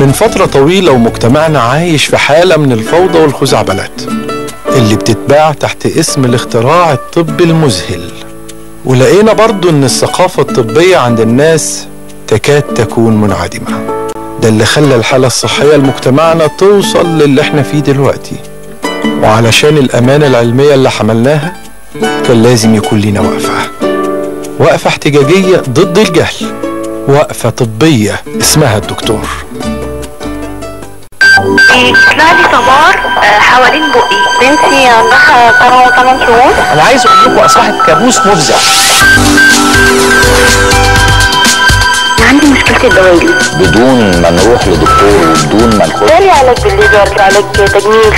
من فترة طويلة ومجتمعنا عايش في حالة من الفوضى والخزعبلات اللي بتتباع تحت اسم الاختراع الطبي المذهل ولقينا برضو ان الثقافة الطبية عند الناس تكاد تكون منعدمة ده اللي خلى الحالة الصحية لمجتمعنا توصل للي احنا فيه دلوقتي وعلشان الأمانة العلمية اللي حملناها كان لازم يكون لينا وقفة وقفة احتجاجية ضد الجهل وقفة طبية اسمها الدكتور بيطلع لي صبار آه، حوالين بقي بنتي عندها سنة وثمان شهور انا عايز اقول لكم اصبحت كابوس مفزع عندي مشكلة الدوالي بدون ما نروح لدكتور وبدون ما نخش جالي علاج بالليزر علاج تجميل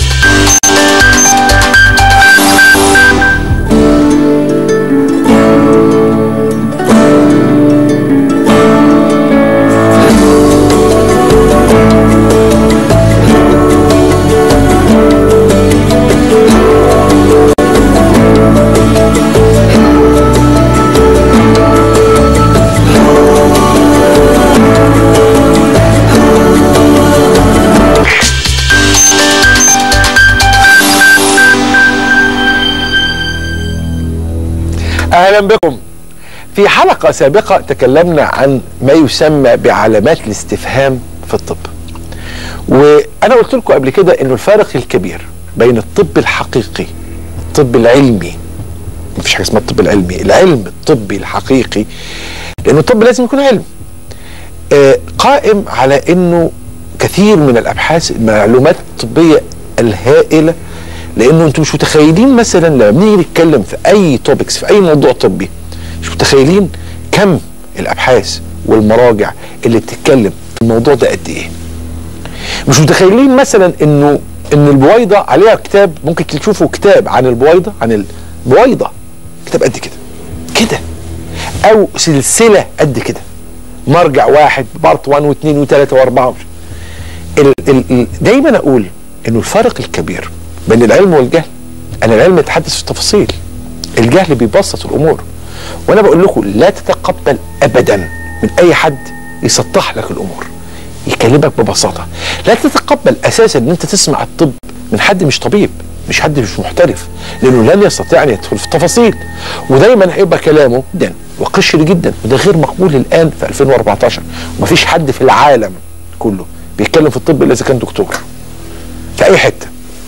اهلا بكم في حلقه سابقه تكلمنا عن ما يسمى بعلامات الاستفهام في الطب وانا قلت لكم قبل كده انه الفارق الكبير بين الطب الحقيقي الطب العلمي مفيش حاجه اسمها الطب العلمي العلم الطبي الحقيقي لانه الطب لازم يكون علم آه، قائم على انه كثير من الابحاث المعلومات الطبيه الهائله لانه انتم مش متخيلين مثلا لما بنيجي نتكلم في اي توبكس في اي موضوع طبي مش متخيلين كم الابحاث والمراجع اللي بتتكلم في الموضوع ده قد ايه مش متخيلين مثلا انه ان البويضه عليها كتاب ممكن تشوفوا كتاب عن البويضه عن البويضه كتاب قد كده كده او سلسله قد كده مرجع واحد بارت 1 و2 و3 و4 ال ال ال دايما اقول انه الفرق الكبير بين العلم والجهل ان العلم يتحدث في التفاصيل الجهل بيبسط الامور وانا بقول لكم لا تتقبل ابدا من اي حد يسطح لك الامور يكلمك ببساطه لا تتقبل اساسا ان انت تسمع الطب من حد مش طبيب مش حد مش محترف لانه لن يستطيع ان يدخل في التفاصيل ودايما هيبقى كلامه جدا وقشر جدا وده غير مقبول الان في 2014 ومفيش حد في العالم كله بيتكلم في الطب الا اذا كان دكتور في اي حته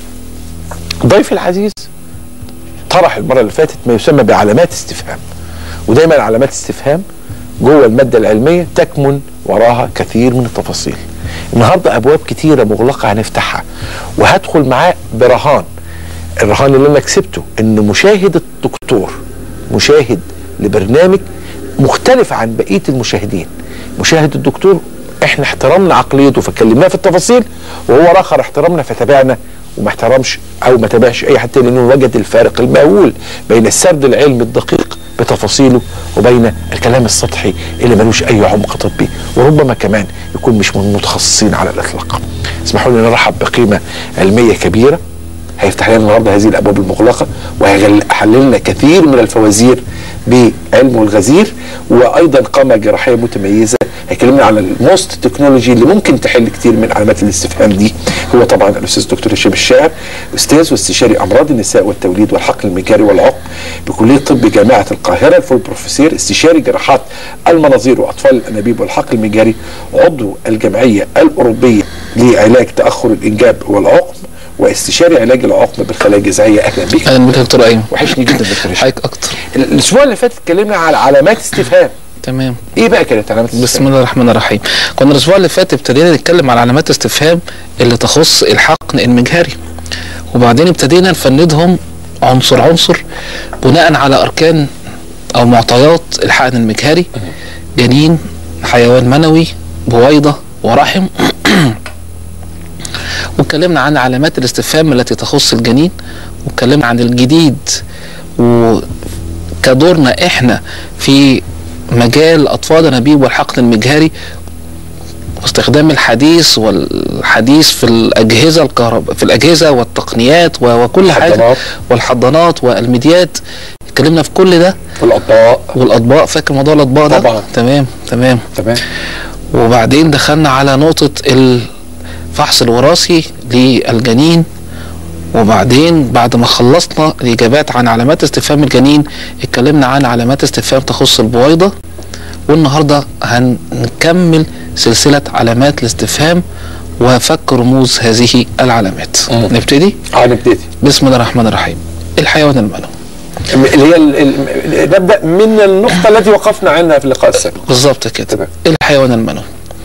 ضيفي العزيز طرح المره اللي فاتت ما يسمى بعلامات استفهام ودايما علامات استفهام جوه الماده العلميه تكمن وراها كثير من التفاصيل النهارده ابواب كتيره مغلقه هنفتحها وهدخل معاه برهان الرهان اللي انا كسبته ان مشاهد الدكتور مشاهد لبرنامج مختلف عن بقيه المشاهدين مشاهد الدكتور احنا احترمنا عقليته فكلمناه في التفاصيل وهو الاخر احترمنا فتابعنا وما احترمش او ما تابعش اي حد تاني لانه وجد الفارق المهول بين السرد العلمي الدقيق بتفاصيله وبين الكلام السطحي اللي ملوش اي عمق طبي وربما كمان يكون مش من المتخصصين على الاطلاق. اسمحوا لي نرحب بقيمه علميه كبيره هيفتح لنا النهارده هذه الابواب المغلقه وهيحل لنا كثير من الفوازير بعلمه الغزير وايضا قامه جراحيه متميزه هيكلمنا على الموست تكنولوجي اللي ممكن تحل كتير من علامات الاستفهام دي هو طبعا الاستاذ الدكتور هشام الشاعر استاذ واستشاري امراض النساء والتوليد والحقل المجاري والعقم بكليه طب جامعه القاهره الفول بروفيسور استشاري جراحات المناظير واطفال الانابيب والحقل المجاري عضو الجمعيه الاوروبيه لعلاج تاخر الانجاب والعقم واستشاري علاج العقم بالخلايا الجذعيه اهلا بك اهلا بك يا دكتور ايمن وحشني جدا دكتور هشام حضرتك اكتر الاسبوع اللي فات اتكلمنا على علامات استفهام تمام ايه بقى كانت علامات بسم الاستفهام الله الرحمن الرحيم كنا الاسبوع اللي فات ابتدينا نتكلم على علامات استفهام اللي تخص الحقن المجهري وبعدين ابتدينا نفندهم عنصر عنصر بناء على اركان او معطيات الحقن المجهري جنين حيوان منوي بويضه ورحم واتكلمنا عن علامات الاستفهام التي تخص الجنين واتكلمنا عن الجديد وكدورنا احنا في مجال اطفال انابيب والحقن المجهري واستخدام الحديث والحديث في الاجهزه الكهرباء في الاجهزه والتقنيات و- وكل حاجه الحضانات. والحضانات والميديات اتكلمنا في كل ده والاطباء والاطباق فاكر موضوع الاطباق ده طبعا. تمام تمام تمام وبعدين دخلنا على نقطة الفحص الوراثي للجنين وبعدين بعد ما خلصنا الإجابات عن علامات استفهام الجنين اتكلمنا عن علامات استفهام تخص البويضة والنهاردة هنكمل سلسلة علامات الاستفهام وفك رموز هذه العلامات نبتدي هنبتدي بسم الله الرحمن الرحيم الحيوان المنوي اللي هي ال- ال- نبدا من النقطه التي وقفنا عنها في اللقاء السابق بالظبط كده تمام. الحيوان المنوي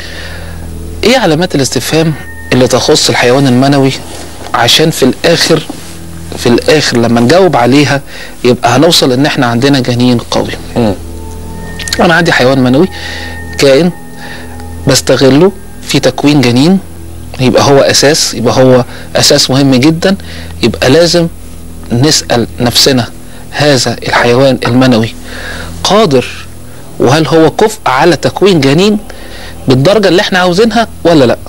ايه علامات الاستفهام اللي تخص الحيوان المنوي عشان في الاخر في الاخر لما نجاوب عليها يبقى هنوصل ان احنا عندنا جنين قوي انا عندي حيوان منوي كائن بستغله في تكوين جنين يبقى هو اساس يبقى هو اساس مهم جدا يبقى لازم نسال نفسنا هذا الحيوان المنوي قادر وهل هو كفء على تكوين جنين بالدرجه اللي احنا عاوزينها ولا لا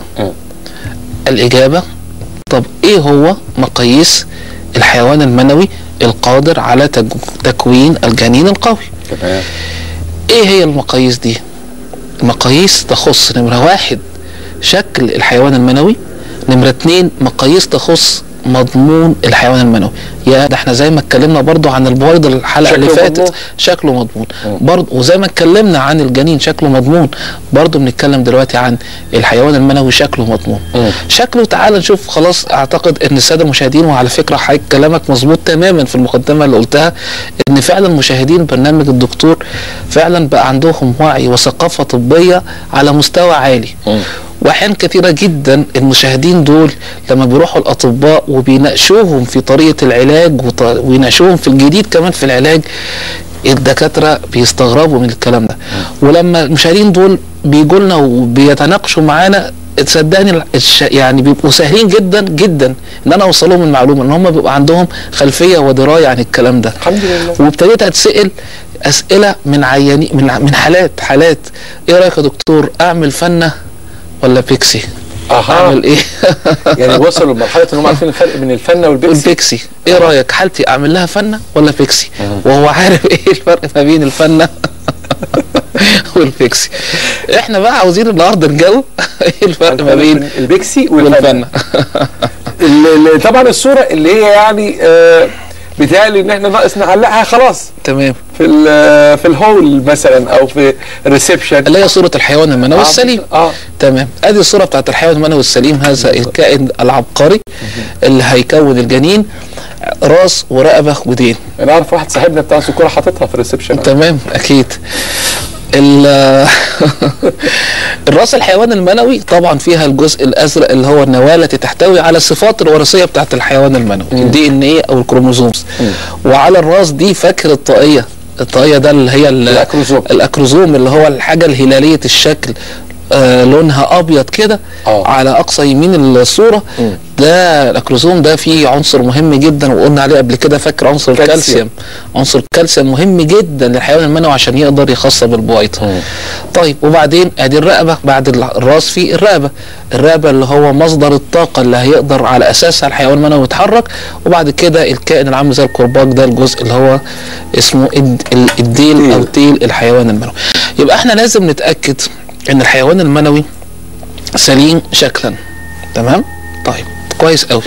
الاجابه طب ايه هو مقاييس الحيوان المنوي القادر على تج- تكوين الجنين القوي تمام ايه هي المقاييس دي المقاييس تخص نمرة واحد شكل الحيوان المنوي نمرة اتنين مقاييس تخص مضمون الحيوان المنوي يا ده احنا زي ما اتكلمنا برضو عن البويضة الحلقة اللي شكله فاتت مضمون. شكله مضمون برضو وزي ما اتكلمنا عن الجنين شكله مضمون برضو بنتكلم دلوقتي عن الحيوان المنوي شكله مضمون شكله تعال نشوف خلاص اعتقد ان الساده المشاهدين وعلى فكره حضرتك كلامك مظبوط تماما في المقدمه اللي قلتها ان فعلا مشاهدين برنامج الدكتور فعلا بقى عندهم وعي وثقافه طبيه على مستوى عالي واحيان كثيره جدا المشاهدين دول لما بيروحوا الاطباء وبيناقشوهم في طريقه العلاج وط- ويناقشوهم في الجديد كمان في العلاج الدكاتره بيستغربوا من الكلام ده ولما المشاهدين دول بيجوا لنا وبيتناقشوا معانا تصدقني الش... يعني بيبقوا سهلين جدا جدا ان انا اوصل لهم المعلومه ان هم بيبقى عندهم خلفيه ودرايه عن الكلام ده الحمد لله وابتديت اتسال اسئله من عيانين من ع- من حالات حالات ايه رايك يا دكتور اعمل فنه ولا بيكسي اها اعمل ايه يعني وصلوا لمرحله ان هم عارفين الفرق بين الفنه والبيكسي والبيكسي ايه رايك حالتي اعمل لها فنه ولا بيكسي وهو عارف ايه الفرق ما بين الفنه والبيكسي احنا بقى عاوزين النهارده نجاوب ايه الفرق ما بين البيكسي والفنه والفنه ال- ال- طبعا الصوره اللي هي يعني آه بتهيألي ان احنا ناقص نعلقها خلاص تمام في ال- في الهول مثلا او في الريسبشن اللي هي صوره الحيوان المنوي السليم اه تمام ادي الصوره بتاعت الحيوان المنوي السليم هذا الكائن العبقري اللي هيكون الجنين راس ورقبه ودين انا اعرف واحد صاحبنا بتاع سكوره حاططها في الريسبشن تمام اكيد ال- الراس الحيوان المنوي طبعا فيها الجزء الازرق اللي هو النواه التي تحتوي على الصفات الوراثيه بتاعت الحيوان المنوي الدي ان ايه او الكروموزومز وعلى الراس دي فاكر الطاقيه الطاقيه ده اللي هي ال- الأكروزوم. الاكروزوم اللي هو الحاجه الهلاليه الشكل آه لونها ابيض كده آه. على اقصى يمين الصوره ده الاكروزوم ده فيه عنصر مهم جدا وقلنا عليه قبل كده فاكر عنصر كالسيوم. الكالسيوم عنصر الكالسيوم مهم جدا للحيوان المنوي عشان يقدر يخصب البويضه طيب وبعدين ادي الرقبه بعد ال- الراس في الرقبه الرقبه اللي هو مصدر الطاقه اللي هيقدر على اساسها الحيوان المنوي يتحرك وبعد كده الكائن العامل زي الكرباج ده الجزء اللي هو اسمه الد- ال- الديل او تيل الحيوان المنوي يبقى احنا لازم نتاكد ان الحيوان المنوي سليم شكلا تمام طيب كويس قوي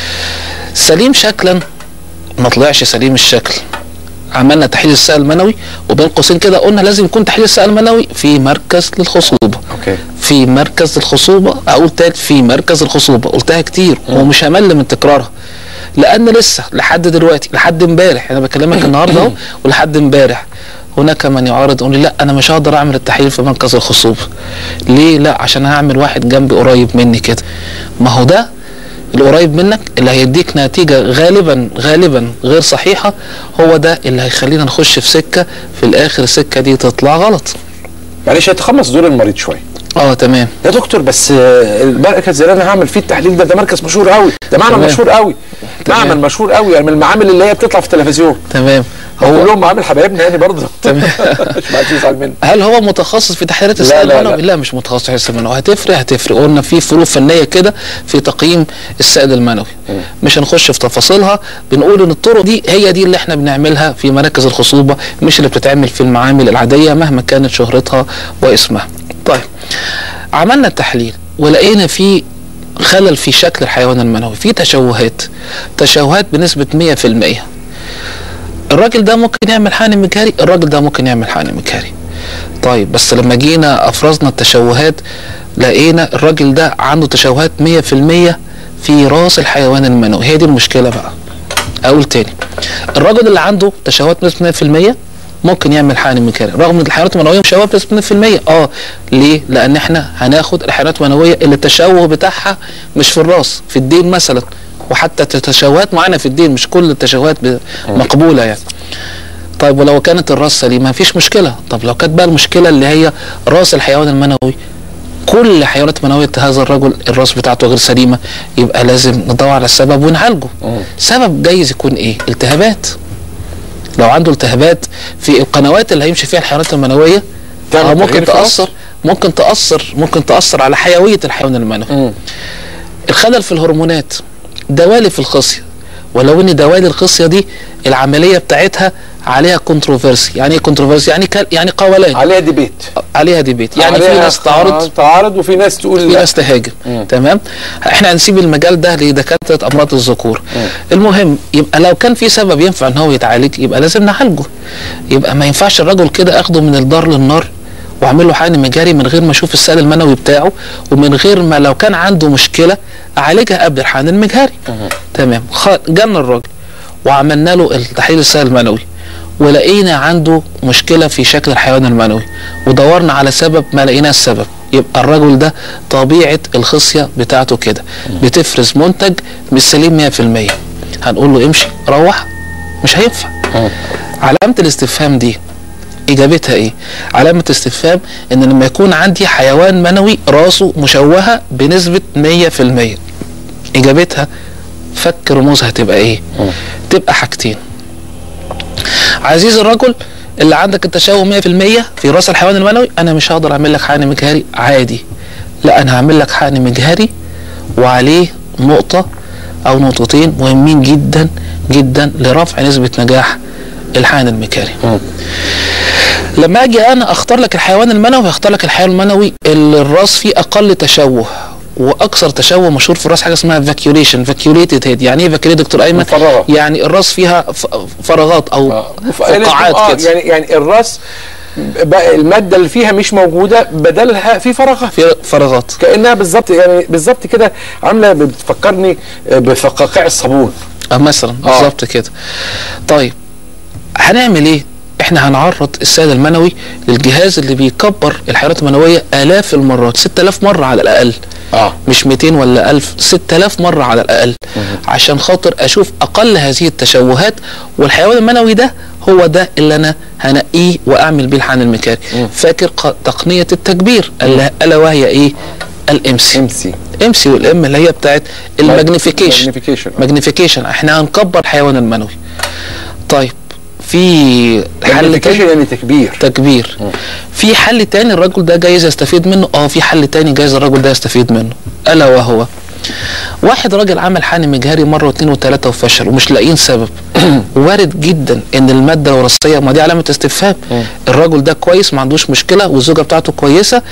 سليم شكلا ما طلعش سليم الشكل عملنا تحليل السائل المنوي وبين قوسين كده قلنا لازم يكون تحليل السائل المنوي في مركز للخصوبه اوكي في مركز الخصوبه اقول تاني في مركز الخصوبه قلتها كتير ومش همل من تكرارها لان لسه لحد دلوقتي لحد امبارح انا بكلمك النهارده اهو ولحد امبارح هناك من يعارض يقول لي لا انا مش هقدر اعمل التحليل في مركز الخصوبه ليه لا عشان هعمل واحد جنبي قريب مني كده ما هو ده القريب منك اللي هيديك نتيجة غالبا غالبا غير صحيحة هو ده اللي هيخلينا نخش في سكة في الآخر السكة دي تطلع غلط معلش هيتخلص دور المريض شويه اه تمام يا دكتور بس آه، المركز اللي انا هعمل فيه التحليل ده ده مركز مشهور قوي ده معمل تمام. مشهور قوي تمام. معمل مشهور قوي يعني من المعامل اللي هي بتطلع في التلفزيون تمام هو هو كلهم معامل حبايبنا يعني برضه تمام. مش معاك يزعل مني هل هو متخصص في تحليلات لا، السائل لا، المنوي؟ لا. لا مش متخصص في تحليل السائل المنوي هتفرق هتفرق قلنا في فروق فنيه كده في تقييم السائل المنوي مش هنخش في تفاصيلها بنقول ان الطرق دي هي دي اللي احنا بنعملها في مراكز الخصوبه مش اللي بتتعمل في المعامل العاديه مهما كانت شهرتها واسمها طيب عملنا التحليل ولقينا في خلل في شكل الحيوان المنوي في تشوهات تشوهات بنسبة 100% الراجل ده ممكن يعمل حقن مجهري الراجل ده ممكن يعمل حقن مجهري طيب بس لما جينا افرزنا التشوهات لقينا الراجل ده عنده تشوهات 100% في راس الحيوان المنوي هي دي المشكلة بقى اقول تاني الراجل اللي عنده تشوهات بنسبة 100% ممكن يعمل حقن مجهري رغم ان الحيوانات المنويه مشوهه بنسبه 100% اه ليه؟ لان احنا هناخد الحيوانات المنويه اللي التشوه بتاعها مش في الراس في الدين مثلا وحتى تشوهات معانا في الدين مش كل التشوهات ب- مقبوله يعني طيب ولو كانت الراس سليمه مفيش مشكله طب لو كانت بقى المشكله اللي هي راس الحيوان المنوي كل حيوانات منوية هذا الرجل الراس بتاعته غير سليمة يبقى لازم ندور على السبب ونعالجه سبب جايز يكون ايه التهابات لو عنده التهابات في القنوات اللي هيمشي فيها الحيوانات المنوية تعمل آه تغيير ممكن في الراس؟ تأثر ممكن تأثر ممكن تأثر على حيوية الحيوان المنوي الخلل في الهرمونات دوالي في الخصية ولو ان دوالي الخصية دي العملية بتاعتها عليها كونتروفيرسي يعني ايه كونتروفيرسي يعني كل يعني قولان عليها ديبيت عليها ديبيت يعني في عليها ناس تعارض تعارض وفي ناس تقول في لا ناس تهاجم تمام احنا هنسيب المجال ده لدكاتره امراض الذكور المهم يبقى لو كان في سبب ينفع ان هو يتعالج يبقى لازم نعالجه يبقى ما ينفعش الرجل كده اخده من الدار للنار واعمل له حقن مجاري من غير ما اشوف السائل المنوي بتاعه ومن غير ما لو كان عنده مشكله اعالجها قبل الحقن المجهري تمام خ- جالنا الراجل وعملنا له التحليل السائل المنوي ولقينا عنده مشكله في شكل الحيوان المنوي ودورنا على سبب ما لقينا السبب يبقى الرجل ده طبيعه الخصيه بتاعته كده بتفرز منتج مش سليم 100% هنقول له امشي روح مش هينفع علامه الاستفهام دي اجابتها ايه علامه استفهام ان لما يكون عندي حيوان منوي راسه مشوهه بنسبه 100% اجابتها فك رموزها هتبقى ايه تبقى حاجتين عزيز الرجل اللي عندك التشوه 100% في راس الحيوان المنوي انا مش هقدر اعمل لك حقن مجهري عادي لا انا هعمل لك حقن مجهري وعليه نقطه او نقطتين مهمين جدا جدا لرفع نسبه نجاح الحقن المجهري لما اجي انا اختار لك الحيوان المنوي هختار لك الحيوان المنوي اللي الراس فيه اقل تشوه واكثر تشوه مشهور في الراس حاجه اسمها فاكيوليشن فاكيوليتد هيد يعني ايه فاكيوليت دكتور ايمن مفرغة. يعني الراس فيها ف- فراغات او فقاعات آه كده يعني يعني الراس بقى الماده اللي فيها مش موجوده بدلها في فراغات في فراغات كانها بالظبط يعني بالظبط كده عامله بتفكرني بفقاقيع الصابون آه مثلا بالظبط كده طيب هنعمل ايه احنا هنعرض السائل المنوي للجهاز اللي بيكبر الحيوانات المنويه الاف المرات 6000 مره على الاقل اه مش 200 ولا 1000 6000 مره على الاقل عشان خاطر اشوف اقل هذه التشوهات والحيوان المنوي ده هو ده اللي انا هنقيه واعمل بيه الحقن الميكاني فاكر ق- تقنيه التكبير اللي- الا وهي ايه الامسي امسي امسي والام اللي هي بتاعت الماجنيفيكيشن magnification. ماجنيفيكيشن احنا هنكبر الحيوان المنوي طيب في حل magnification تاني يعني تكبير تكبير في حل تاني الرجل ده جايز يستفيد منه اه في حل تاني جايز الرجل ده يستفيد منه الا وهو واحد راجل عمل حقن مجهري مره واثنين وثلاثه وفشل ومش لاقيين سبب وارد جدا ان الماده الوراثيه ما دي علامه استفهام الراجل ده كويس ما عندوش مشكله والزوجه بتاعته كويسه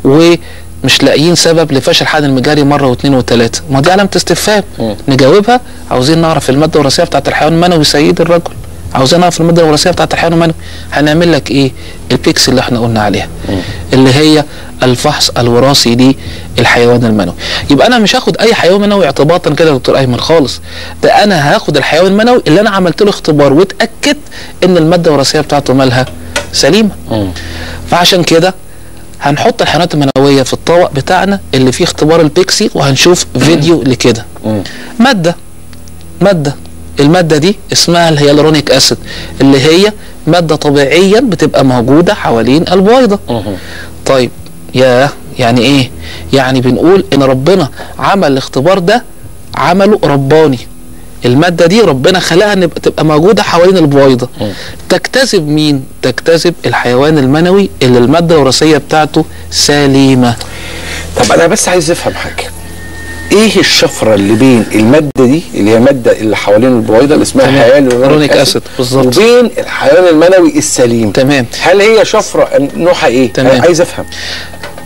ومش لاقيين سبب لفشل حقن المجهري مره واثنين وثلاثه ما دي علامه استفهام نجاوبها عاوزين نعرف الماده الوراثيه بتاعت الحيوان المنوي سيد الرجل عاوزين نعرف الماده الوراثيه بتاعت الحيوان المنوي هنعمل لك ايه البيكس اللي احنا قلنا عليها اللي هي الفحص الوراثي للحيوان المنوي يبقى انا مش هاخد اي حيوان منوي اعتباطا كده يا دكتور ايمن خالص ده انا هاخد الحيوان المنوي اللي انا عملت له اختبار واتاكدت ان الماده الوراثيه بتاعته مالها سليمه فعشان كده هنحط الحيوانات المنويه في الطبق بتاعنا اللي فيه اختبار البيكسي وهنشوف فيديو لكده ماده ماده المادة دي اسمها الهيالورونيك اسيد اللي هي مادة طبيعيا بتبقى موجودة حوالين البويضة طيب يا يعني ايه يعني بنقول ان ربنا عمل الاختبار ده عمله رباني المادة دي ربنا خلقها ان تبقى موجودة حوالين البويضة تجتذب مين تجتذب الحيوان المنوي اللي المادة الوراثية بتاعته سليمة طب انا بس عايز افهم حاجه ايه الشفره اللي بين الماده دي اللي هي ماده اللي حوالين البويضه اللي اسمها تمام. هيالورونيك Hyaluronic اسيد acid، بالظبط. وبين الحيوان المنوي السليم تمام. هل هي شفره نوعها ايه تمام. أنا عايز افهم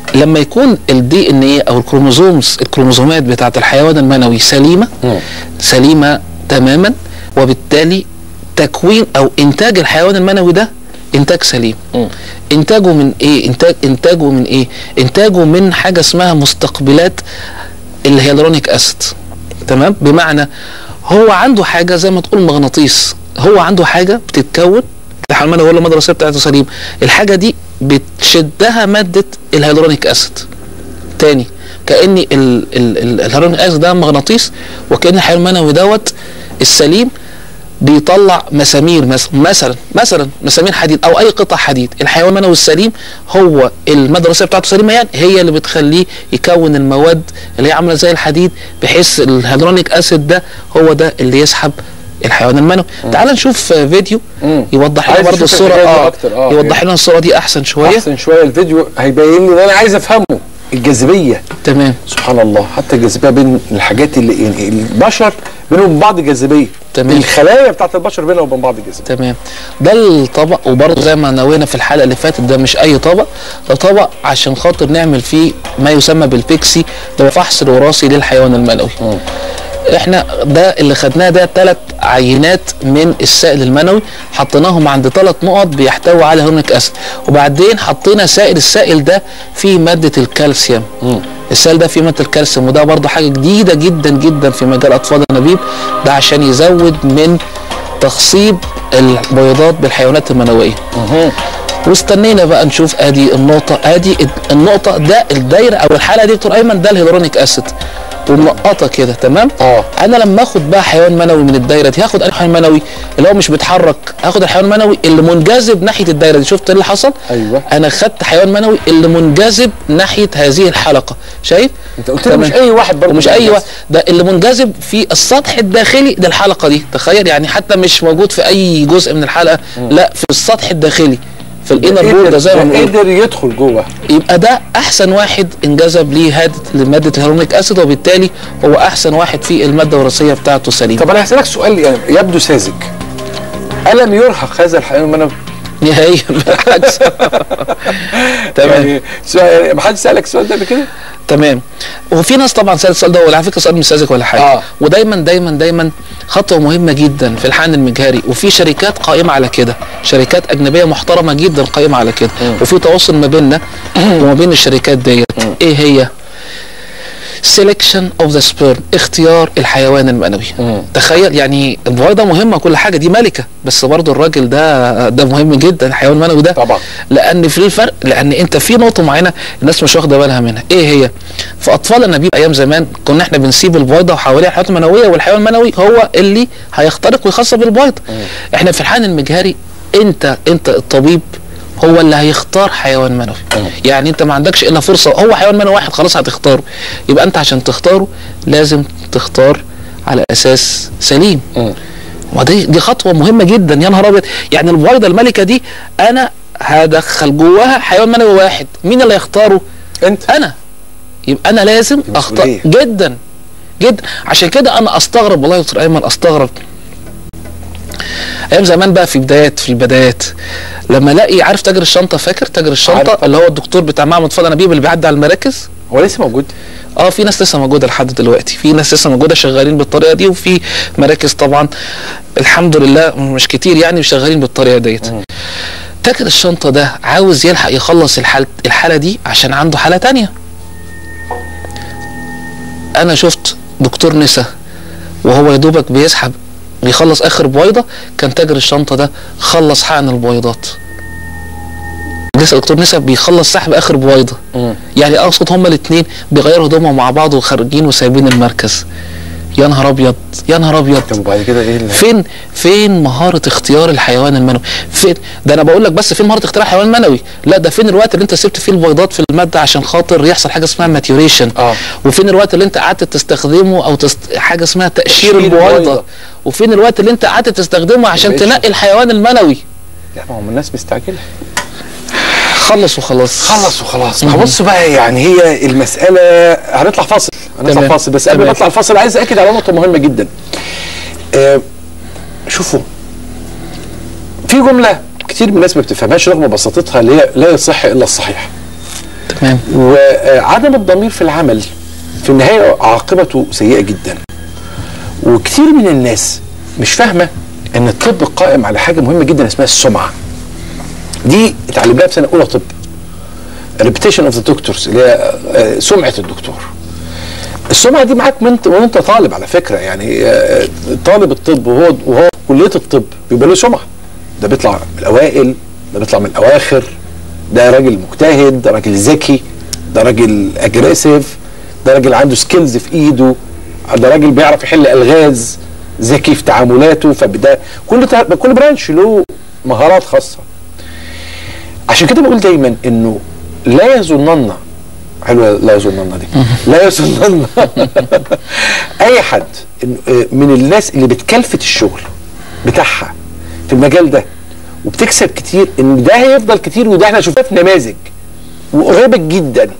لما يكون الدي ان ايه او الكروموزومز الكروموزومات بتاعه الحيوان المنوي سليمه سليمه تماما وبالتالي تكوين او انتاج الحيوان المنوي ده انتاج سليم انتاجه من ايه انتاج انتاجه من ايه انتاجه من حاجه اسمها مستقبلات الهيالورونيك اسيد تمام بمعنى هو عنده حاجه زي ما تقول مغناطيس هو عنده حاجه بتتكون الحيوان المنوي هو المدرسه بتاعته سليم الحاجه دي بتشدها ماده الهيالورونيك اسيد تاني كان ال- ال- ال- الهيالورونيك اسيد ده مغناطيس وكان الحيوان المنوي دوت السليم بيطلع مسامير مثلا مثلا مثلا مسامير حديد او اي قطع حديد الحيوان المنوي السليم هو الماده الوراثيه بتاعته سليمه يعني هي اللي بتخليه يكون المواد اللي هي عامله زي الحديد بحيث الهيدرونيك اسيد ده هو ده اللي يسحب الحيوان المنوي تعال نشوف آه، فيديو مم. يوضح لنا عايز برضه أشوف الصوره الفيديو اه أكتر، آه. يوضح لنا الصوره دي احسن شويه احسن شويه الفيديو هيبين لي اللي انا عايز افهمه الجاذبيه تمام سبحان الله حتى الجاذبيه بين الحاجات اللي يعني البشر بينهم وبين بعض جاذبيه تمام. الخلايا بتاعت البشر بينها وبين بعض جاذبيه تمام ده الطبق وبرضه زي ما نوينا في الحلقه اللي فاتت ده مش اي طبق ده طبق عشان خاطر نعمل فيه ما يسمى بالبيكسي ده هو فحص الوراثي للحيوان المنوي احنا ده اللي خدناه ده ثلاث عينات من السائل المنوي حطيناهم عند ثلاث نقط بيحتوي على هيرونيك اسيد وبعدين حطينا سائل السائل ده فيه ماده الكالسيوم السائل ده فيه ماده الكالسيوم وده برضه حاجه جديده جدا جدا في مجال اطفال الانابيب ده عشان يزود من تخصيب البيضات بالحيوانات المنويه واستنينا بقى نشوف ادي النقطه ادي النقطه ده الدايره او الحلقه دي دكتور ايمن ده الهيدرونيك اسيد ومنقطه كده تمام اه. انا لما اخد بقى حيوان منوي من الدايره دي هاخد الحيوان المنوي اللي هو مش بيتحرك هاخد الحيوان المنوي اللي منجذب ناحيه الدايره دي شفت إيه اللي حصل أيوة. انا خدت حيوان منوي اللي منجذب ناحيه هذه الحلقه شايف انت قلت لي تمام. مش اي واحد برضه ومش اي بينجذب. واحد ده اللي منجذب في السطح الداخلي للحلقه دي تخيل يعني حتى مش موجود في اي جزء من الحلقه لا في السطح الداخلي في الانر قدر- بورد زي ما ده بنقول قدر يدخل جوه يبقى ده احسن واحد انجذب ليه هاد لماده الهيرونيك اسيد وبالتالي هو احسن واحد في الماده الوراثيه بتاعته سليمه طب انا هسالك سؤال يعني يبدو ساذج الم يرهق هذا الحيوان المنوي نهائيا بالعكس تمام يعني سؤال ما حدش سالك السؤال ده قبل كده تمام وفي ناس طبعا سالت السؤال ده وعلى فكره سؤال مش ساذج ولا حاجه آه. ودايما دايما دايما خطوه مهمه جدا في الحقن المجهري وفي شركات قائمه على كده شركات اجنبيه محترمه جدا قائمه على كده وفي تواصل ما بيننا وما بين الشركات ديت ايه هي سelection اوف ذا سبيرم اختيار الحيوان المنوي تخيل يعني البويضه مهمه كل حاجه دي ملكه بس برضو الراجل ده ده مهم جدا الحيوان المنوي ده طبعا. لان في الفرق لان انت في نقطه معينه الناس مش واخده بالها منها ايه هي في اطفال الانابيب ايام زمان كنا احنا بنسيب البويضه وحواليها الحيوان المنويه والحيوان المنوي هو اللي هيخترق ويخصب البويضه احنا في الحقن المجهري انت انت الطبيب هو اللي هيختار حيوان منوي يعني انت ما عندكش الا فرصه هو حيوان منوي واحد خلاص هتختاره يبقى انت عشان تختاره لازم تختار على اساس سليم ودي دي خطوه مهمه جدا يا نهار ابيض يعني البويضه الملكه دي انا هدخل جواها حيوان منوي واحد مين اللي هيختاره انت انا يبقى انا لازم اختار مسؤولية. جدا جدا عشان كده انا استغرب والله يا دكتور ايمن استغرب ايام زمان بقى في بدايات في البدايات لما الاقي عارف تاجر الشنطه فاكر تاجر الشنطه عارف. اللي هو الدكتور بتاع معمل اطفال انابيب اللي بيعدي على المراكز هو لسه موجود اه في ناس لسه موجوده لحد دلوقتي في ناس لسه موجوده شغالين بالطريقه دي وفي مراكز طبعا الحمد لله مش كتير يعني شغالين بالطريقه ديت تاجر الشنطه ده عاوز يلحق يخلص الحالة الحاله دي عشان عنده حاله تانية انا شفت دكتور نسا وهو يا دوبك بيسحب بيخلص اخر بويضه كان تاجر الشنطه ده خلص حقن البويضات لسه دكتور نسا بيخلص سحب اخر بويضه يعني اقصد هما الاثنين بيغيروا هدومهم مع بعض وخارجين وسايبين المركز يا نهار ابيض يا نهار ابيض طب وبعد كده ايه اللي فين فين مهاره اختيار الحيوان المنوي فين ده انا بقول لك بس فين مهاره اختيار الحيوان المنوي لا ده فين الوقت اللي انت سبت فيه البيضات في الماده عشان خاطر يحصل حاجه اسمها ماتيوريشن آه. وفين الوقت اللي انت قعدت تستخدمه او تست... حاجه اسمها تقشير تقشير البويضه البويضة. وفين الوقت اللي انت قعدت تستخدمه عشان يبقى تنقي الحيوان المنوي لا ما هم الناس مستعجله خلص وخلاص خلص وخلاص ما هو بص بقى يعني هي المساله هنطلع فاصل هنطلع تمام. فاصل بس قبل ما تمام. نطلع الفاصل عايز اكد على نقطه مهمه جدا آه شوفوا في جمله كتير من الناس ما بتفهمهاش رغم بساطتها اللي هي لا يصح الا الصحيح تمام وعدم الضمير في العمل في النهايه عاقبته سيئه جدا وكثير من الناس مش فاهمه ان الطب قائم على حاجه مهمه جدا اسمها السمعه دي اتعلمناها في سنه اولى طب ريبيتيشن اوف ذا دكتورز اللي هي آه، سمعه الدكتور السمعه دي معاك من وانت طالب على فكره يعني آه، طالب الطب وهو وهو في كليه الطب بيبقى له سمعه ده بيطلع من الاوائل ده بيطلع من الاواخر ده راجل مجتهد ده راجل ذكي ده راجل اجريسيف ده راجل عنده سكيلز في ايده ده راجل بيعرف يحل الغاز ذكي في تعاملاته فبدا كل تع- كل برانش له مهارات خاصه عشان كده بقول دايما انه لا يظنن حلوه لا يظنن دي لا يظنن اي حد إنه- آه، من الناس اللي بتكلفت الشغل بتاعها في المجال ده وبتكسب كتير ان ده هيفضل كتير وده احنا شفناه في نماذج وقريبه جدا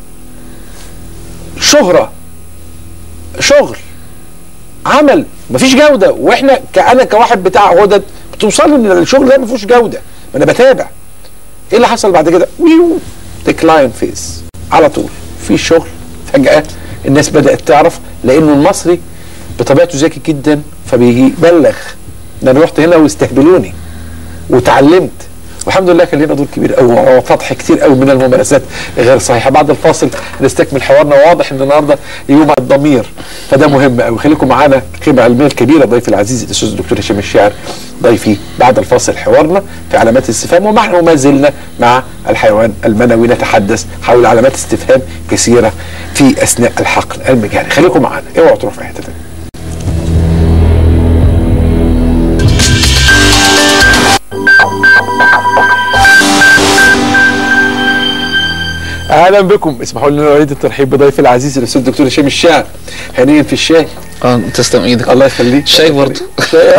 شهره شغل عمل مفيش جوده واحنا كأنا كواحد بتاع هدد بتوصل ان الشغل ده مفيهوش جوده ما انا بتابع ايه اللي حصل بعد كده؟ ويو ديكلاين فيس على طول في شغل فجاه الناس بدات تعرف لانه المصري بطبيعته ذكي جدا فبيبلغ ده انا رحت هنا واستهبلوني وتعلمت والحمد لله كان لنا دور كبير قوي وفتح كتير قوي من الممارسات غير صحيحه بعد الفاصل نستكمل حوارنا واضح ان النهارده يوم الضمير فده مهم قوي خليكم معانا القيمه العلميه الكبيره ضيفي العزيز الاستاذ الدكتور هشام الشاعر ضيفي بعد الفاصل حوارنا في علامات الاستفهام ونحن ما زلنا مع الحيوان المنوي نتحدث حول علامات استفهام كثيره في اثناء الحقل المجاني خليكم معانا اوعوا تروحوا في حته تانيه اهلا بكم اسمحوا لنا نعيد الترحيب بضيفي العزيز الاستاذ الدكتور هشام الشاعر هنيا في الشاي اه تسلم ايدك الله يخليك شاي برضه شاي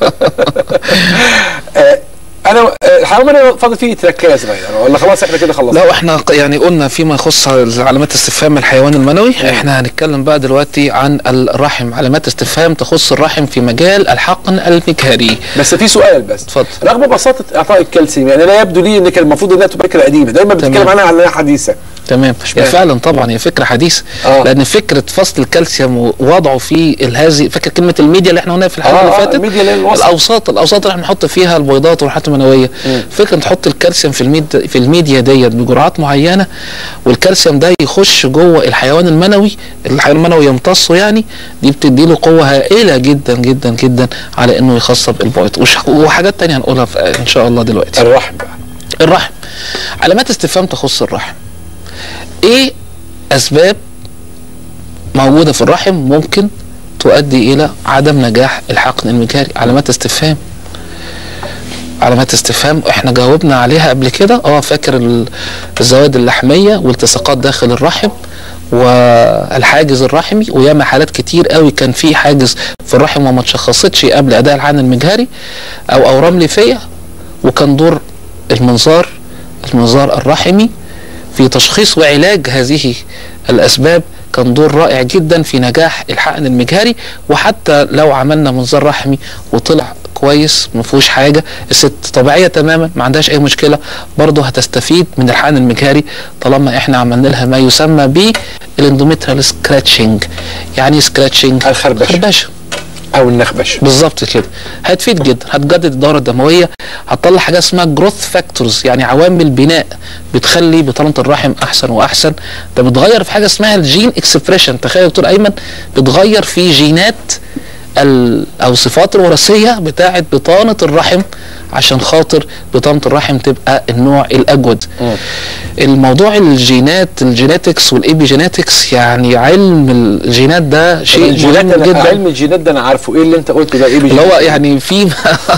آه، انا آه، الحمام انا فاضل فيه تركايه صغيره ولا خلاص احنا كده خلصنا لو احنا ق- يعني قلنا فيما يخص علامات استفهام الحيوان المنوي احنا هنتكلم بقى دلوقتي عن الرحم علامات استفهام تخص الرحم في مجال الحقن المجهري بس في سؤال بس اتفضل. رغم بساطه اعطاء الكالسيوم يعني لا يبدو لي ان كان المفروض انها تبقى فكره قديمه دايما بتتكلم تمام. عنها على انها حديثه تمام هي معنى؟ فعلا طبعا هي فكره حديثه آه. لان فكره فصل الكالسيوم ووضعه في هذه فاكر كلمه الميديا اللي احنا قلناها في الحلقه آه، اللي آه، فاتت الميديا اللي هي الوسط. الاوساط الاوساط اللي احنا بنحط فيها البيضات والحاجات المنويه فكره تحط الكالسيوم في الميد في الميديا ديت بجرعات معينه والكالسيوم ده يخش جوه الحيوان المنوي الحيوان المنوي يمتصه يعني دي بتدي له قوه هائله جدا جدا جدا على انه يخصب البيض وش- وحاجات تانية هنقولها في- ان شاء الله دلوقتي الرحم بقى الرحم علامات استفهام تخص الرحم ايه اسباب موجوده في الرحم ممكن تؤدي الى عدم نجاح الحقن المجهري علامات استفهام علامات استفهام احنا جاوبنا عليها قبل كده اه فاكر ال- الزوائد اللحميه والتصاقات داخل الرحم والحاجز الرحمي وياما حالات كتير قوي كان في حاجز في الرحم وما اتشخصتش قبل اداء الحقن المجهري او اورام ليفيه وكان دور المنظار المنظار الرحمي في تشخيص وعلاج هذه الاسباب كان دور رائع جدا في نجاح الحقن المجهري وحتى لو عملنا منظار رحمي وطلع كويس ما فيهوش حاجه الست طبيعيه تماما ما عندهاش اي مشكله برضه هتستفيد من الحقن المجهري طالما احنا عملنا لها ما يسمى ب الاندوميترال سكراتشنج يعني سكراتشنج الخربشة. خربشه او النخبش بالظبط كده هتفيد جدا هتجدد الدوره الدمويه هتطلع حاجه اسمها جروث فاكتورز يعني عوامل بناء بتخلي بطانه الرحم احسن واحسن ده بتغير في حاجه اسمها الجين اكسبريشن تخيل يا دكتور ايمن بتغير في جينات ال- او الصفات الوراثيه بتاعه بطانه الرحم عشان خاطر بطانه الرحم تبقى النوع الاجود الموضوع الجينات الجينيتكس والايبيجينيتكس يعني علم الجينات ده شيء الجينات مهم أنا- جدا علم الجينات ده انا عارفه ايه اللي انت قلته ده ايه اللي هو يعني في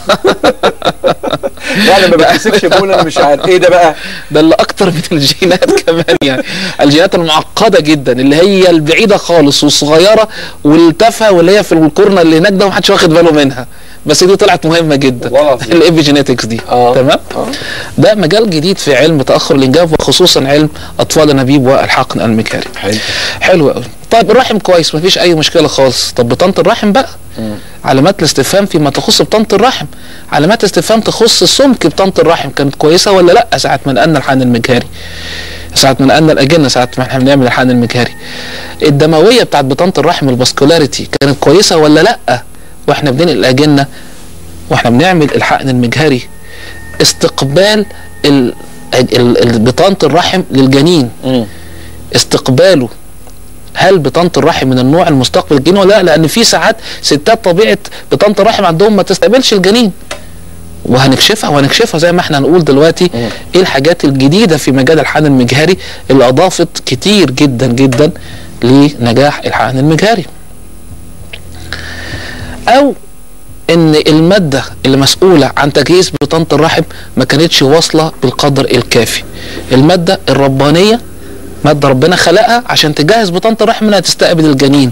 يعني ما بتمسكش بقول انا مش عارف ايه ده بقى ده اللي اكتر من الجينات كمان يعني الجينات المعقده جدا اللي هي البعيده خالص والصغيره والتافهه واللي هي في الكورنر اللي هناك ده ومحدش واخد باله منها بس دي طلعت مهمه جدا والله العظيم. الايبيجينيتكس دي آه. تمام آه. ده مجال جديد في علم تاخر الانجاب وخصوصا علم اطفال الانابيب والحقن المجهري حلو. حلو قوي طيب الرحم كويس مفيش اي مشكله خالص طب بطانه الرحم بقى علامات الاستفهام فيما تخص بطانه الرحم علامات استفهام تخص سمك بطانه الرحم كانت كويسه ولا لا ساعه ما نقلنا الحقن المجهري ساعة ما نقلنا الأجنة ساعة ما احنا بنعمل الحقن المجهري الدموية بتاعت بطانة الرحم الباسكولاريتي كانت كويسة ولا لأ واحنا بننقل الأجنة واحنا بنعمل الحقن المجهري استقبال ال- ال- ال- بطانة الرحم للجنين استقباله هل بطانة الرحم من النوع المستقبل الجنين ولا لا لان في ساعات ستات طبيعه بطانة الرحم عندهم ما تستقبلش الجنين وهنكشفها وهنكشفها زي ما احنا هنقول دلوقتي ايه الحاجات الجديده في مجال الحقن المجهري اللي اضافت كتير جدا جدا لنجاح الحقن المجهري او ان الماده اللي مسؤوله عن تجهيز بطانه الرحم ما كانتش واصله بالقدر الكافي الماده الربانيه ماده ربنا خلقها عشان تجهز بطانه الرحم انها تستقبل الجنين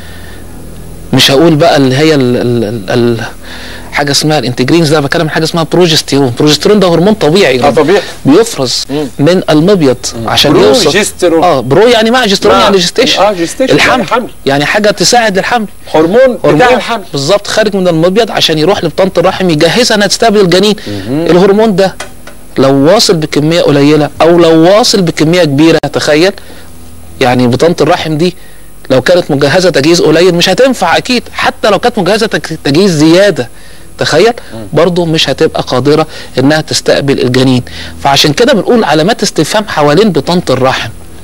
مش هقول بقى اللي هي ال ال ال ال حاجه اسمها الانتجرينز ده بتكلم عن حاجه اسمها بروجستيرون بروجستيرون ده هرمون طبيعي اه طبيعي بيفرز من المبيض عشان يوصل بروجستيرون. اه برو يعني مع جسترون مع- يعني جستيشن آه، gestation الحمل يعني حمل. يعني حاجه تساعد الحمل هرمون بتاع هرمون الحمل بالظبط خارج من المبيض عشان يروح لبطانه الرحم يجهزها انها تستقبل الجنين الهرمون ده لو واصل بكميه قليله او لو واصل بكميه كبيره تخيل يعني بطانه الرحم دي لو كانت مجهزه تجهيز قليل مش هتنفع اكيد حتى لو كانت مجهزه تج- تجهيز زياده تخيل برضه مش هتبقى قادره انها تستقبل الجنين فعشان كده بنقول علامات استفهام حوالين بطانه الرحم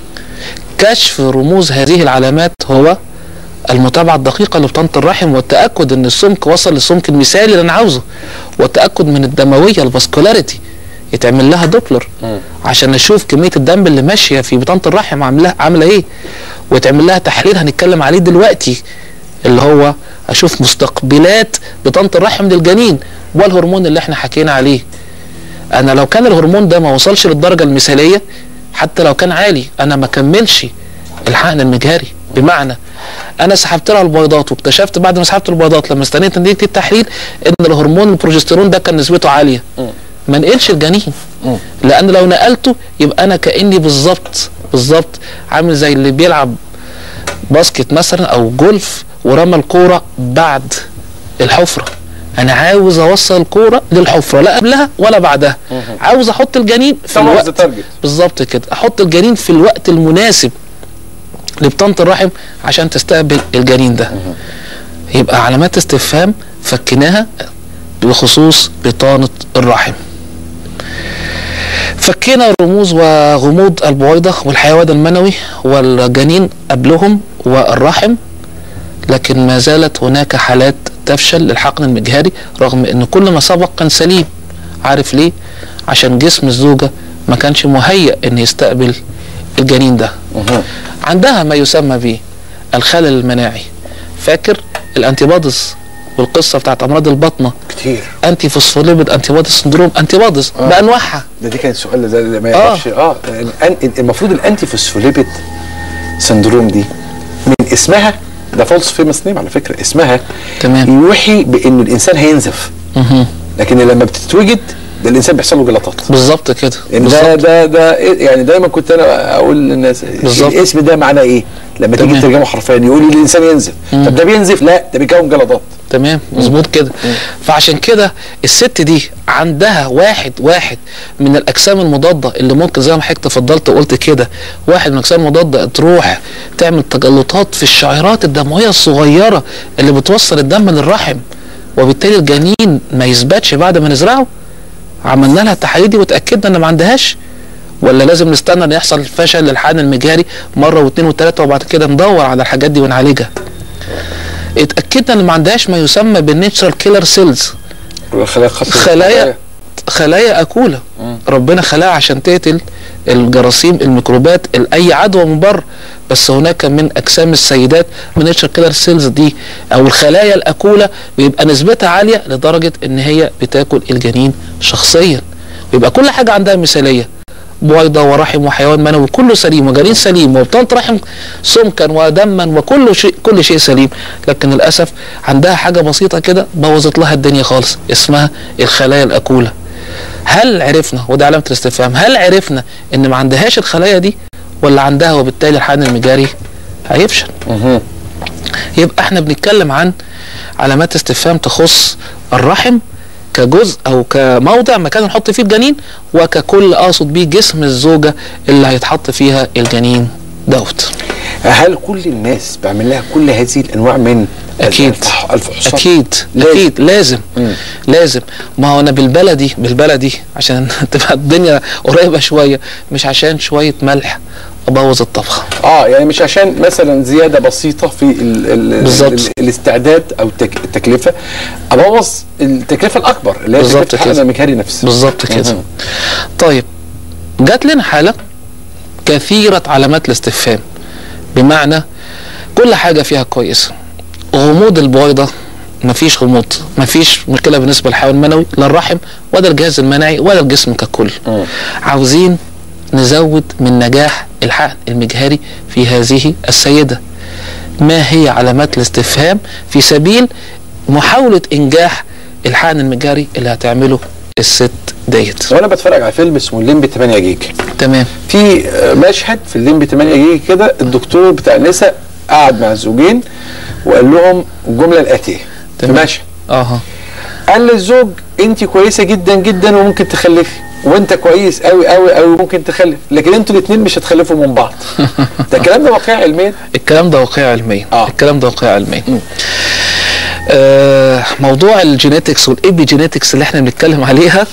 كشف رموز هذه العلامات هو المتابعة الدقيقة لبطانة الرحم والتأكد ان السمك وصل للسمك المثالي اللي انا عاوزه والتأكد من الدموية الفاسكولاريتي يتعمل لها دوبلر عشان اشوف كمية الدم اللي ماشية في بطانة الرحم عاملة عاملة ايه ويتعمل لها تحليل هنتكلم عليه دلوقتي اللي هو اشوف مستقبلات بطانة الرحم للجنين والهرمون اللي احنا حكينا عليه انا لو كان الهرمون ده ما وصلش للدرجة المثالية حتى لو كان عالي انا ما كملش الحقن المجهري بمعنى انا سحبت لها البيضات واكتشفت بعد ما سحبت البيضات لما استنيت نتيجه التحليل ان الهرمون البروجستيرون ده كان نسبته عاليه ما نقلش الجنين لان لو نقلته يبقى انا كاني بالظبط بالظبط عامل زي اللي بيلعب باسكت مثلا او جولف ورمى الكوره بعد الحفره انا عاوز اوصل الكوره للحفره لا قبلها ولا بعدها عاوز احط الجنين في Towards الوقت the target. بالظبط كده احط الجنين في الوقت المناسب لبطانة الرحم عشان تستقبل الجنين ده يبقى علامات استفهام فكناها بخصوص بطانة الرحم فكينا رموز وغموض البويضة والحيوان المنوي والجنين قبلهم والرحم لكن ما زالت هناك حالات تفشل للحقن المجهري رغم ان كل ما سبق كان سليم عارف ليه عشان جسم الزوجة ما كانش مهيأ ان يستقبل الجنين ده عندها ما يسمى به الخلل المناعي فاكر الانتيبادز والقصه بتاعت امراض البطنه كتير انتي فوسفوليبيد انتيبادز سندروم انتيبادز بانواعها ده دي كان السؤال ده اللي ما آه. يعرفش اه الأن- المفروض الانتي فوسفوليبيد سندروم دي من اسمها ده فولس فيمس نيم على فكره اسمها تمام. يوحي بان الانسان هينزف مهم. لكن لما بتتوجد ده الانسان بيحصل له جلطات بالظبط كده يعني ده بالظبط ده ده إيه- يعني دايما كنت انا اقول للناس بالظبط. الاسم ده معناه ايه؟ لما تيجي تمام. تترجمه حرفيا يقول لي الانسان ينزف طب ده بينزف؟ لا ده بيكون جلطات تمام مظبوط كده فعشان كده الست دي عندها واحد واحد من الاجسام المضاده اللي ممكن زي ما حضرتك تفضلت وقلت كده واحد من الاجسام المضاده تروح تعمل تجلطات في الشعيرات الدمويه الصغيره اللي بتوصل الدم للرحم وبالتالي الجنين ما يثبتش بعد ما نزرعه عملنا لها التحاليل دي وتاكدنا ان ما عندهاش ولا لازم نستنى ان يحصل فشل للحقن المجهري مره واثنين وثلاثه وبعد كده ندور على الحاجات دي ونعالجها اتاكدنا ان ما عندهاش ما يسمى بالنيتشرال كيلر سيلز خلايا خط خلايا خلايا اكوله ربنا خلاها عشان تقتل الجراثيم الميكروبات ال- اي عدوى من بره بس هناك من اجسام السيدات من نيتشر كيلر سيلز دي او الخلايا الاكوله بيبقى نسبتها عاليه لدرجه ان هي بتاكل الجنين شخصيا ويبقى كل حاجه عندها مثاليه بويضه ورحم وحيوان منوي كله سليم وجنين سليم وبطانه رحم سمكا ودما وكل شيء كل شيء سليم لكن للاسف عندها حاجه بسيطه كده بوظت لها الدنيا خالص اسمها الخلايا الاكوله هل عرفنا وده علامه الاستفهام هل عرفنا ان ما عندهاش الخلايا دي ولا عندها وبالتالي الحقن المجاري هيفشل يبقى احنا بنتكلم عن علامات استفهام تخص الرحم كجزء او كموضع مكان نحط فيه الجنين وككل اقصد بيه جسم الزوجه اللي هيتحط فيها الجنين دوت هل كل الناس بيعمل لها كل هذه الانواع من اكيد الفح- الفحوصات اكيد لازم. اكيد لازم مم. لازم ما هو انا بالبلدي بالبلدي عشان تبقى الدنيا قريبه شويه مش عشان شويه ملح ابوظ الطبخه اه يعني مش عشان مثلا زياده بسيطه في ال ال بالظبط. ال الاستعداد او التك التكلفه ابوظ التكلفه الاكبر اللي هي بالظبط تكلفه كده. الحقن المجهري نفسه بالظبط كده مهم. طيب جات لنا حاله كثيره علامات الاستفهام بمعنى كل حاجه فيها كويسه غموض البويضه مفيش غموض مفيش مشكله بالنسبه للحيوان المنوي لا الرحم ولا الجهاز المناعي ولا الجسم ككل مم. عاوزين نزود من نجاح الحقن المجهري في هذه السيده ما هي علامات الاستفهام في سبيل محاوله انجاح الحقن المجهري اللي هتعمله الست ديت وانا بتفرج على فيلم اسمه الليمبي 8 جيجا تمام في آه، مشهد في الليمبي 8 جيجا كده الدكتور بتاع النساء قعد مع الزوجين وقال لهم الجمله الاتيه في تمام. مشهد اها قال للزوج انت كويسه جدا جدا وممكن تخلفي وانت كويس قوي قوي قوي وممكن تخلف لكن انتوا الاثنين مش هتخلفوا من بعض ده الكلام ده واقعي علميا الكلام ده واقعي علميا آه. الكلام ده واقعي علميا آه موضوع الجينيتكس والابي جينيتكس اللي احنا بنتكلم عليها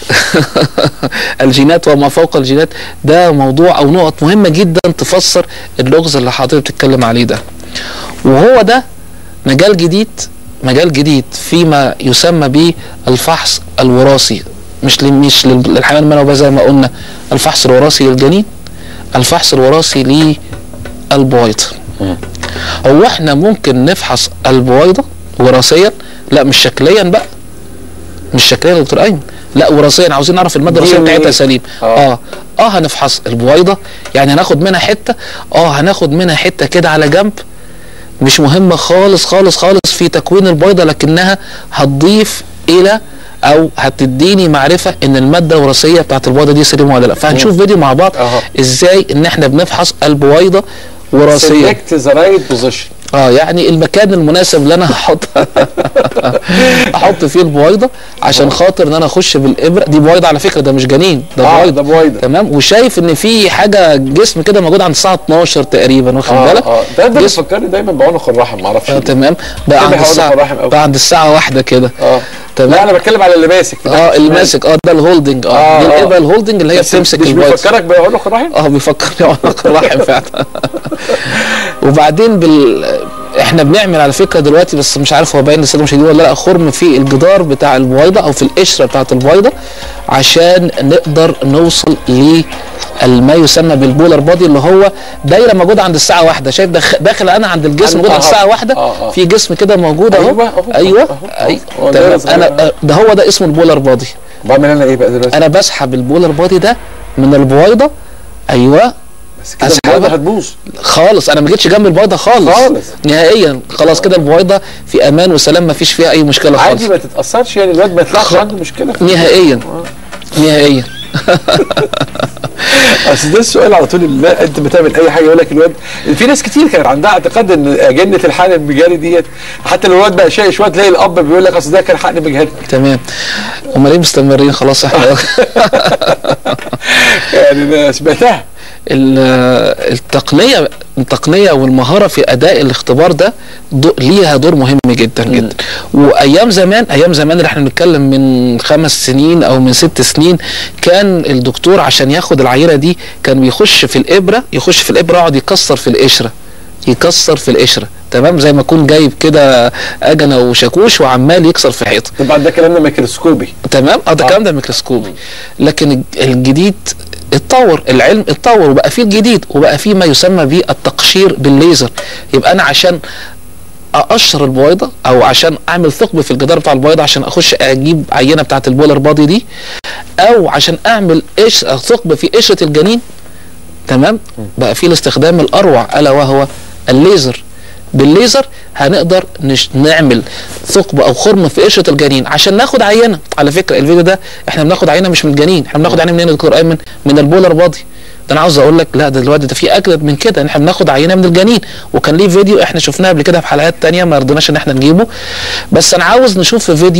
الجينات وما فوق الجينات ده موضوع او نقط مهمه جدا تفسر اللغز اللي حضرتك بتتكلم عليه ده وهو ده مجال جديد مجال جديد فيما يسمى به الفحص الوراثي مش ل- مش لل- للحيوان المنوي بقى زي ما قلنا الفحص الوراثي للجنين الفحص الوراثي للبويضه هو احنا ممكن نفحص البويضه وراثيا لا مش شكليا بقى مش شكليا يا دكتور ايمن لا وراثيا عاوزين نعرف الماده الوراثيه DNA. بتاعتها سليم آه. اه اه هنفحص البويضه يعني هناخد منها حته اه هناخد منها حته كده على جنب مش مهمه خالص خالص خالص في تكوين البيضه لكنها هتضيف الى او هتديني معرفه ان الماده الوراثيه بتاعت البيضه دي سليمه ولا لا فهنشوف فيديو مع بعض أها. ازاي ان احنا بنفحص البويضه وراثيا سيلكت ذا رايت بوزيشن اه يعني المكان المناسب اللي انا هحط احط فيه البويضه عشان خاطر ان انا اخش بالابره دي بويضه على فكره ده مش جنين ده اه بويضه ده بويضه تمام وشايف ان في حاجه جسم كده موجود عند الساعه 12 تقريبا واخد اه بالك اه ده ده جسم بيفكرني دايما بعنق الرحم ما اعرفش آه ليه. تمام بقى عند بيحاول الساعه الرحم أوي. بقى عند الساعه واحدة كده اه تمام لا انا بتكلم على اللي ماسك في اه ناحية اللي الشمال. ماسك اه ده الهولدنج اه, آه، دي آه. الابره الهولدنج اللي هي بس بتمسك مش البويضه بيفكرك بعنق الرحم اه بيفكرني عنق الرحم فعلا وبعدين بال احنا بنعمل على فكره دلوقتي بس مش عارف هو باين للساده المشاهدين ولا لا خرم في الجدار بتاع البويضه او في القشره بتاعه البويضه عشان نقدر نوصل ل ما يسمى بالبولر بودي اللي هو دايره موجوده عند الساعه واحدة شايف دخ- داخل انا عند الجسم عند- موجود عند آه. الساعه واحدة آه، آه. في جسم كده موجود اهو أيوة، أهو، ايوه أهو، أهو. ايوه هو دايرة تمام انا صغيرة. آه، ده هو ده اسمه البولر بودي بعمل انا ايه بقى دلوقتي انا بسحب البولر بودي ده من البويضه ايوه بس كده أسحبها. البويضه هتبوظ خالص انا ما جيتش جنب البيضه خالص خالص. نهائيا خلاص كده البويضه في امان وسلام ما فيش فيها اي مشكله خالص عادي ما تتاثرش يعني الواد ما يطلعش خ- عنده مشكله نهائيا نهائيا اصل ده السؤال على طول اللي انت بتعمل اي حاجه يقول لك الواد في ناس كتير كانت عندها اعتقاد ان جنه الحقن المجاري ديت حتى لو الواد بقى شقي شويه تلاقي الاب بيقول لك اصل ده كان حقن مجاري تمام هم ليه مستمرين خلاص احنا يعني انا سمعتها ال- التقنيه التقنيه والمهاره في اداء الاختبار ده دو ليها دور مهم جدا جدا وايام زمان ايام زمان اللي احنا بنتكلم من خمس سنين او من ست سنين كان الدكتور عشان ياخد العينه دي كان بيخش في الابره يخش في الابره يقعد يكسر في القشره يكسر في القشره تمام زي ما يكون جايب كده اجنه وشاكوش وعمال يكسر في حيطه طبعا ده كلام ده ميكروسكوبي تمام اه ده الكلام ده ميكروسكوبي لكن الج- الجديد اتطور العلم اتطور وبقى فيه الجديد وبقى فيه ما يسمى بالتقشير بالليزر يبقى انا عشان اقشر البويضه او عشان اعمل ثقب في الجدار بتاع البويضه عشان اخش اجيب عينه بتاعه البولر بادي دي او عشان اعمل قش ثقب في قشره الجنين تمام بقى فيه الاستخدام الاروع الا وهو الليزر بالليزر هنقدر نش... نعمل ثقب او خرم في قشره الجنين عشان ناخد عينه على فكره الفيديو ده احنا بناخد عينه مش من الجنين احنا بناخد عينه منين يا دكتور ايمن من البولر بادي ده انا عاوز اقول لك لا ده دلوقتي ده في اجدد من كده ان احنا بناخد عينه من الجنين وكان ليه فيديو احنا شفناه قبل كده في حلقات تانية ما رضيناش ان احنا نجيبه بس انا عاوز نشوف في فيديو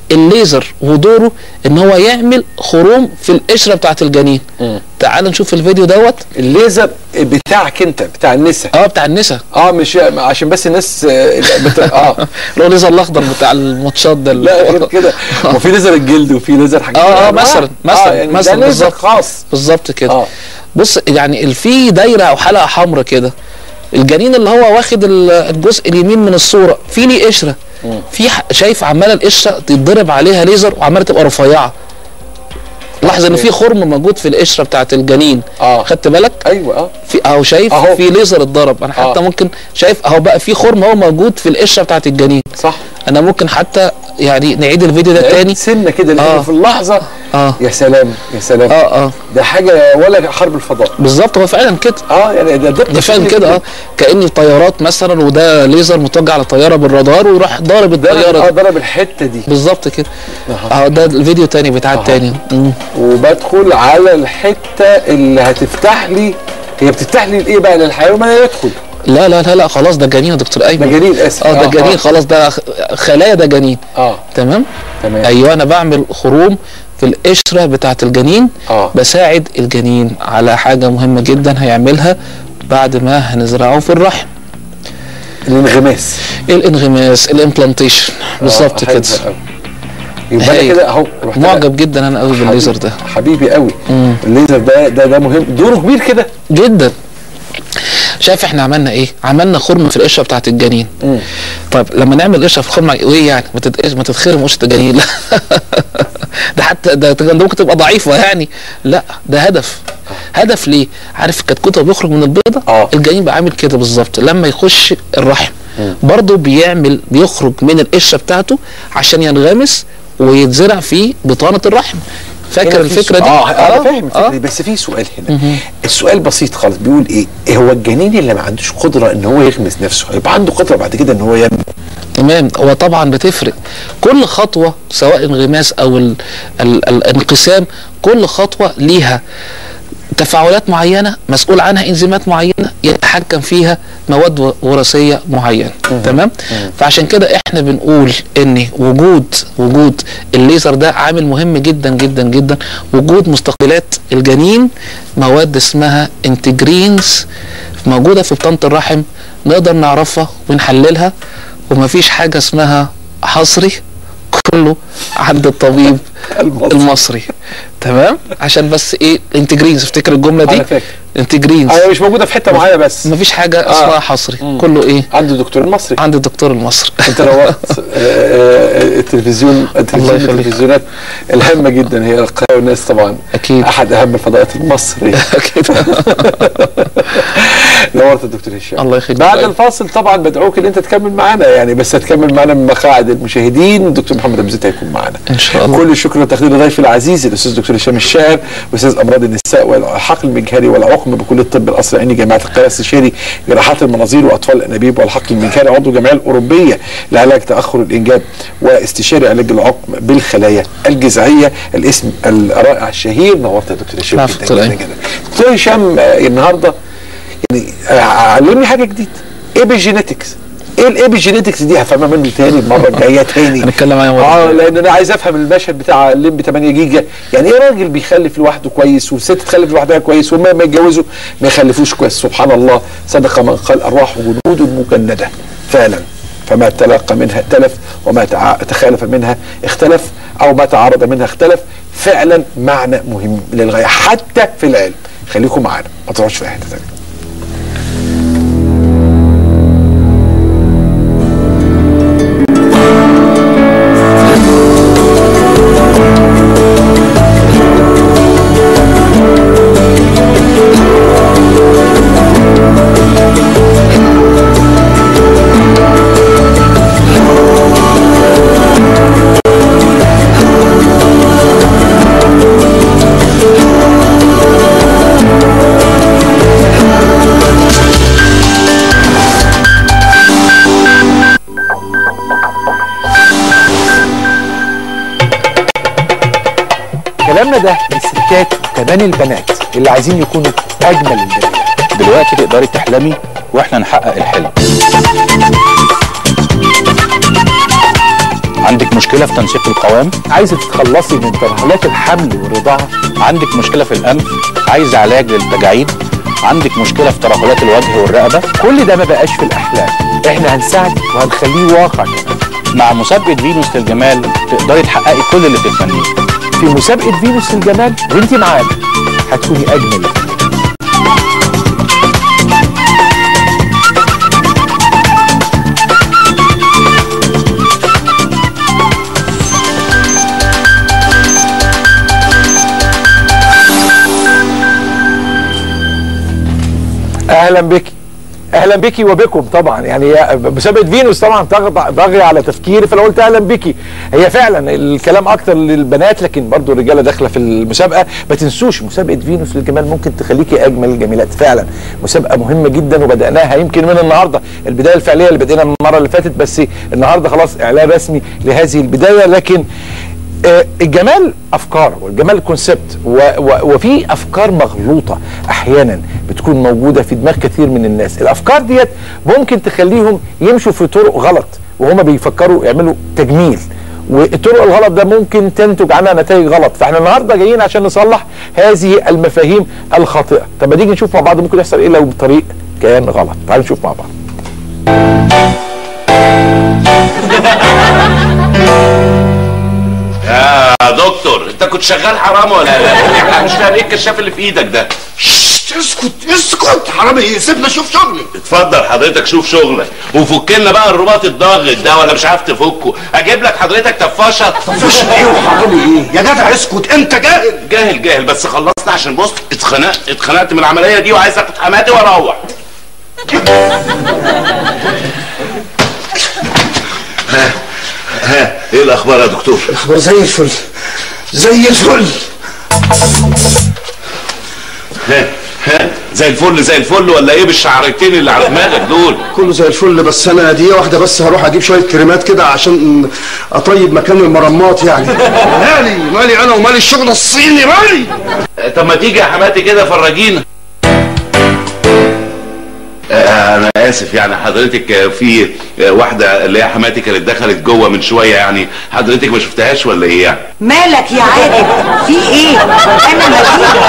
الليزر ودوره ان هو يعمل خروم في القشره بتاعت الجنين تعال نشوف الفيديو دوت الليزر بتاعك انت بتاع النسا اه بتاع النسا اه مش عشان بس الناس آه، بت... اه اللي هو الليزر الاخضر بتاع الماتشات ده لا غير كده وفي ليزر الجلد وفي ليزر حاجات اه اه أنواع. مثلا مثلا يعني مثلا ده ليزر بالظبط خاص بالظبط كده اه بص يعني ال- في دايره او حلقه حمراء كده الجنين اللي هو واخد ال- الجزء اليمين من الصوره في ليه قشره في ح- شايف عماله القشره تتضرب عليها ليزر وعماله تبقى رفيعه لاحظ ان في خرم موجود في القشره بتاعت الجنين اه خدت بالك ايوه اه في اهو شايف أهو. في ليزر اتضرب انا حتى آه. ممكن شايف اهو بقى في خرم اهو موجود في القشره بتاعت الجنين صح انا ممكن حتى يعني نعيد الفيديو ده تاني سنه كده لانه آه. في اللحظه اه يا سلام يا سلام اه اه ده حاجه ولا حرب الفضاء بالظبط هو فعلا كده اه يعني ده دقة ده فعلا شديدة كده اه جداً. كأن طيارات مثلا وده ليزر متوجه على طياره بالرادار ويروح ضارب ضرب الطياره اه دي. ضرب الحته دي بالظبط كده أها. اهو ده الفيديو تاني بيتعاد أها. تاني مم. وبدخل على الحته اللي هتفتح لي هي بتفتح لي الايه بقى للحيوان ما يدخل لا لا لا لا خلاص ده جنين يا دكتور ده ايمن جنين اسف اه ده آه، جنين آه. خلاص ده خ- خلايا ده جنين اه تمام تمام ايوه انا بعمل خروم في القشره بتاعه الجنين اه بساعد الجنين على حاجه مهمه جدا هيعملها بعد ما هنزرعه في الرحم الانغماس الانغماس الامبلانتيشن بالظبط آه، حلو كده أوي. يبقى انا هايل. كده اهو رحت أنا- معجب جدا انا قوي بالليزر ده حبيبي قوي مم. الليزر ده ده ده مهم دوره كبير كده جدا شايف احنا عملنا ايه عملنا خرم في القشره بتاعت الجنين مم. طيب لما نعمل قشره في خرم وايه يعني ما تتقش ما تتخرم قشره الجنين لا ده حتى ده ده ممكن تبقى ضعيفه يعني لا ده هدف هدف ليه عارف الكتكوت وهو بيخرج من البيضه آه. الجنين بقى عامل كده بالظبط لما يخش الرحم برضه بيعمل بيخرج من القشره بتاعته عشان ينغمس ويتزرع في بطانه الرحم فاكر هنا في الفكره سؤال- دي اه انا فاهم الفكره آه. دي بس في سؤال هنا السؤال بسيط خالص بيقول ايه إيه هو الجنين اللي ما عندوش قدره ان هو يغمس نفسه هيبقى عنده قدره بعد كده ان هو ينمو تمام هو طبعا بتفرق كل خطوه سواء انغماس او ال ال الانقسام كل خطوه ليها تفاعلات معينه مسؤول عنها انزيمات معينه يتحكم فيها مواد و- وراثيه معينه تمام فعشان كده احنا بنقول ان وجود وجود الليزر ده عامل مهم جدا جدا جدا وجود مستقبلات الجنين مواد اسمها انتجرينز موجوده في بطانه الرحم نقدر نعرفها ونحللها ومفيش حاجه اسمها حصري كله عند الطبيب المصري. المصري تمام عشان بس ايه الانتجرينز افتكر الجمله دي أنا فاكر. انتجرينز هي مش موجوده في حته معينه بس مفيش حاجه آه. اسمها حصري كله ايه عند الدكتور المصري عند الدكتور المصري انت روقت آه، آه، التلفزيون التلفزيون يخليك. التلفزيونات الهامه جدا هي القناه والناس طبعا أكيد. احد اهم الفضاءات المصري كده نورت الدكتور هشام الله يخليك. بعد طيب. الفاصل طبعا بدعوك ان انت تكمل معانا يعني بس هتكمل معانا من مقاعد المشاهدين الدكتور محمد ابو زيد هيكون معانا ان شاء الله كل الشكر والتقدير لضيفي العزيز الاستاذ دكتور هشام الشاعر واستاذ امراض النساء والحقل المجهري والعقم بكليه الطب القصر العيني جامعه القاهره استشاري جراحات المناظير واطفال الانابيب والحقل المجهري عضو الجمعيه الاوروبيه لعلاج تاخر الانجاب واستشاري علاج العقم بالخلايا الجذعيه الاسم الرائع الشهير نورت يا دكتور هشام العفو، جدا دكتور جدا أيمن. جدا دكتور هشام آه، النهارده يعني آه، علمني حاجه جديده ايبيجينيتكس ايه الايبيجينيتكس دي هفهمها منه تاني المره الجايه تاني هنتكلم عنها مرة اه تانية. لان انا عايز افهم المشهد بتاع الليمبي 8 جيجا يعني ايه راجل بيخلف لوحده كويس وست تخلف لوحدها كويس وما ما يتجوزوا ما يخلفوش كويس سبحان الله صدق من قال ارواح جنود مجنده فعلا فما تلقى منها ائتلف وما تع- تخالف منها اختلف او ما تعارض منها اختلف فعلا معنى مهم للغايه حتى في العلم خليكم معانا ما تروحوش في أي حته ثانيه كلامنا ده للستات وكمان البنات اللي عايزين يكونوا اجمل البنات دلوقتي تقدري تحلمي واحنا نحقق الحلم عندك مشكله في تنسيق القوام عايزه تتخلصي من ترهلات الحمل والرضاعه عندك مشكله في الانف عايز علاج للتجاعيد عندك مشكله في ترهلات الوجه والرقبه كل ده ما بقاش في الاحلام احنا هنساعدك وهنخليه واقع كمان مع مسابقه فينوس للجمال تقدري تحققي كل اللي بتتمنيه في مسابقه فينوس للجمال وانت معانا هتكوني اجمل اهلا بك اهلا بك وبكم طبعا يعني هي مسابقه فينوس طبعا تغض- طاغيه على تفكيري فانا قلت اهلا بك هي فعلا الكلام اكتر للبنات لكن برضو الرجاله داخله في المسابقه ما تنسوش مسابقه فينوس للجمال ممكن تخليكي اجمل الجميلات فعلا مسابقه مهمه جدا وبداناها يمكن من النهارده البدايه الفعليه اللي بدينا من المره اللي فاتت بس النهارده خلاص اعلان رسمي لهذه البدايه لكن آه، الجمال افكار والجمال كونسبت و- و- وفي افكار مغلوطه احيانا بتكون موجوده في دماغ كثير من الناس الافكار ديت ممكن تخليهم يمشوا في طرق غلط وهما بيفكروا يعملوا تجميل والطرق الغلط ده ممكن تنتج عنها نتائج غلط فاحنا النهارده جايين عشان نصلح هذه المفاهيم الخاطئه طب ما تيجي نشوف مع بعض ممكن يحصل ايه لو بطريق كان غلط تعالوا نشوف مع بعض يا دكتور انت كنت شغال حرام ولا لا؟ احنا مش فاهم ايه الكشاف اللي في ايدك ده ششت، اسكت اسكت حرامي ايه سيبنا اشوف شغلي اتفضل حضرتك شوف شغلك وفك لنا بقى الرباط الضاغط ده ولا مش عارف تفكه اجيب لك حضرتك تفاشه مفيش ايه وحرامي ايه يا جدع اسكت انت جاهل جاهل جاهل بس خلصنا عشان بص اتخنقت اتخنقت من العمليه دي وعايز اخد حماتي واروح ها ها ايه الاخبار يا دكتور اخبار زي الفل زي الفل ها ها زي الفل زي الفل ولا ايه بالشعرتين اللي على دماغك دول كله زي الفل بس انا دقيقه واحده بس هروح اجيب شويه كريمات كده عشان اطيب مكان المرمات يعني مالي مالي انا ومالي الشغل الصيني مالي طب ما تيجي يا حماتي كده فرجينا آه، انا اسف يعني حضرتك آه، في آه، واحده اللي هي حماتي كانت دخلت جوه من شويه يعني حضرتك ما شفتهاش ولا ايه يعني مالك يا عادل في ايه انا مجيدة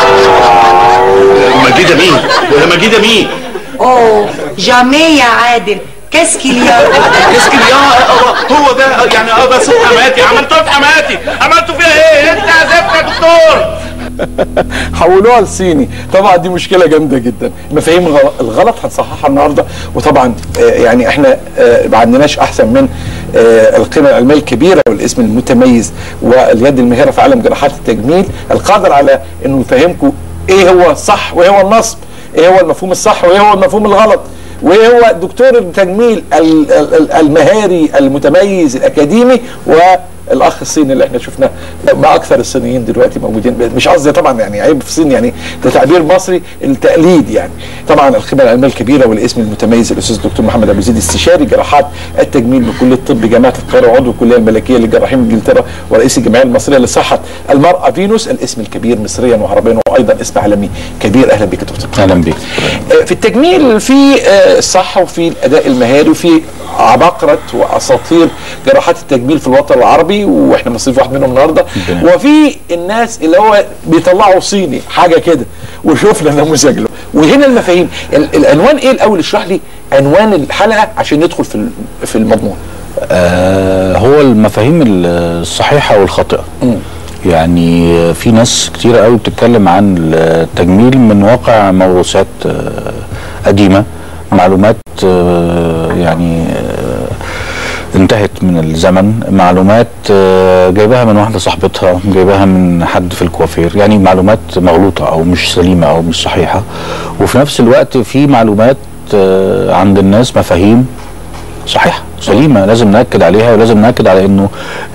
مجيده مين آه، مجيده مين اوه جامي يا عادل كاسكي اليوم اسكت يا هو هو ده آه، يعني اه بس حماتي عملتوا في حماتي عملتوا فيها ايه انت يا زفت يا دكتور حولوها لصيني طبعا دي مشكله جامده جدا المفاهيم الغل- الغلط هنصححها النهارده وطبعا آه، يعني احنا آه، ما عندناش احسن من آه، القيمه العلميه الكبيره والاسم المتميز واليد الماهره في عالم جراحات التجميل القادر على انه يفهمكم ايه هو الصح وايه هو النصب ايه هو المفهوم الصح وايه هو المفهوم الغلط وايه هو دكتور التجميل ال- ال- ال- المهاري المتميز الاكاديمي والاخ الصيني اللي احنا شفناه ما اكثر الصينيين دلوقتي موجودين مش قصدي طبعا يعني عيب في الصين يعني ده تعبير مصري التقليد يعني طبعا الخبره العلميه الكبيره والاسم المتميز الاستاذ الدكتور محمد ابو زيد استشاري جراحات التجميل بكليه الطب جامعه القاهره وعضو الكليه الملكيه للجراحين انجلترا ورئيس الجمعيه المصريه لصحه المراه فينوس الاسم الكبير مصريا وعربيا وايضا اسم عالمي كبير اهلا بك يا دكتور اهلا بيك في التجميل في آه، الصحة وفي الأداء المهاري وفي عباقرة وأساطير جراحات التجميل في الوطن العربي وإحنا بنستضيف واحد منهم النهاردة وفي الناس اللي هو بيطلعوا صيني حاجة كده وشوفنا نموذج له وهنا المفاهيم ال- العنوان إيه الأول اشرح لي عنوان الحلقة عشان ندخل في ال- في المضمون آه هو المفاهيم الصحيحه والخاطئه يعني في ناس كتيرة قوي بتتكلم عن التجميل من واقع موروثات آه، قديمة معلومات آه، يعني آه، انتهت من الزمن معلومات آه، جايباها من واحدة صاحبتها جايباها من حد في الكوافير يعني معلومات مغلوطة أو مش سليمة أو مش صحيحة وفي نفس الوقت في معلومات آه، عند الناس مفاهيم صحيحه سليمه لازم ناكد عليها ولازم ناكد على انه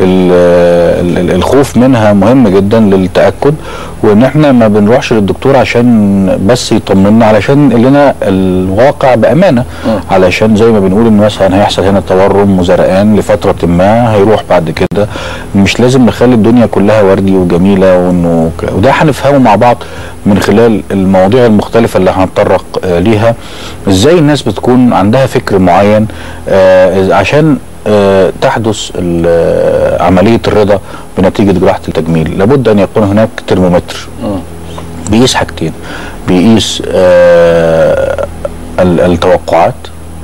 ال- ال- الخوف منها مهم جدا للتاكد وان احنا ما بنروحش للدكتور عشان بس يطمنا علشان يقول لنا الواقع بامانه علشان زي ما بنقول ان مثلا هيحصل هنا تورم وزرقان لفتره ما هيروح بعد كده مش لازم نخلي الدنيا كلها وردي وجميله وانه ك- وده هنفهمه مع بعض من خلال المواضيع المختلفه اللي هنتطرق آه، ليها ازاي الناس بتكون عندها فكر معين آه، عشان آه، تحدث ال- آه، عمليه الرضا بنتيجه جراحه التجميل لابد ان يكون هناك ترمومتر بيقيس حاجتين بيقيس آه، ال- التوقعات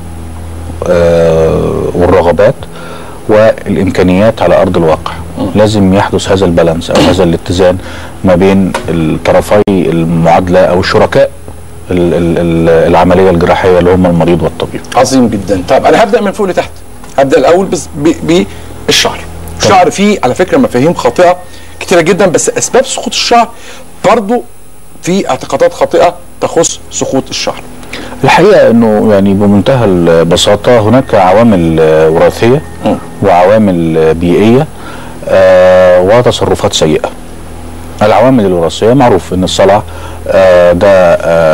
آه، والرغبات والامكانيات على ارض الواقع لازم يحدث هذا البالانس او هذا الاتزان ما بين الطرفي المعادله او الشركاء ال- ال- ال- العمليه الجراحيه اللي هم المريض والطبيب عظيم جدا طب انا هبدا من فوق لتحت هبدا الاول بس ب- بالشعر الشعر فيه على فكره مفاهيم خاطئه كتيره جدا بس اسباب سقوط الشعر برضو في اعتقادات خاطئه تخص سقوط الشعر الحقيقه انه يعني بمنتهى البساطه هناك عوامل آه، وراثيه وعوامل آه، بيئيه آه، وتصرفات سيئه العوامل الوراثيه معروف ان الصلع آه، ده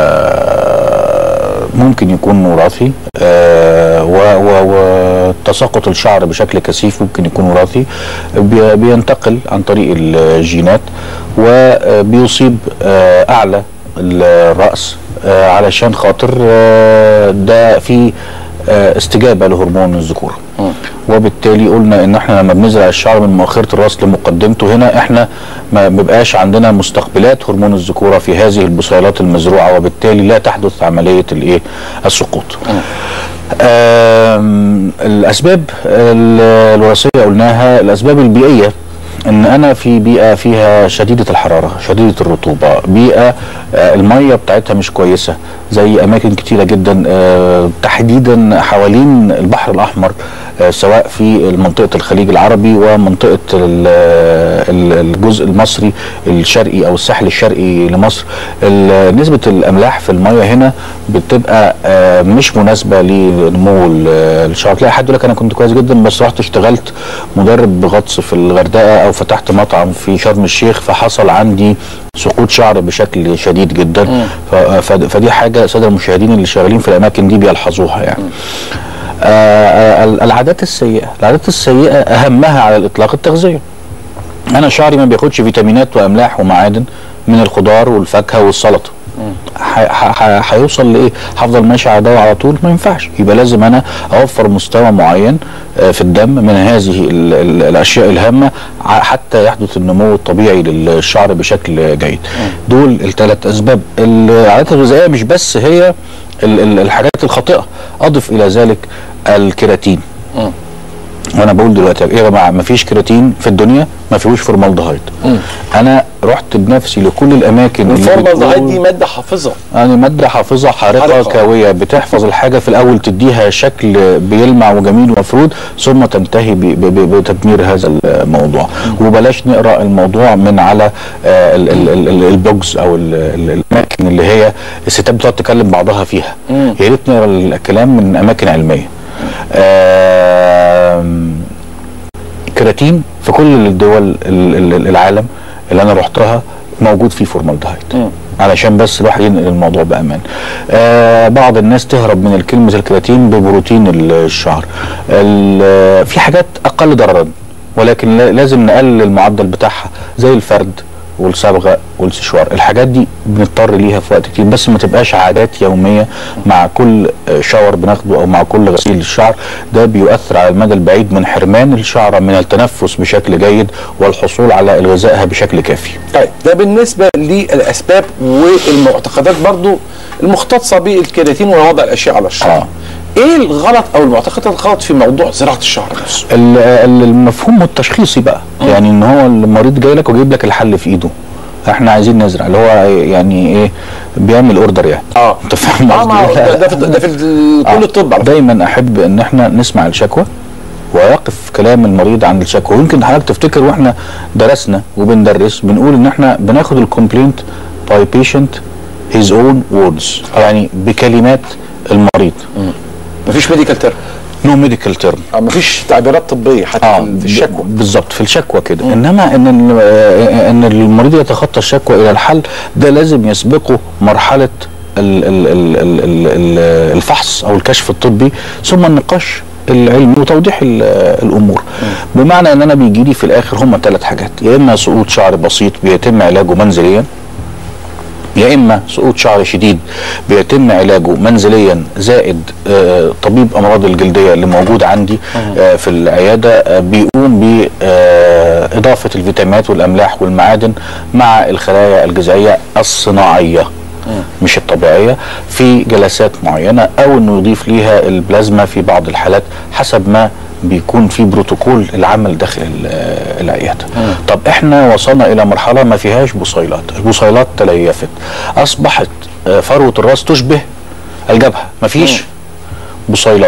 آه، ممكن يكون وراثي آه، و- و- وتساقط الشعر بشكل كثيف ممكن يكون وراثي بي- بينتقل عن طريق الجينات وبيصيب آه، اعلى الراس آه، علشان خاطر آه، ده في آه، استجابه لهرمون الذكوره وبالتالي قلنا ان احنا لما بنزرع الشعر من مؤخره الراس لمقدمته هنا احنا ما بيبقاش عندنا مستقبلات هرمون الذكوره في هذه البصيلات المزروعه وبالتالي لا تحدث عمليه الايه السقوط. آم، الاسباب ال- الوراثيه قلناها الاسباب البيئيه ان انا في بيئه فيها شديده الحراره شديده الرطوبه بيئه آه، الميه بتاعتها مش كويسه زي اماكن كتيره جدا آه، تحديدا حوالين البحر الاحمر آه، سواء في منطقه الخليج العربي ومنطقه ال- ال- الجزء المصري الشرقي او الساحل الشرقي لمصر ال- نسبه الاملاح في الميه هنا بتبقى آه، مش مناسبه لنمو ال- الشعر تلاقي حد يقول لك انا كنت كويس جدا بس رحت اشتغلت مدرب غطس في الغردقه او فتحت مطعم في شرم الشيخ فحصل عندي سقوط شعر بشكل شديد جدا ف- ف- فدي حاجه ساده المشاهدين اللي شغالين في الاماكن دي بيلحظوها يعني آه، آه، العادات السيئه العادات السيئه اهمها على الاطلاق التغذيه انا شعري ما بياخدش فيتامينات واملاح ومعادن من الخضار والفاكهه والسلطه ح- ح- ح- هيوصل لايه؟ هفضل ماشي على ده على طول ما ينفعش يبقى لازم انا اوفر مستوى معين آه، في الدم من هذه ال- ال- الاشياء الهامه ع- حتى يحدث النمو الطبيعي للشعر بشكل جيد. دول الثلاث اسباب العادات الغذائيه مش بس هي ال- ال- الحاجات الخاطئه اضف الى ذلك الكيراتين وانا بقول دلوقتي ايه يا جماعه ما فيش كيراتين في الدنيا ما فيهوش فورمالدهايد انا رحت بنفسي لكل الاماكن اللي الفورمالدهايد بتقول- دي ماده حافظه يعني مادة حافظة حارقة, حارقة. حارقة كاوية بتحفظ الحاجة في الأول تديها شكل بيلمع وجميل ومفروض ثم تنتهي ب- ب- ب- بتدمير هذا الموضوع وبلاش نقرأ الموضوع من على آه، ال- ال- ال- ال- البلوجز أو ال- ال- الأماكن اللي هي الستات بتقعد تكلم بعضها فيها يا ريت نقرأ الكلام من أماكن علمية آم، كراتين في كل الدول ال- ال- العالم اللي انا رحتها موجود فيه فورمالدهايد علشان بس الواحد ينقل الموضوع بامان آه بعض الناس تهرب من كلمه الكراتين ببروتين الشعر ال- في حاجات اقل ضررا ولكن لا- لازم نقلل المعدل بتاعها زي الفرد والصبغه والسشوار الحاجات دي بنضطر ليها في وقت كتير بس ما تبقاش عادات يوميه مع كل آه، شاور بناخده او مع كل غسيل للشعر ده بيؤثر على المدى البعيد من حرمان الشعره من التنفس بشكل جيد والحصول على الغذائها بشكل كافي طيب ده بالنسبه للاسباب والمعتقدات برضو المختصه بالكيراتين ووضع الاشياء على الشعر آه. ايه الغلط او المعتقدات الغلط في موضوع زراعه الشعر نفسه ال- ال- المفهوم التشخيصي بقى يعني ان هو المريض جاي لك وجايب لك الحل في ايده احنا عايزين نزرع اللي هو يعني ايه بيعمل اوردر يعني اه انت فاهم اه قصدي؟ ما هو لا، ده, ده في, ده في ال- آه. كل الطب على فكره دايما احب ان احنا نسمع الشكوى ويقف كلام المريض عند الشكوى ويمكن حضرتك تفتكر واحنا درسنا وبندرس بنقول ان احنا بناخد الكومبلينت باي بيشنت هيز اون ووردز يعني بكلمات المريض مفيش ميديكال تيرم نو ميديكال تيرم آه مفيش تعبيرات طبيه حتى اه في الشكوى ب- بالظبط في الشكوى كده انما ان ال- آه، ان المريض يتخطى الشكوى الى الحل ده لازم يسبقه مرحله ال ال ال ال ال ال الفحص او الكشف الطبي ثم النقاش العلمي وتوضيح ال- الامور بمعنى ان انا بيجي لي في الاخر هم ثلاث حاجات يا اما سقوط شعر بسيط بيتم علاجه منزليا يا اما سقوط شعر شديد بيتم علاجه منزليا زائد آه، طبيب امراض الجلديه اللي موجود عندي آه، في العياده آه، بيقوم باضافه الفيتامينات والاملاح والمعادن مع الخلايا الجذعيه الصناعيه مش الطبيعيه في جلسات معينه او انه يضيف ليها البلازما في بعض الحالات حسب ما بيكون في بروتوكول العمل داخل ال- العياده. طب احنا وصلنا الى مرحله ما فيهاش بصيلات، البصيلات تليفت اصبحت آه، فروه الراس تشبه الجبهه، مفيش بصيلات.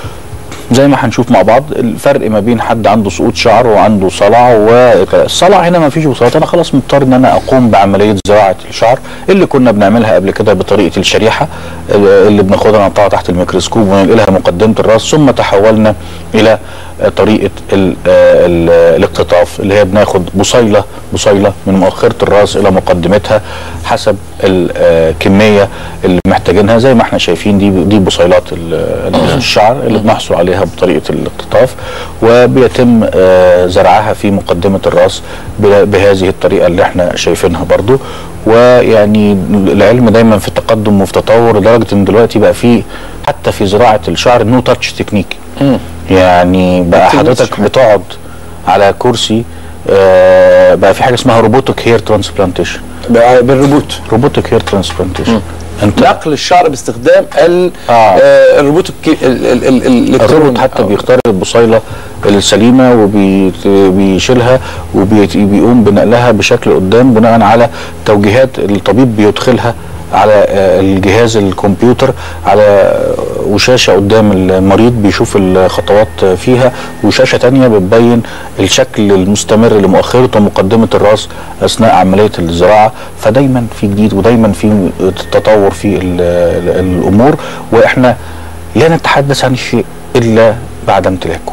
زي ما هنشوف مع بعض الفرق ما بين حد عنده سقوط شعر وعنده صلع والصلع هنا ما فيش بصيلات انا خلاص مضطر ان انا اقوم بعمليه زراعه الشعر اللي كنا بنعملها قبل كده بطريقه الشريحه اللي بناخدها نقطعها تحت الميكروسكوب وننقلها مقدمه الراس ثم تحولنا الى طريقه ال ال الاقتطاف اللي هي بناخد بصيله بصيله من مؤخره الراس الى مقدمتها حسب الكميه اللي محتاجينها زي ما احنا شايفين دي دي بصيلات ال- الشعر اللي بنحصل عليها بطريقه الاقتطاف وبيتم آه، زرعها في مقدمه الراس ب- بهذه الطريقه اللي احنا شايفينها برضو ويعني العلم دايما في تقدم وفي تطور لدرجه ان دلوقتي بقى في حتى في زراعه الشعر نو تاتش تكنيك يعني بقى حضرتك بتقعد على كرسي آه، بقى في حاجه اسمها روبوتك هير ترانسبلانتيشن بالروبوت روبوتك هير ترانسبلانتيشن انت نقل الشعر باستخدام ال- آه. آه، الروبوت الكي- ال- ال- ال- الروبوت الالكتروني حتى آه. بيختار البصيله السليمه وبيشيلها وبيقوم بنقلها بشكل قدام بناء على توجيهات الطبيب بيدخلها على آه، الجهاز الكمبيوتر على آه، وشاشه قدام المريض بيشوف الخطوات فيها وشاشه تانية بتبين الشكل المستمر لمؤخره ومقدمه الراس اثناء عمليه الزراعه فدايما في جديد ودايما في تطور في ال- ال- الامور واحنا لا نتحدث عن الشيء الا بعد امتلاكه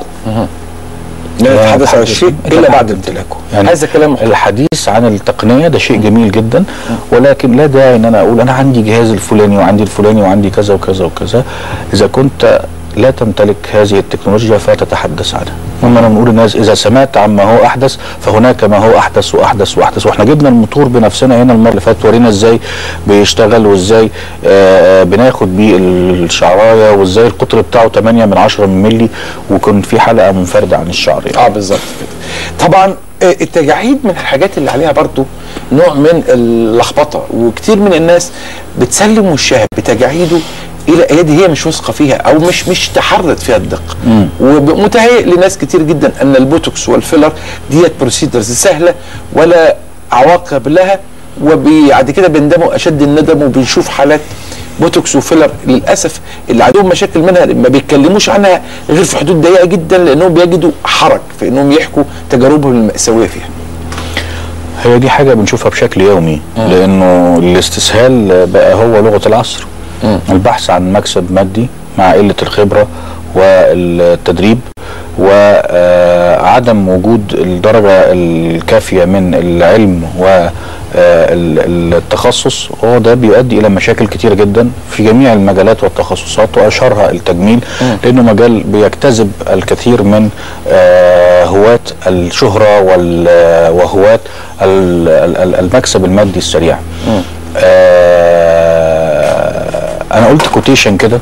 لا نتحدث عن الشيء الا بعد امتلاكه يعني هذا كلام محترم. الحديث عن التقنيه ده شيء جميل جدا ولكن لا داعي ان انا اقول انا عندي جهاز الفلاني وعندي الفلاني وعندي كذا وكذا وكذا اذا كنت لا تمتلك هذه التكنولوجيا فتتحدث عنها هم انا بنقول الناس اذا سمعت عما هو احدث فهناك ما هو احدث واحدث واحدث واحنا جبنا الموتور بنفسنا هنا المره اللي فاتت ورينا ازاي بيشتغل وازاي آه بناخد بيه الشعرايه وازاي القطر بتاعه 8 من 10 من ملي وكان في حلقه منفرده عن الشعر يعني. اه بالظبط كده طبعا آه، التجاعيد من الحاجات اللي عليها برضو نوع من اللخبطه وكتير من الناس بتسلم وشها بتجاعيده الى ايادي هي مش واثقه فيها او مش مش تحرت فيها الدقه ومتهيئ لناس كتير جدا ان البوتوكس والفيلر ديت بروسيدرز سهله ولا عواقب لها وبعد كده بيندموا اشد الندم وبنشوف حالات بوتوكس وفيلر للاسف اللي عندهم مشاكل منها ما بيتكلموش عنها غير في حدود ضيقه جدا لانهم بيجدوا حرج في انهم يحكوا تجاربهم المأساويه فيها. هي دي حاجة بنشوفها بشكل يومي لأنه الاستسهال بقى هو لغة العصر البحث عن مكسب مادي مع قلة الخبرة والتدريب وعدم وجود الدرجة الكافية من العلم والتخصص هو ده بيؤدي إلى مشاكل كتيرة جدا في جميع المجالات والتخصصات وأشهرها التجميل لأنه مجال بيجتذب الكثير من آه، هواة الشهرة وال- وهواة ال- ال- ال- المكسب المادي السريع آه، أنا قلت كوتيشن كده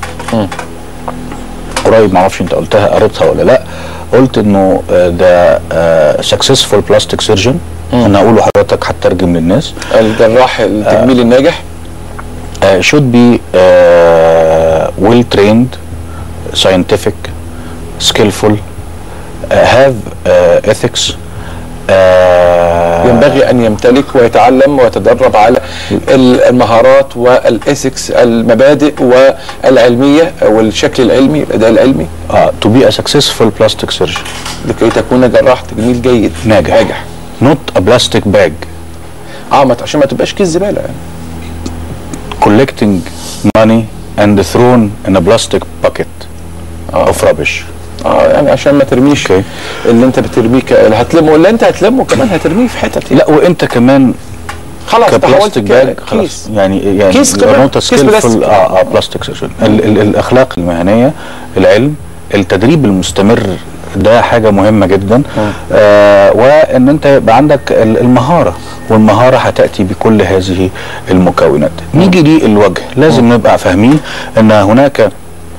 قريب معرفش انت قلتها قريتها ولا لا قلت انه آه، ده سكسسفول بلاستيك سيرجن انا اقوله حضرتك هترجم للناس الجراح التجميل الناجح uh, should be uh, well trained, scientific, skillful, uh, have uh, ethics. Uh, ينبغي ان يمتلك ويتعلم ويتدرب على ال- المهارات والاسكس المبادئ والعلميه والشكل العلمي الاداء العلمي uh, to be a successful plastic surgeon. لكي تكون جراح تجميل جيد ناجح. ناجح Not a plastic bag اه ما ت- عشان ما تبقاش كيس زباله يعني collecting money and thrown in a plastic bucket of rubbish. اه يعني عشان ما ترميش أوكي. اللي انت بترميه ك- اللي هتلمه ولا انت هتلمه كمان هترميه في حتت لا وانت كمان خلاص تحولت كبلاستيك باج ك- خلاص كيس يعني يعني كيس كمان، نوتة كيس بلاستيك. اه اه بلاستيك سيرجن ال ال الاخلاق المهنيه العلم التدريب المستمر ده حاجه مهمه جدا آه وان انت يبقى عندك ال- المهاره والمهاره هتاتي بكل هذه المكونات نيجي للوجه لازم نبقى فاهمين ان هناك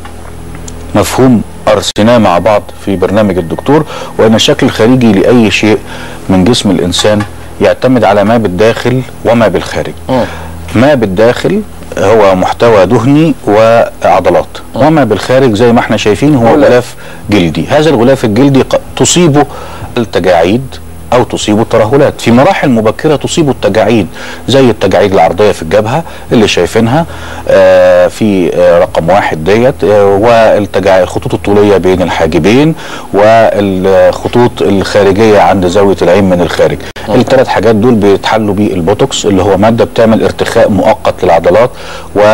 مفهوم أرسناه مع بعض في برنامج الدكتور وأن الشكل الخارجي لأي شيء من جسم الإنسان يعتمد على ما بالداخل وما بالخارج ما بالداخل هو محتوى دهني وعضلات وما بالخارج زي ما احنا شايفين هو غلاف جلدي هذا الغلاف الجلدي ق- تصيبه التجاعيد او تصيبه الترهلات في مراحل مبكره تصيبه التجاعيد زي التجاعيد العرضيه في الجبهه اللي شايفينها آه في آه رقم واحد ديت آه والتجاعيد الخطوط الطوليه بين الحاجبين والخطوط الخارجيه عند زاويه العين من الخارج الثلاث حاجات دول بيتحلوا بالبوتوكس اللي هو ماده بتعمل ارتخاء مؤقت للعضلات و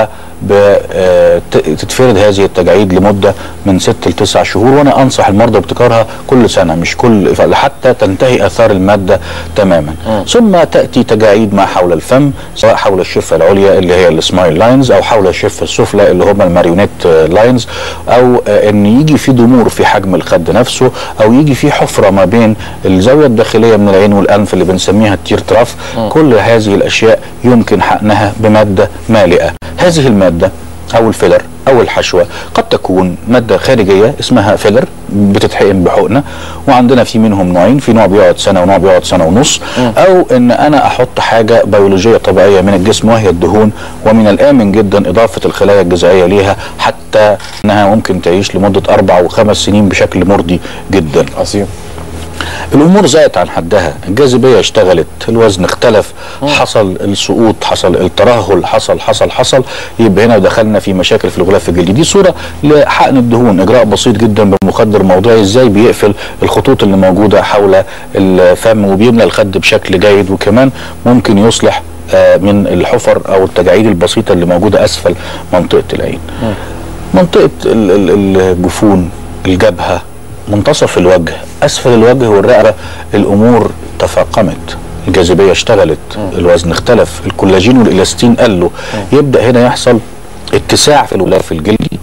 بتتفرد هذه التجاعيد لمده من 6 ل 9 شهور وانا انصح المرضى بابتكارها كل سنه مش كل حتى تنتهي اثار الماده تماما ثم تاتي تجاعيد ما حول الفم سواء حول الشفه العليا اللي هي السمايل لاينز او حول الشفه السفلى اللي هم الماريونيت لاينز او آه، ان يجي في ضمور في حجم الخد نفسه او يجي في حفره ما بين الزاويه الداخليه من العين والانف اللي بنسميها التير تراف كل هذه الاشياء يمكن حقنها بماده مالئه هذه الماده او الفيلر او الحشوه قد تكون ماده خارجيه اسمها فيلر بتتحقن بحقنه وعندنا في منهم نوعين في نوع بيقعد سنه ونوع بيقعد سنه ونص او ان انا احط حاجه بيولوجيه طبيعيه من الجسم وهي الدهون ومن الامن جدا اضافه الخلايا الجذعيه ليها حتى انها ممكن تعيش لمده اربع وخمس سنين بشكل مرضي جدا عظيم الامور زادت عن حدها الجاذبيه اشتغلت الوزن اختلف حصل السقوط حصل الترهل حصل حصل حصل يبقى هنا دخلنا في مشاكل في الغلاف الجلدي دي صوره لحقن الدهون اجراء بسيط جدا بمخدر موضعي ازاي بيقفل الخطوط اللي موجوده حول الفم وبيملى الخد بشكل جيد وكمان ممكن يصلح آه، من الحفر او التجاعيد البسيطه اللي موجوده اسفل منطقه العين منطقه ال- ال- الجفون الجبهه منتصف الوجه اسفل الوجه والرقبه الامور تفاقمت الجاذبيه اشتغلت الوزن اختلف الكولاجين والالاستين قلوا يبدا هنا يحصل اتساع في الغلاف الجلدي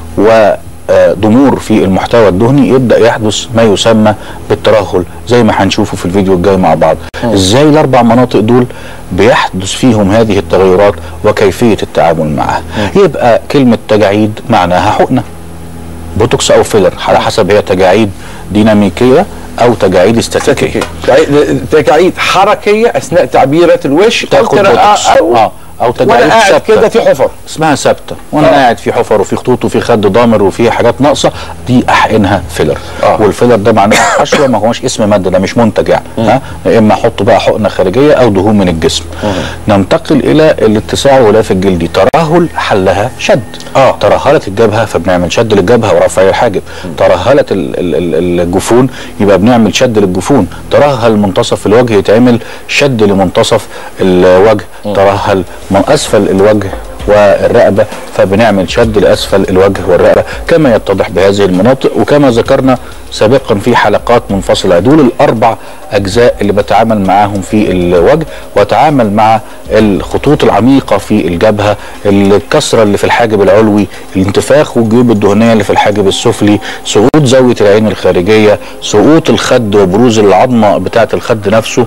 وضمور في المحتوى الدهني يبدا يحدث ما يسمى بالترهل زي ما هنشوفه في الفيديو الجاي مع بعض ازاي الاربع مناطق دول بيحدث فيهم هذه التغيرات وكيفيه التعامل معها يبقى كلمه تجاعيد معناها حقنه بوتوكس او فيلر على حسب هي تجاعيد ديناميكيه او تجاعيد استاتيكيه تجاعيد- تجاعيد حركيه اثناء تعبيرات الوش أو تاخد ترا- بوتوكس او اه او تجاعيد وانا قاعد ثابتة. كده في حفر اسمها ثابته وانا آه. قاعد في حفر وفي خطوط وفي خد ضامر وفي حاجات ناقصه دي احقنها فيلر آه. والفيلر ده معناه حشوه ما هوش اسم ماده ده مش منتج يعني ها يا اما احط بقى حقنه خارجيه او دهون من الجسم ننتقل الى الاتساع الغلاف الجلدي ترهل حلها شد آه. ترهلت الجبهه فبنعمل شد للجبهه ورفع الحاجب ترهلت ال- ال- ال- الجفون يبقى بنعمل شد للجفون ترهل منتصف الوجه يتعمل شد لمنتصف الوجه ترهل من اسفل الوجه والرقبه فبنعمل شد لاسفل الوجه والرقبه كما يتضح بهذه المناطق وكما ذكرنا سابقا في حلقات منفصله دول الاربع اجزاء اللي بتعامل معاهم في الوجه واتعامل مع الخطوط العميقه في الجبهه الكسره اللي في الحاجب العلوي الانتفاخ والجيوب الدهنيه اللي في الحاجب السفلي سقوط زاويه العين الخارجيه سقوط الخد وبروز العظمه بتاعه الخد نفسه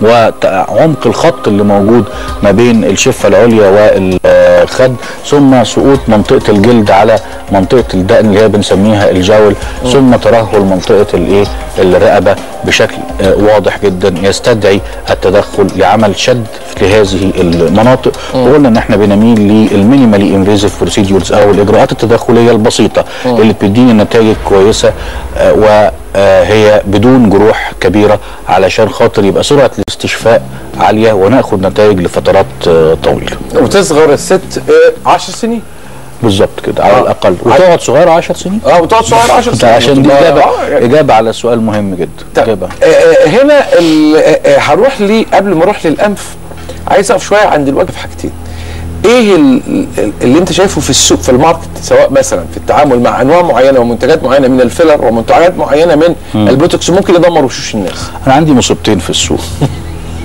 وعمق الخط اللي موجود ما بين الشفه العليا والخد ثم سقوط منطقه الجلد على منطقه الدقن اللي هي بنسميها الجول ثم ترهل منطقه الايه الرقبه بشكل آه، واضح جدا يستدعي التدخل لعمل شد لهذه المناطق وقلنا ان احنا بنميل للمينيمالي انفيزيف بروسيدورز او الاجراءات التدخليه البسيطه اللي بتديني نتائج كويسه آه، وهي بدون جروح كبيره علشان خاطر يبقى سرعه الاستشفاء عاليه وناخد نتائج لفترات آه، طويله وتصغر الست 10 سنين بالظبط كده على الاقل وتقعد صغيره 10 سنين اه وتقعد صغير 10 ده سنين عشان دي وتبقى- اجابه آه، يعني- اجابه على سؤال مهم جدا طيب، اجابه آه، آه، هنا ال- آه، آه، هروح لي قبل ما اروح للانف عايز اقف شويه عند الوجه في حاجتين ايه ال- ال- اللي انت شايفه في السوق في الماركت سواء مثلا في التعامل مع انواع معينه ومنتجات معينه من الفيلر ومنتجات معينه من البوتوكس ممكن يدمر وشوش الناس انا عندي مصيبتين في السوق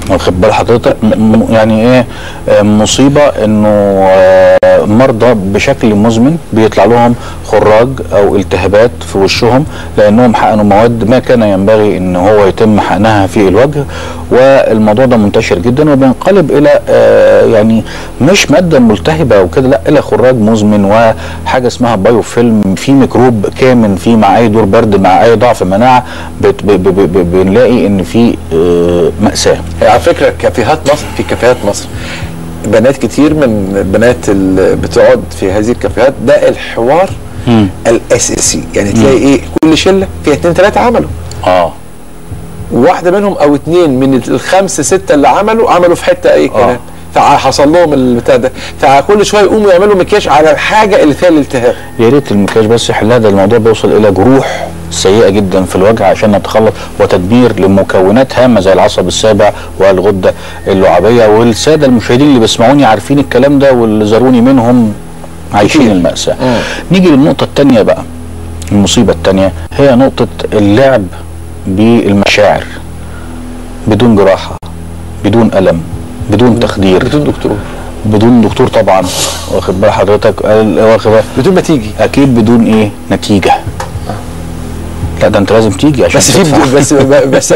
واخد بال حضرتك م- م- يعني ايه آه، مصيبه انه آه، مرضى بشكل مزمن بيطلع لهم خراج او التهابات في وشهم لانهم حقنوا مواد ما كان ينبغي ان هو يتم حقنها في الوجه والموضوع ده منتشر جدا وبينقلب الى آه، يعني مش ماده ملتهبه وكده لا الى خراج مزمن وحاجه اسمها بايو فيلم في ميكروب كامن فيه مع اي دور برد مع اي ضعف مناعه بت- ب- ب- ب- بنلاقي ان في آه، ماساه على فكره كافيهات مصر في كافيهات مصر بنات كتير من البنات اللي بتقعد في هذه الكافيهات ده الحوار الاساسي يعني تلاقي ايه كل شله فيها اتنين تلاته عملوا اه واحده منهم او اتنين من الخمسه سته اللي عملوا عملوا في حته اي كلام فحصل لهم البتاع ده فكل شويه يقوموا يعملوا مكياج على الحاجه اللي فيها الالتهاب يا ريت المكياج بس يحلها ده الموضوع بيوصل الى جروح سيئه جدا في الوجه عشان نتخلص وتدمير لمكونات هامه زي العصب السابع والغده اللعابيه والساده المشاهدين اللي بيسمعوني عارفين الكلام ده واللي زاروني منهم عايشين كتير. المأساة نيجي للنقطة التانية بقى المصيبة التانية هي نقطة اللعب بالمشاعر بدون جراحة بدون ألم بدون تخدير بدون دكتور بدون دكتور طبعا واخد بال حضرتك قال- واخد بال بدون ما تيجي اكيد بدون ايه نتيجه لا ده انت لازم تيجي عشان بس في تدفع. بدون بس بس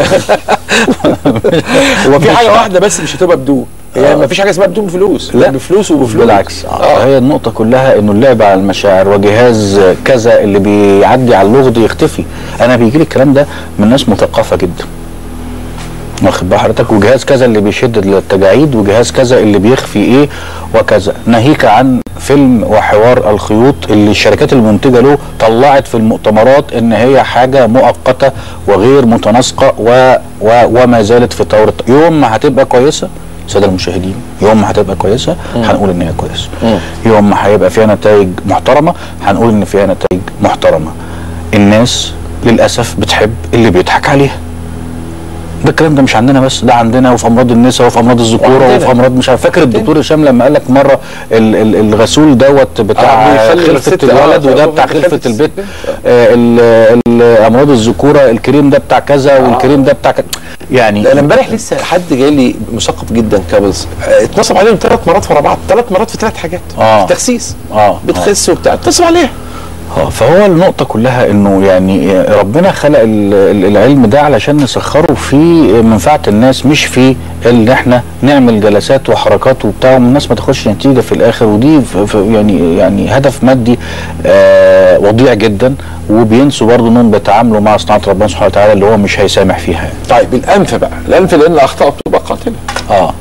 هو في حاجه واحده بس مش هتبقى بدون هي ما فيش حاجه اسمها بدون فلوس لا بفلوس وبفلوس بالعكس آه. هي النقطة كلها انه اللعب على المشاعر وجهاز كذا اللي بيعدي على اللغز يختفي انا بيجي لي الكلام ده من ناس مثقفة جدا واخد بال حضرتك وجهاز كذا اللي بيشد للتجاعيد وجهاز كذا اللي بيخفي ايه وكذا ناهيك عن فيلم وحوار الخيوط اللي الشركات المنتجه له طلعت في المؤتمرات ان هي حاجه مؤقته وغير متناسقه و و وما زالت في طور الت- يوم ما هتبقى كويسه الساده المشاهدين يوم ما هتبقى كويسه هنقول ان هي كويسه يوم ما هيبقى فيها نتائج محترمه هنقول ان فيها نتائج محترمه الناس للاسف بتحب اللي بيضحك عليها ده الكلام ده مش عندنا بس ده عندنا وفي امراض النساء وفي امراض الذكوره وعندنا. وفي امراض مش عارف فاكر الدكتور هشام لما قال لك مره ال- ال- الغسول دوت بتاع آه، بيخلي خلفه الست- الولد آه، وده آه، بتاع بيخلي خلفه الست. البيت آه، ال- ال- امراض الذكوره الكريم ده بتاع كذا والكريم ده بتاع كذا يعني انا امبارح لسه حد جاي لي مثقف جدا كابلز آه، اتنصب عليهم ثلاث مرات ورا بعض ثلاث مرات في ثلاث حاجات آه. تخسيس اه بتخس وبتاع اتنصب عليها اه فهو النقطة كلها انه يعني ربنا خلق ال- ال- العلم ده علشان نسخره في منفعة الناس مش في ان احنا نعمل جلسات وحركات وبتاع والناس ما تاخدش نتيجة في الاخر ودي ف- ف- يعني يعني هدف مادي آه وضيع جدا وبينسوا برضه انهم بيتعاملوا مع صناعة ربنا سبحانه وتعالى اللي هو مش هيسامح فيها يعني. طيب الانف بقى الانف لان الاخطاء بتبقى قاتله اه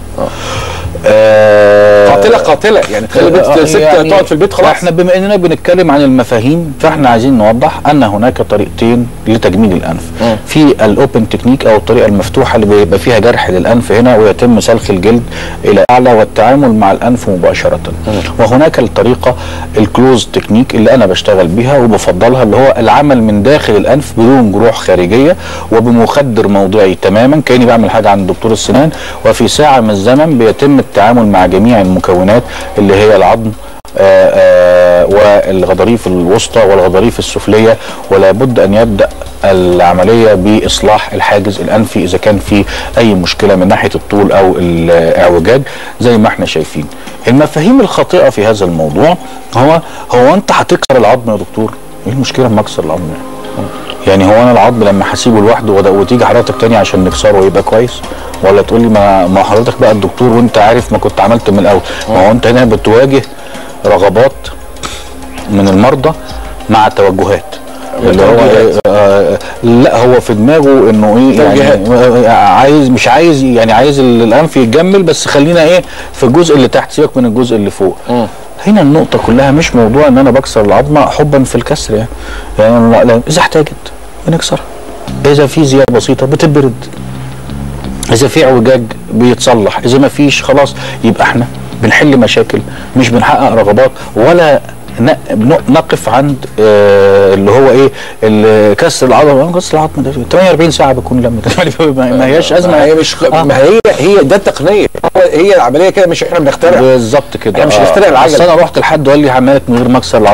آه قاتله قاتله يعني تخلي بنت آه، ست يعني تقعد في البيت خلاص احنا بما اننا بنتكلم عن المفاهيم فاحنا عايزين نوضح ان هناك طريقتين لتجميل الانف مم. في الاوبن تكنيك او الطريقه المفتوحه اللي بيبقى فيها جرح للانف هنا ويتم سلخ الجلد الى اعلى والتعامل مع الانف مباشره وهناك الطريقه الكلوز تكنيك اللي انا بشتغل بيها وبفضلها اللي هو العمل من داخل الانف بدون جروح خارجيه وبمخدر موضعي تماما كاني بعمل حاجه عند دكتور السنان وفي ساعه من الزمن بيتم التعامل مع جميع المكونات اللي هي العظم آه، آه، والغضاريف الوسطى والغضاريف السفليه ولا بد ان يبدا العمليه باصلاح الحاجز الانفي اذا كان في اي مشكله من ناحيه الطول او الاعوجاج زي ما احنا شايفين. المفاهيم الخاطئه في هذا الموضوع هو هو انت هتكسر العظم يا دكتور؟ ايه المشكله لما اكسر العظم يعني؟ يعني هو انا العظم لما هسيبه لوحده وده- وتيجي حضرتك تاني عشان نكسره ويبقى كويس ولا تقول لي ما ما حضرتك بقى الدكتور وانت عارف ما كنت عملت من الاول ما هو انت هنا بتواجه رغبات من المرضى مع توجهات اللي هو توجيهات. آه لا هو في دماغه انه ايه يعني آه، عايز مش عايز يعني عايز ال- الانف يتجمل بس خلينا ايه في الجزء اللي تحت سيبك من الجزء اللي فوق هنا النقطة كلها مش موضوع ان انا بكسر العظمة حبا في الكسر يعني يعني لا لا اذا احتاجت بنكسرها اذا في زيادة بسيطة بتبرد اذا في اعوجاج بيتصلح اذا ما فيش خلاص يبقى احنا بنحل مشاكل مش بنحقق رغبات ولا ن- ن- نقف عند آه اللي هو ايه ال- كسر العظمه كسر العظمه ده 48 ساعه بتكون لما ما ما هياش ازمه ما هي مش آه. ما هي هي ده التقنيه هو هي العمليه كده مش احنا بنخترع بالظبط كده احنا مش هنخترع العجلة. أصل انا رحت لحد وقال لي هعملك من غير ما اكسر العظم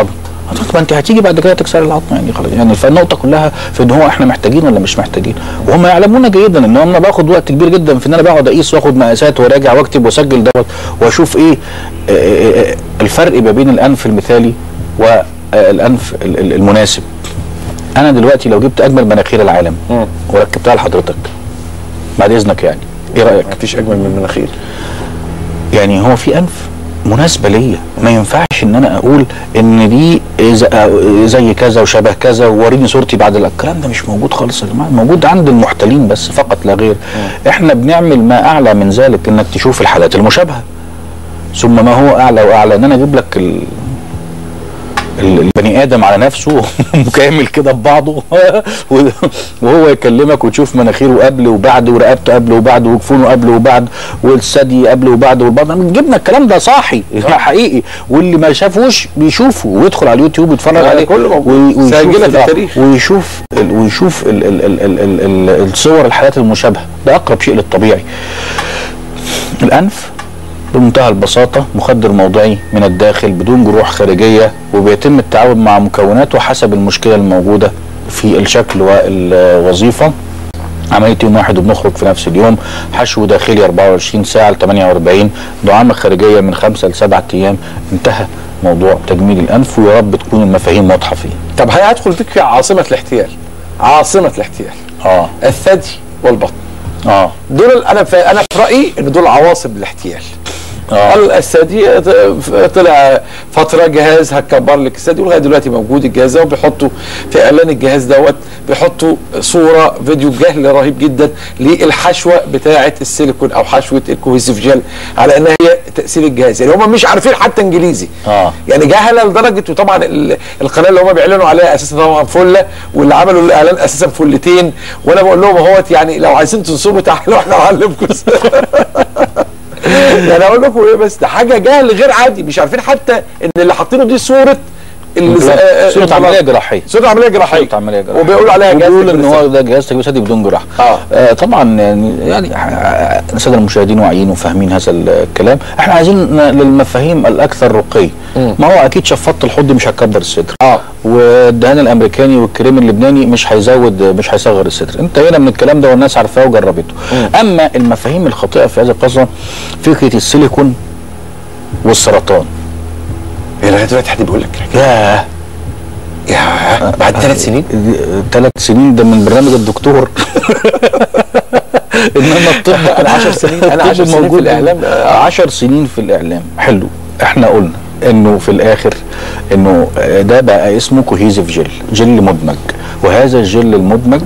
قلت ما انت هتيجي بعد كده تكسر العظم يعني خلاص يعني فالنقطه كلها في ان هو احنا محتاجين ولا مش محتاجين وهم يعلمون جيدا ان انا باخد وقت كبير جدا في ان انا بقعد اقيس واخد مقاسات وراجع واكتب واسجل دوت واشوف ايه آه، آه، آه، الفرق ما بين الانف المثالي والانف ال- ال- المناسب انا دلوقتي لو جبت اجمل مناخير العالم وركبتها لحضرتك بعد اذنك يعني ايه رايك مفيش اجمل من المناخير يعني هو في انف مناسبه ليا ما ينفعش ان انا اقول ان دي ز- زي كذا وشبه كذا ووريني صورتي بعد ال- الكلام ده مش موجود خالص يا جماعه موجود عند المحتلين بس فقط لا غير احنا بنعمل ما اعلى من ذلك انك تشوف الحالات المشابهه ثم ما هو اعلى واعلى ان انا اجيب لك ال... ال- البني ادم على نفسه مكامل كده ببعضه و- وهو يكلمك وتشوف مناخيره قبل وبعد ورقبته قبل وبعد وجفونه قبل وبعد والثدي قبل وبعد والبطن جبنا الكلام ده صاحي حقيقي واللي ما شافوش بيشوفه ويدخل على اليوتيوب ويتفرج آه، عليه كله موجود. وي- ويشوف سجلت ال- آه، التاريخ. ويشوف ال ويشوف ال ال ال ال ال ال الصور الحالات المشابهه ده اقرب شيء للطبيعي الانف بمنتهى البساطة مخدر موضعي من الداخل بدون جروح خارجية وبيتم التعامل مع مكوناته حسب المشكلة الموجودة في الشكل والوظيفة عملية يوم واحد وبنخرج في نفس اليوم حشو داخلي 24 ساعة ل 48 دعامة خارجية من 5 ل 7 أيام انتهى موضوع تجميل الأنف ويا رب تكون المفاهيم واضحة فيه طب هي هدخل فيك في عاصمه الاحتيال عاصمه الاحتيال اه الثدي والبطن اه دول انا في انا في رايي ان دول عواصم الاحتيال اه قال الثدي طلع فتره جهاز هتكبر لك الثدي ولغايه دلوقتي موجود الجهاز ده وبيحطوا في اعلان الجهاز دوت بيحطوا صوره فيديو جهل رهيب جدا للحشوه بتاعه السيليكون او حشوه الكوهيسيف جل على انها هي تاثير الجهاز يعني هم مش عارفين حتى انجليزي اه يعني جهله لدرجه وطبعا ال- القناه اللي هم بيعلنوا عليها اساسا طبعا فله واللي عملوا الاعلان اساسا فلتين وانا بقول لهم اهوت يعني لو عايزين تنصبوا تعالوا احنا نعلمكم يعني اقول لكم ايه بس ده حاجه جهل غير عادي مش عارفين حتى ان اللي حاطينه دي صوره ال- آه، صورة آه، عملية جراحية صوره عمليه جراحيه صورة عملية جراحية وبيقولوا عليها جهاز وبيقول ان تكميل هو الثدي. ده جهاز تكميل ثدي بدون جراحة آه. آه طبعا يعني يعني آه، الساده المشاهدين واعيين وفاهمين هذا الكلام احنا عايزين ن- للمفاهيم الاكثر رقي ما هو اكيد شفط الحوض مش هتكبر الصدر اه والدهان الامريكاني والكريم اللبناني مش هيزود مش هيصغر الصدر انت هنا من الكلام ده والناس عارفاه وجربته اما المفاهيم الخاطئه في هذه القصه فكره السيليكون والسرطان إيه لغايه دلوقتي حد بيقول لك كده ياه يا بعد ثلاث سنين ثلاث سنين ده من برنامج الدكتور انما الطب أنا عشر سنين- أنا الطب عشر سنين في موجود الإعلام. آه، عشر سنين في الاعلام حلو احنا قلنا انه في الاخر انه آه، ده بقى اسمه كوهيزيف جل جل مدمج وهذا الجل المدمج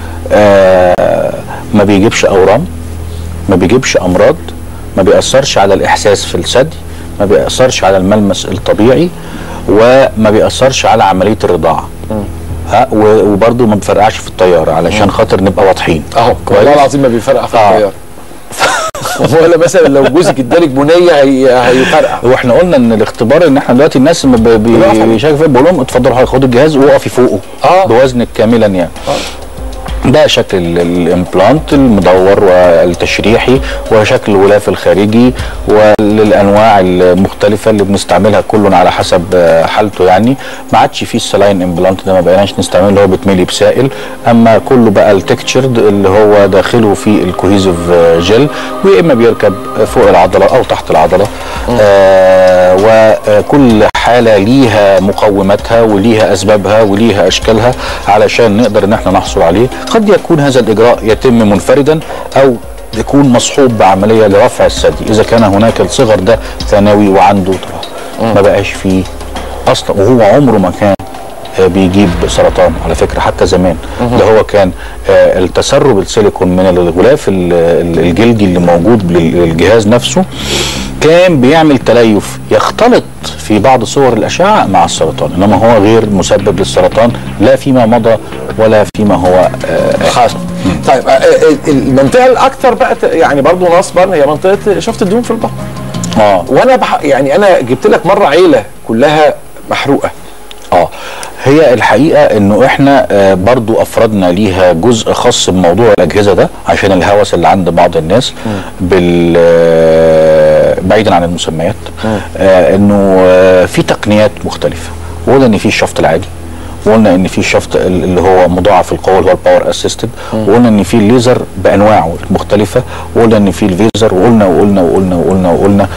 آه ما بيجيبش اورام ما بيجيبش امراض ما بيأثرش على الاحساس في الثدي ما بيأثرش على الملمس الطبيعي وما بيأثرش على عمليه الرضاعه ها و- وبرضه ما بيفرقعش في الطياره علشان خاطر نبقى واضحين اهو كويس؟ والله العظيم ما بيفرقع في آه. الطياره ولا مثلا لو جوزك ادالك بنيه هي هيفرقع واحنا قلنا ان الاختبار ان احنا دلوقتي الناس لما بي- بي- بيقف عليه. بيشارك فيه بقول لهم اتفضلوا خدوا الجهاز وقفي فوقه آه. بوزنك كاملا يعني ده شكل ال- الامبلانت المدور والتشريحي وشكل الغلاف الخارجي وللانواع المختلفه اللي بنستعملها كل على حسب آه، حالته يعني ما عادش فيه السلاين امبلانت ده ما بقيناش نستعمله اللي هو بتملي بسائل اما كله بقى التكتشرد اللي هو داخله في الكوهيزيف آه، جل ويا اما بيركب فوق العضله او تحت العضله آه وكل حاله ليها مقوماتها وليها اسبابها وليها اشكالها علشان نقدر ان احنا نحصل عليه قد يكون هذا الاجراء يتم منفردا او يكون مصحوب بعمليه لرفع الثدي اذا كان هناك الصغر ده ثانوي وعنده طبعا ما بقاش فيه اصلا وهو عمره ما كان آه، بيجيب سرطان على فكره حتى زمان ده هو كان آه، التسرب السيليكون من الغلاف ال- ال- الجلدي اللي موجود لل- للجهاز نفسه كان بيعمل تليف يختلط في بعض صور الاشعه مع السرطان انما هو غير مسبب للسرطان لا فيما مضى ولا فيما هو آه، حاصل طيب آه، آه، المنطقه الاكثر بقى ت- يعني برضه نصبا هي منطقه شفط الدهون في البطن اه وانا بح يعني انا جبت لك مره عيله كلها محروقه اه هي الحقيقه انه احنا آه، برضو افردنا ليها جزء خاص بموضوع الاجهزه ده عشان الهوس اللي عند بعض الناس بال آه، بعيدا عن المسميات آه انه آه في تقنيات مختلفه وقلنا ان في الشفط العادي وقلنا ان في الشفط ال- اللي هو مضاعف القوه اللي هو الباور اسيستد وقلنا ان في الليزر بانواعه المختلفه وقلنا ان في الفيزر وقلنا وقلنا وقلنا وقلنا وقلنا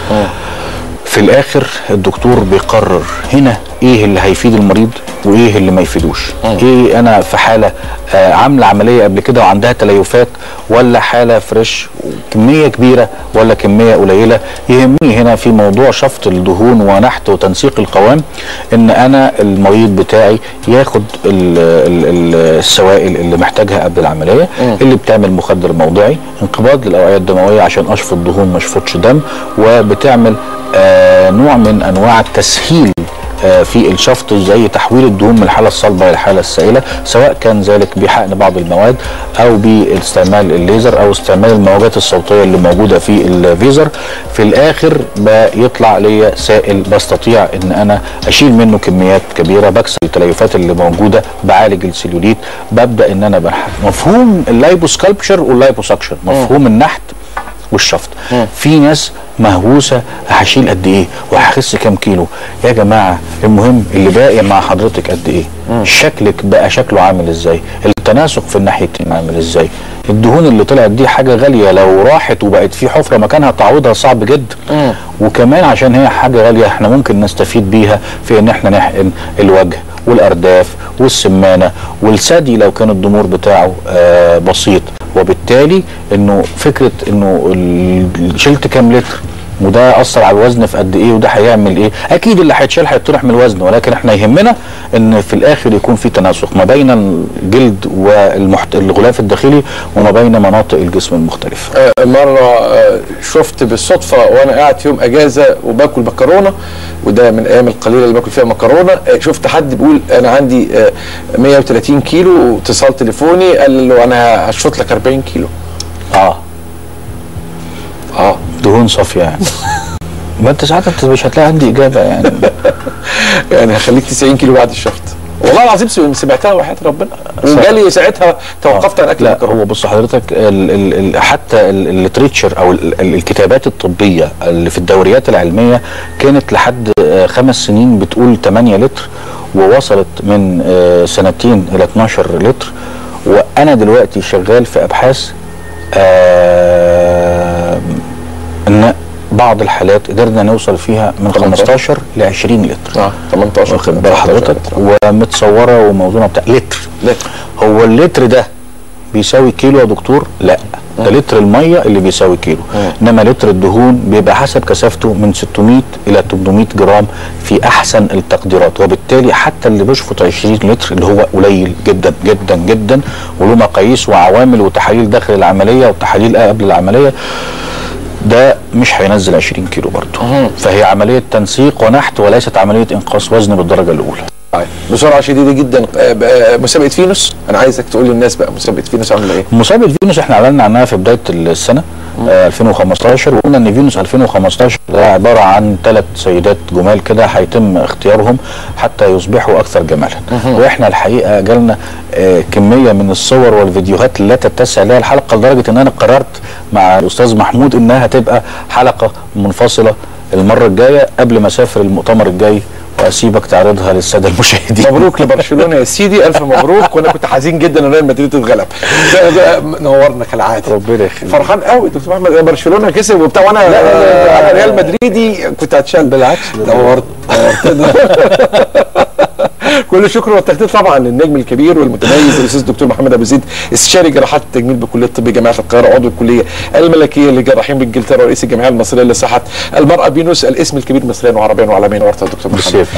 في الاخر الدكتور بيقرر هنا ايه اللي هيفيد المريض وايه اللي ما يفيدوش ايه انا في حاله آه عامله عمليه قبل كده وعندها تليفات ولا حاله فريش كميه كبيره ولا كميه قليله يهمني هنا في موضوع شفط الدهون ونحت وتنسيق القوام ان انا المريض بتاعي ياخد ال ال ال السوائل اللي محتاجها قبل العمليه اللي بتعمل مخدر موضعي انقباض للاوعيه الدمويه عشان اشفط دهون ما اشفطش دم وبتعمل آه نوع من انواع التسهيل آه، في الشفط زي تحويل الدهون من الحاله الصلبه الى الحاله السائله سواء كان ذلك بحقن بعض المواد او باستعمال الليزر او استعمال الموجات الصوتيه اللي موجوده في الفيزر في الاخر بيطلع ليا سائل بستطيع ان انا اشيل منه كميات كبيره بكسر التليفات اللي موجوده بعالج السيلوليت ببدا ان انا بنحت مفهوم اللايبوسكالبشر واللايبوسكشن مفهوم النحت والشفط في ناس مهووسه هشيل قد ايه وهخس كام كيلو يا جماعه المهم اللي باقي مع حضرتك قد ايه شكلك بقى شكله عامل ازاي التناسق في الناحيتين عامل ازاي الدهون اللي طلعت دي حاجه غاليه لو راحت وبقت في حفره مكانها تعويضها صعب جدا وكمان عشان هي حاجه غاليه احنا ممكن نستفيد بيها في ان احنا نحقن الوجه والارداف والسمانه والثدي لو كان الضمور بتاعه آه بسيط وبالتالي انه فكره انه ال- شلت كام لتر وده اثر على الوزن في قد ايه وده هيعمل ايه اكيد اللي هيتشال هيطرح من الوزن ولكن احنا يهمنا ان في الاخر يكون في تناسق ما بين الجلد والغلاف الداخلي وما بين مناطق الجسم المختلفه آه، مرة آه، شفت بالصدفة وأنا قاعد في يوم أجازة وباكل مكرونة وده من الأيام القليلة اللي باكل فيها مكرونة آه، شفت حد بيقول أنا عندي آه، 130 كيلو واتصال تليفوني قال له أنا هشفط لك 40 كيلو اه اه دهون صافيه يعني ما انت ساعات انت مش هتلاقي عندي اجابه يعني يعني هخليك 90 كيلو بعد الشفط والله العظيم سم- سمعتها وحياة ربنا وجالي ساعتها توقفت عن اكل لا المكرونه هو بص حضرتك ال ال ال حتى ال- الليتريتشر او ال ال الكتابات الطبيه اللي في الدوريات العلميه كانت لحد آه، خمس سنين بتقول 8 لتر ووصلت من آه، سنتين الى 12 لتر وانا دلوقتي شغال في ابحاث آه ان بعض الحالات قدرنا نوصل فيها من 15 ل 20 لتر اه 18 واخد بال حضرتك ومتصوره وموضوعه بتاع لتر لتر. هو اللتر ده بيساوي كيلو يا دكتور لا ده لتر الميه اللي بيساوي كيلو انما لتر الدهون بيبقى حسب كثافته من 600 الى 800 جرام في احسن التقديرات وبالتالي حتى اللي بيشفط 20 لتر اللي هو قليل جدا جدا جدا وله مقاييس وعوامل وتحاليل داخل العمليه وتحاليل قبل العمليه ده مش هينزل 20 كيلو برضه فهي عمليه تنسيق ونحت وليست عمليه انقاص وزن بالدرجه الاولى طيب، بسرعه شديده جدا آه، آه، مسابقه فينوس انا عايزك تقول للناس بقى مسابقه فينوس عامله ايه مسابقه فينوس احنا اعلنا عنها في بدايه السنه آه 2015 وقلنا ان فينوس 2015 ده عباره عن ثلاث سيدات جمال كده هيتم اختيارهم حتى يصبحوا اكثر جمالا واحنا الحقيقه جالنا آه كميه من الصور والفيديوهات لا تتسع لها الحلقه لدرجه ان انا قررت مع الاستاذ محمود انها هتبقى حلقه منفصله المره الجايه قبل ما اسافر المؤتمر الجاي واسيبك تعرضها للساده المشاهدين مبروك لبرشلونه يا سيدي الف مبروك وانا كنت حزين جدا ان ريال مدريد اتغلب ده- ده نورنا كالعاده ربنا يخليك فرحان قوي دكتور احمد برشلونه كسب وبتاع وانا انا ريال مدريدي كنت هتشال بالعكس نورت نورتنا. كل الشكر والتقدير طبعا للنجم الكبير والمتميز الاستاذ الدكتور محمد ابو زيد استشاري جراحات التجميل بكليه الطب جامعه القاهره عضو الكليه الملكيه للجراحين بانجلترا ورئيس الجمعيه المصريه لصحه المراه بينوس الاسم الكبير مصريا وعربيا وعالميا نورت يا دكتور محمد بالسيف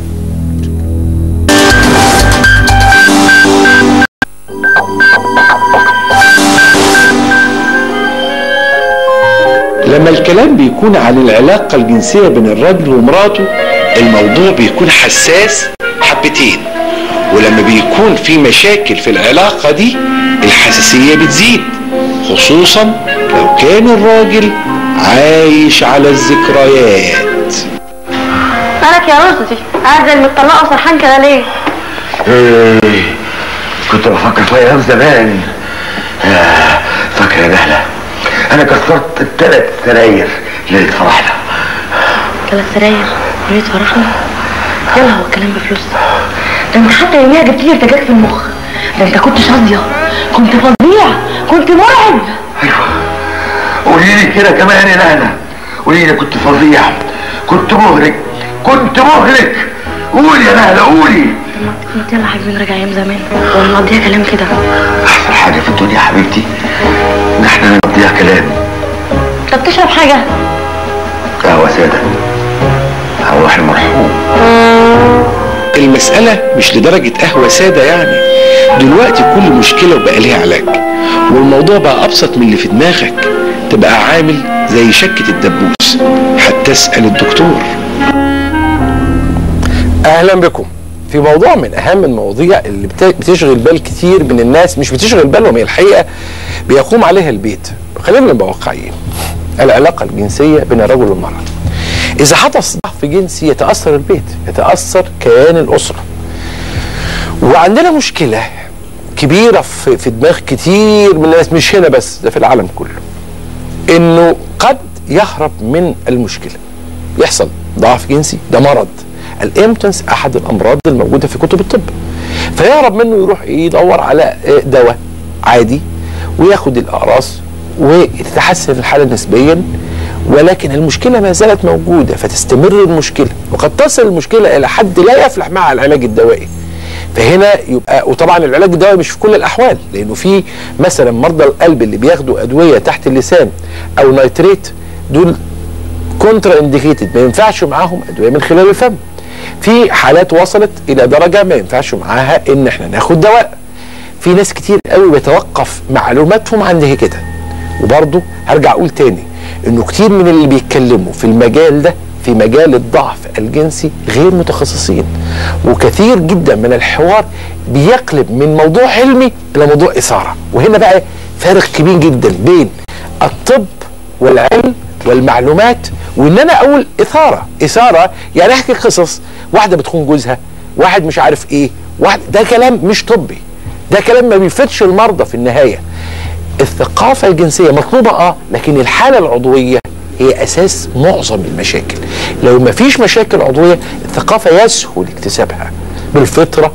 لما الكلام بيكون عن العلاقة الجنسية بين الراجل ومراته الموضوع بيكون حساس حبتين ولما بيكون في مشاكل في العلاقة دي الحساسية بتزيد خصوصا لو كان الراجل عايش على الذكريات مالك يا رشدي قاعد زي المطلقه وسرحان كده ليه؟ إيه، كنت بفكر في ايام زمان آه، فاكر يا نهله انا كسرت الثلاث سراير ليله فرحنا ثلاث سراير ليه فرحنا؟ يلا هو الكلام بفلوس ده انت حتى يوميها جبت لي ارتجاج في المخ ده انت كنت شاضيه كنت فظيع كنت مرعب قولي لي كده كمان يا نهله قولي لي كنت فظيع كنت مهلك كنت مهلك قولي يا نهله قولي ما يلا يا حبيبي نرجع ايام زمان ونقضيها كلام كده احسن حاجه في الدنيا يا حبيبتي ان احنا نقضيها كلام طب تشرب حاجه قهوه ساده او واحد مرحوم المسألة مش لدرجة قهوة سادة يعني دلوقتي كل مشكلة وبقى ليها علاج والموضوع بقى أبسط من اللي في دماغك تبقى عامل زي شكة الدبوس هتسأل الدكتور اهلا بكم في موضوع من اهم المواضيع اللي بت- بتشغل بال كتير من الناس مش بتشغل بالهم هي الحقيقه بيقوم عليها البيت خلينا نبقى واقعيين العلاقه الجنسيه بين الرجل والمراه اذا حدث ضعف جنسي يتاثر البيت يتاثر كيان الاسره وعندنا مشكله كبيره في, في دماغ كتير من الناس مش هنا بس ده في العالم كله انه قد يهرب من المشكله يحصل ضعف جنسي ده مرض الامتنس احد الامراض الموجوده في كتب الطب فيهرب منه يروح يدور على آه، دواء عادي وياخد الاقراص وتتحسن الحاله نسبيا ولكن المشكله ما زالت موجوده فتستمر المشكله وقد تصل المشكله الى حد لا يفلح مع العلاج الدوائي فهنا يبقى وطبعا العلاج الدوائي مش في كل الاحوال لانه في مثلا مرضى القلب اللي بياخدوا ادويه تحت اللسان او نيتريت دول كونترا انديكيتد ما ينفعش معاهم ادويه من خلال الفم في حالات وصلت الى درجه ما ينفعش معاها ان احنا ناخد دواء في ناس كتير قوي بيتوقف معلوماتهم عند كده وبرضه هرجع اقول تاني انه كتير من اللي بيتكلموا في المجال ده في مجال الضعف الجنسي غير متخصصين وكثير جدا من الحوار بيقلب من موضوع علمي الى موضوع اثاره وهنا بقى فارق كبير جدا بين الطب والعلم والمعلومات وان انا اقول اثاره اثاره يعني احكي قصص واحده بتخون جوزها واحد مش عارف ايه واحد ده كلام مش طبي ده كلام ما بيفيدش المرضى في النهايه الثقافه الجنسيه مطلوبه اه لكن الحاله العضويه هي اساس معظم المشاكل لو ما فيش مشاكل عضويه الثقافه يسهل اكتسابها بالفطره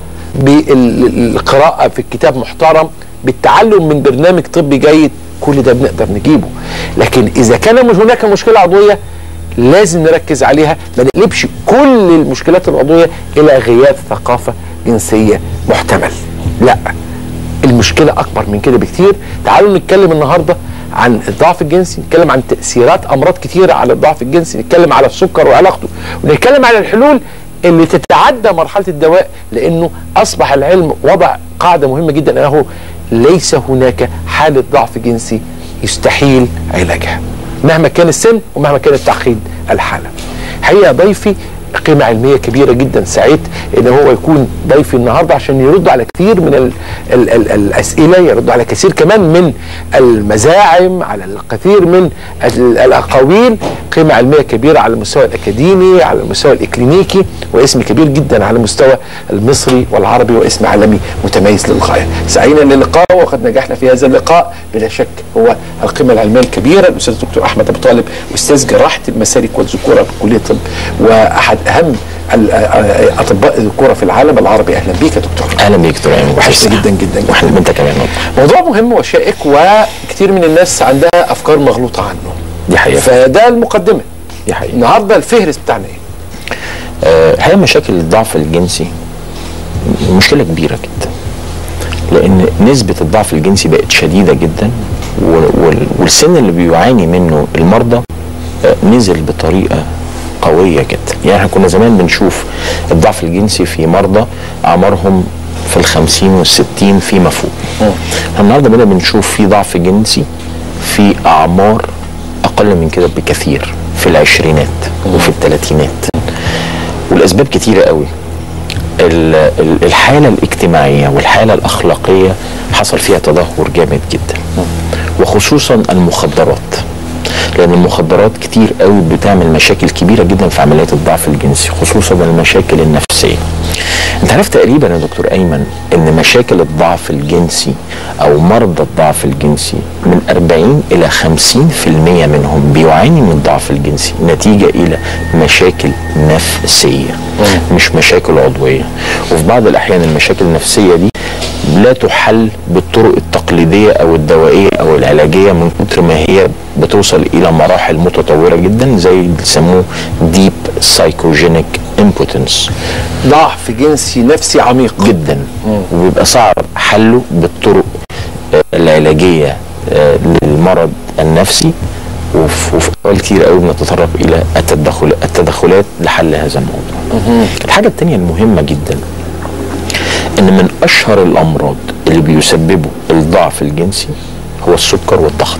بالقراءه في كتاب محترم بالتعلم من برنامج طبي جيد كل ده بنقدر نجيبه لكن اذا كان مش هناك مشكله عضويه لازم نركز عليها ما نقلبش كل المشكلات العضويه الى غياب ثقافه جنسيه محتمل لا المشكله اكبر من كده بكتير تعالوا نتكلم النهارده عن الضعف الجنسي نتكلم عن تاثيرات امراض كتيره على الضعف الجنسي نتكلم على السكر وعلاقته ونتكلم عن الحلول اللي تتعدى مرحله الدواء لانه اصبح العلم وضع قاعده مهمه جدا انه ليس هناك حاله ضعف جنسي يستحيل علاجها مهما كان السن ومهما كان التعقيد الحاله حقيقه ضيفي قيمة علمية كبيرة جدا سعيد ان هو يكون ضيفي النهاردة عشان يرد على كثير من ال ال ال الاسئلة يرد على كثير كمان من المزاعم على الكثير من ال- الاقاويل قيمة علمية كبيرة على المستوى الاكاديمي على المستوى الاكلينيكي واسم كبير جدا على المستوى المصري والعربي واسم عالمي متميز للغاية سعينا للقاء وقد نجحنا في هذا اللقاء بلا شك هو القيمة العلمية الكبيرة الأستاذ الدكتور أحمد أبو طالب أستاذ جراحة المسالك والذكورة بكلية الطب وأحد أهم ال- آه، أطباء الذكورة في العالم العربي أهلا بيك يا دكتور اهلا بيك دكتور ايمن وحشني جدا جدا واحنا انت كمان موضوع مهم وشائك وكثير من الناس عندها أفكار مغلوطة عنه دي حقيقه فده المقدمة دي حقيقه النهارده الفهرس بتاعنا ايه؟ آه، الحقيقه مشاكل الضعف الجنسي مشكله كبيره جدا لان نسبه الضعف الجنسي بقت شديده جدا و- وال- والسن اللي بيعاني منه المرضى آه، نزل بطريقه قويه جدا يعني احنا كنا زمان بنشوف الضعف الجنسي في مرضى اعمارهم في الخمسين والستين فيما فوق احنا النهارده بقينا بنشوف في ضعف جنسي في اعمار اقل من كده بكثير في العشرينات وفي الثلاثينات والاسباب كتيره قوي ال- ال- الحاله الاجتماعيه والحاله الاخلاقيه حصل فيها تدهور جامد جدا وخصوصا المخدرات لان المخدرات كتير قوي بتعمل مشاكل كبيره جدا في عمليات الضعف الجنسي خصوصا المشاكل النفسيه انت عارف تقريبا يا دكتور ايمن ان مشاكل الضعف الجنسي او مرضى الضعف الجنسي من 40 الى 50% منهم بيعاني من الضعف الجنسي نتيجه الى مشاكل نفسيه مش مشاكل عضويه وفي بعض الاحيان المشاكل النفسيه دي لا تحل بالطرق التقليديه او الدوائيه او العلاجيه من كتر ما هي بتوصل الى مراحل متطوره جدا زي اللي بيسموه ديب سايكوجينيك امبوتنس ضعف جنسي نفسي عميق جدا وبيبقى صعب حله بالطرق آه، العلاجيه آه، للمرض النفسي وفي وفي أوقات كتير قوي بنتطرق الى التدخل التدخلات لحل هذا الموضوع. الحاجه الثانيه المهمه جدا ان من اشهر الامراض اللي بيسببوا الضعف الجنسي هو السكر والضغط.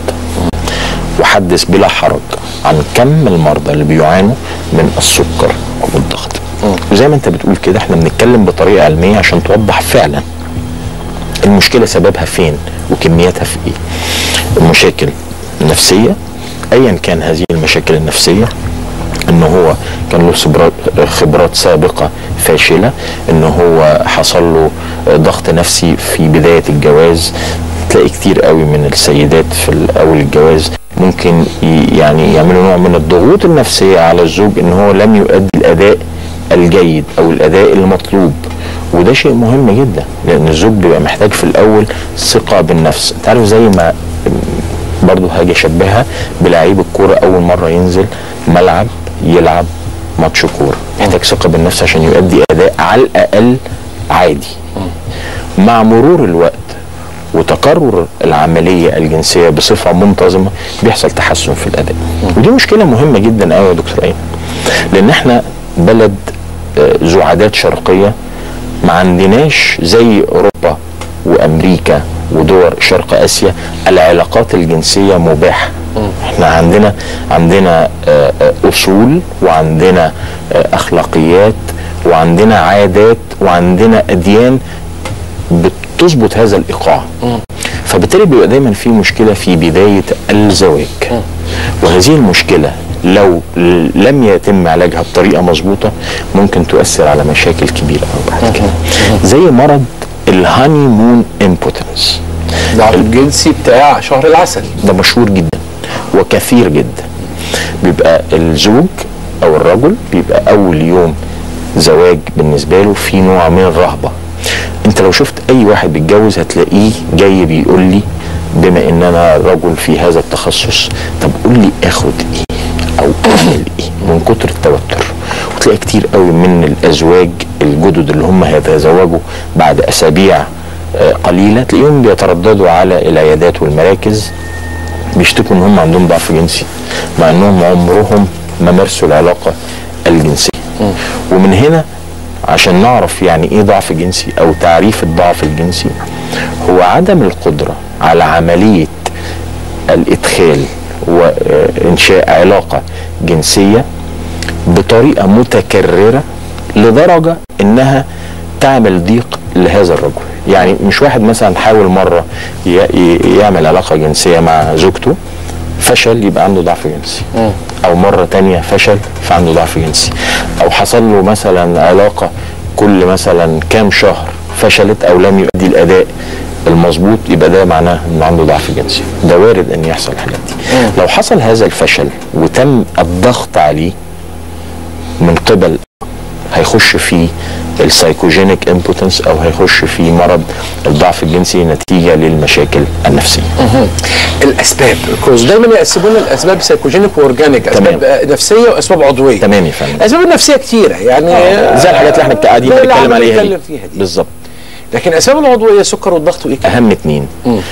وحدث بلا حرج عن كم المرضى اللي بيعانوا من السكر والضغط. وزي ما انت بتقول كده احنا بنتكلم بطريقه علميه عشان توضح فعلا المشكله سببها فين وكمياتها في ايه. المشاكل النفسيه ايا كان هذه المشاكل النفسيه ان هو كان له خبرات خبرات سابقه فاشله ان هو حصل له ضغط نفسي في بدايه الجواز تلاقي كتير قوي من السيدات في اول الجواز ممكن ي- يعني يعملوا نوع من الضغوط النفسيه على الزوج ان هو لم يؤدي الاداء الجيد او الاداء المطلوب وده شيء مهم جدا لان الزوج بيبقى محتاج في الاول ثقه بالنفس انت عارف زي ما برضه هاجي اشبهها بلعيب الكوره اول مره ينزل ملعب يلعب ماتش كوره محتاج ثقه بالنفس عشان يؤدي اداء على الاقل عادي مع مرور الوقت وتكرر العمليه الجنسيه بصفه منتظمه بيحصل تحسن في الاداء ودي مشكله مهمه جدا قوي يا دكتور ايمن لان احنا بلد آه، ذو عادات شرقيه ما عندناش زي اوروبا وامريكا ودول شرق اسيا العلاقات الجنسيه مباحه احنا عندنا عندنا آه، آه، اصول وعندنا آه، اخلاقيات وعندنا عادات وعندنا اديان بتظبط هذا الايقاع فبالتالي بيبقى دايما في مشكله في بدايه الزواج وهذه المشكله لو لم يتم علاجها بطريقه مظبوطه ممكن تؤثر على مشاكل كبيره قوي بعد كده زي مرض الهاني مون امبوتنس ضعف الجنسي بتاع شهر العسل ده مشهور جدا وكثير جدا بيبقى الزوج او الرجل بيبقى اول يوم زواج بالنسبه له في نوع من الرهبه انت لو شفت اي واحد بيتجوز هتلاقيه جاي بيقول لي بما ان انا رجل في هذا التخصص طب قول لي اخد ايه او اعمل ايه من كتر التوتر وتلاقي كتير قوي من الازواج الجدد اللي هم هيتزوجوا بعد اسابيع آه، قليله تلاقيهم بيترددوا على العيادات والمراكز بيشتكوا ان هم عندهم ضعف جنسي مع انهم عمرهم ما مارسوا العلاقه الجنسيه ومن هنا عشان نعرف يعني ايه ضعف جنسي او تعريف الضعف الجنسي هو عدم القدره على عمليه الادخال وانشاء علاقه جنسيه بطريقه متكرره لدرجه انها تعمل ضيق لهذا الرجل يعني مش واحد مثلا حاول مره ي- ي- يعمل علاقه جنسيه مع زوجته فشل يبقى عنده ضعف جنسي او مره تانية فشل فعنده ضعف جنسي او حصل له مثلا علاقه كل مثلا كام شهر فشلت او لم يؤدي الاداء المظبوط يبقى ده معناه انه عنده ضعف جنسي ده وارد ان يحصل الحاجات دي لو حصل هذا الفشل وتم الضغط عليه من قبل هيخش في السايكوجينيك امبوتنس او هيخش في مرض الضعف الجنسي نتيجه للمشاكل النفسيه الاسباب كوز دايما يقسمونا الاسباب سايكوجينيك واورجانيك اسباب آه، نفسيه واسباب عضويه تمام يا فندم الاسباب النفسيه كتيره يعني آه، زي الحاجات اللي احنا قاعدين ده اللي بنتكلم احنا عليها دي. بنتكلم فيها دي بالظبط لكن الاسباب العضويه السكر والضغط وايه كمان؟ اهم اتنين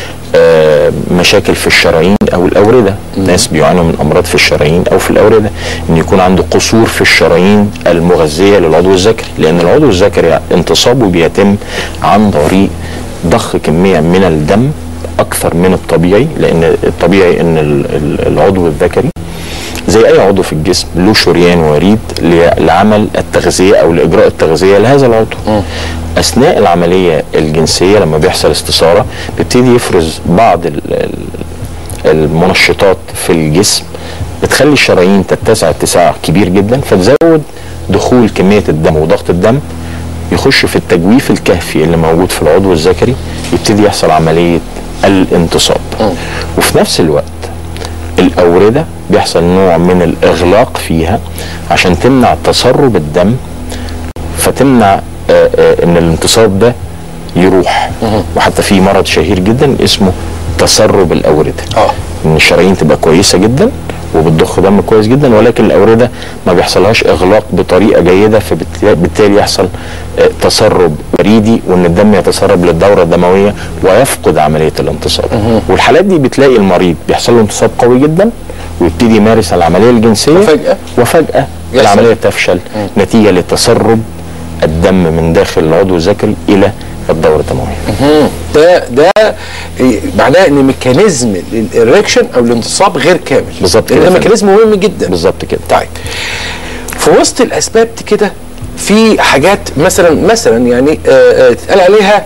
آه مشاكل في الشرايين او الاورده ناس بيعانوا من امراض في الشرايين او في الاورده ان يكون عنده قصور في الشرايين المغذيه للعضو الذكري لان العضو الذكري انتصابه بيتم عن طريق ضخ كميه من الدم اكثر من الطبيعي لان الطبيعي ان ال- ال- العضو الذكري زي اي عضو في الجسم له شريان وريد ل- لعمل التغذيه او لاجراء التغذيه لهذا العضو اثناء العمليه الجنسيه لما بيحصل استثاره بيبتدي يفرز بعض ال- ال- المنشطات في الجسم بتخلي الشرايين تتسع اتساع كبير جدا فتزود دخول كميه الدم وضغط الدم يخش في التجويف الكهفي اللي موجود في العضو الذكري يبتدي يحصل عمليه الانتصاب وفي نفس الوقت الاورده بيحصل نوع من الاغلاق فيها عشان تمنع تسرب الدم فتمنع آه، آه، ان الانتصاب ده يروح وحتى في مرض شهير جدا اسمه تسرب الاورده اه ان الشرايين تبقى كويسه جدا وبتضخ دم كويس جدا ولكن الاورده ما بيحصلهاش اغلاق بطريقه جيده فبالتالي يحصل آه، تسرب وريدي وان الدم يتسرب للدوره الدمويه ويفقد عمليه الانتصاب والحالات دي بتلاقي المريض بيحصل له انتصاب قوي جدا ويبتدي يمارس العمليه الجنسيه وفجأة؟ وفجاه يحصل. العمليه تفشل نتيجه لتسرب الدم من داخل العضو الذكري الى الدوره الدمويه مم. ده ده إيه، معناه ان ميكانيزم الاريكشن او الانتصاب غير كامل بالظبط لان كده ده يا فندم. ميكانيزم مهم جدا بالظبط كده طيب في وسط الاسباب دي كده في حاجات مثلا مثلا يعني آه، آه، تتقال عليها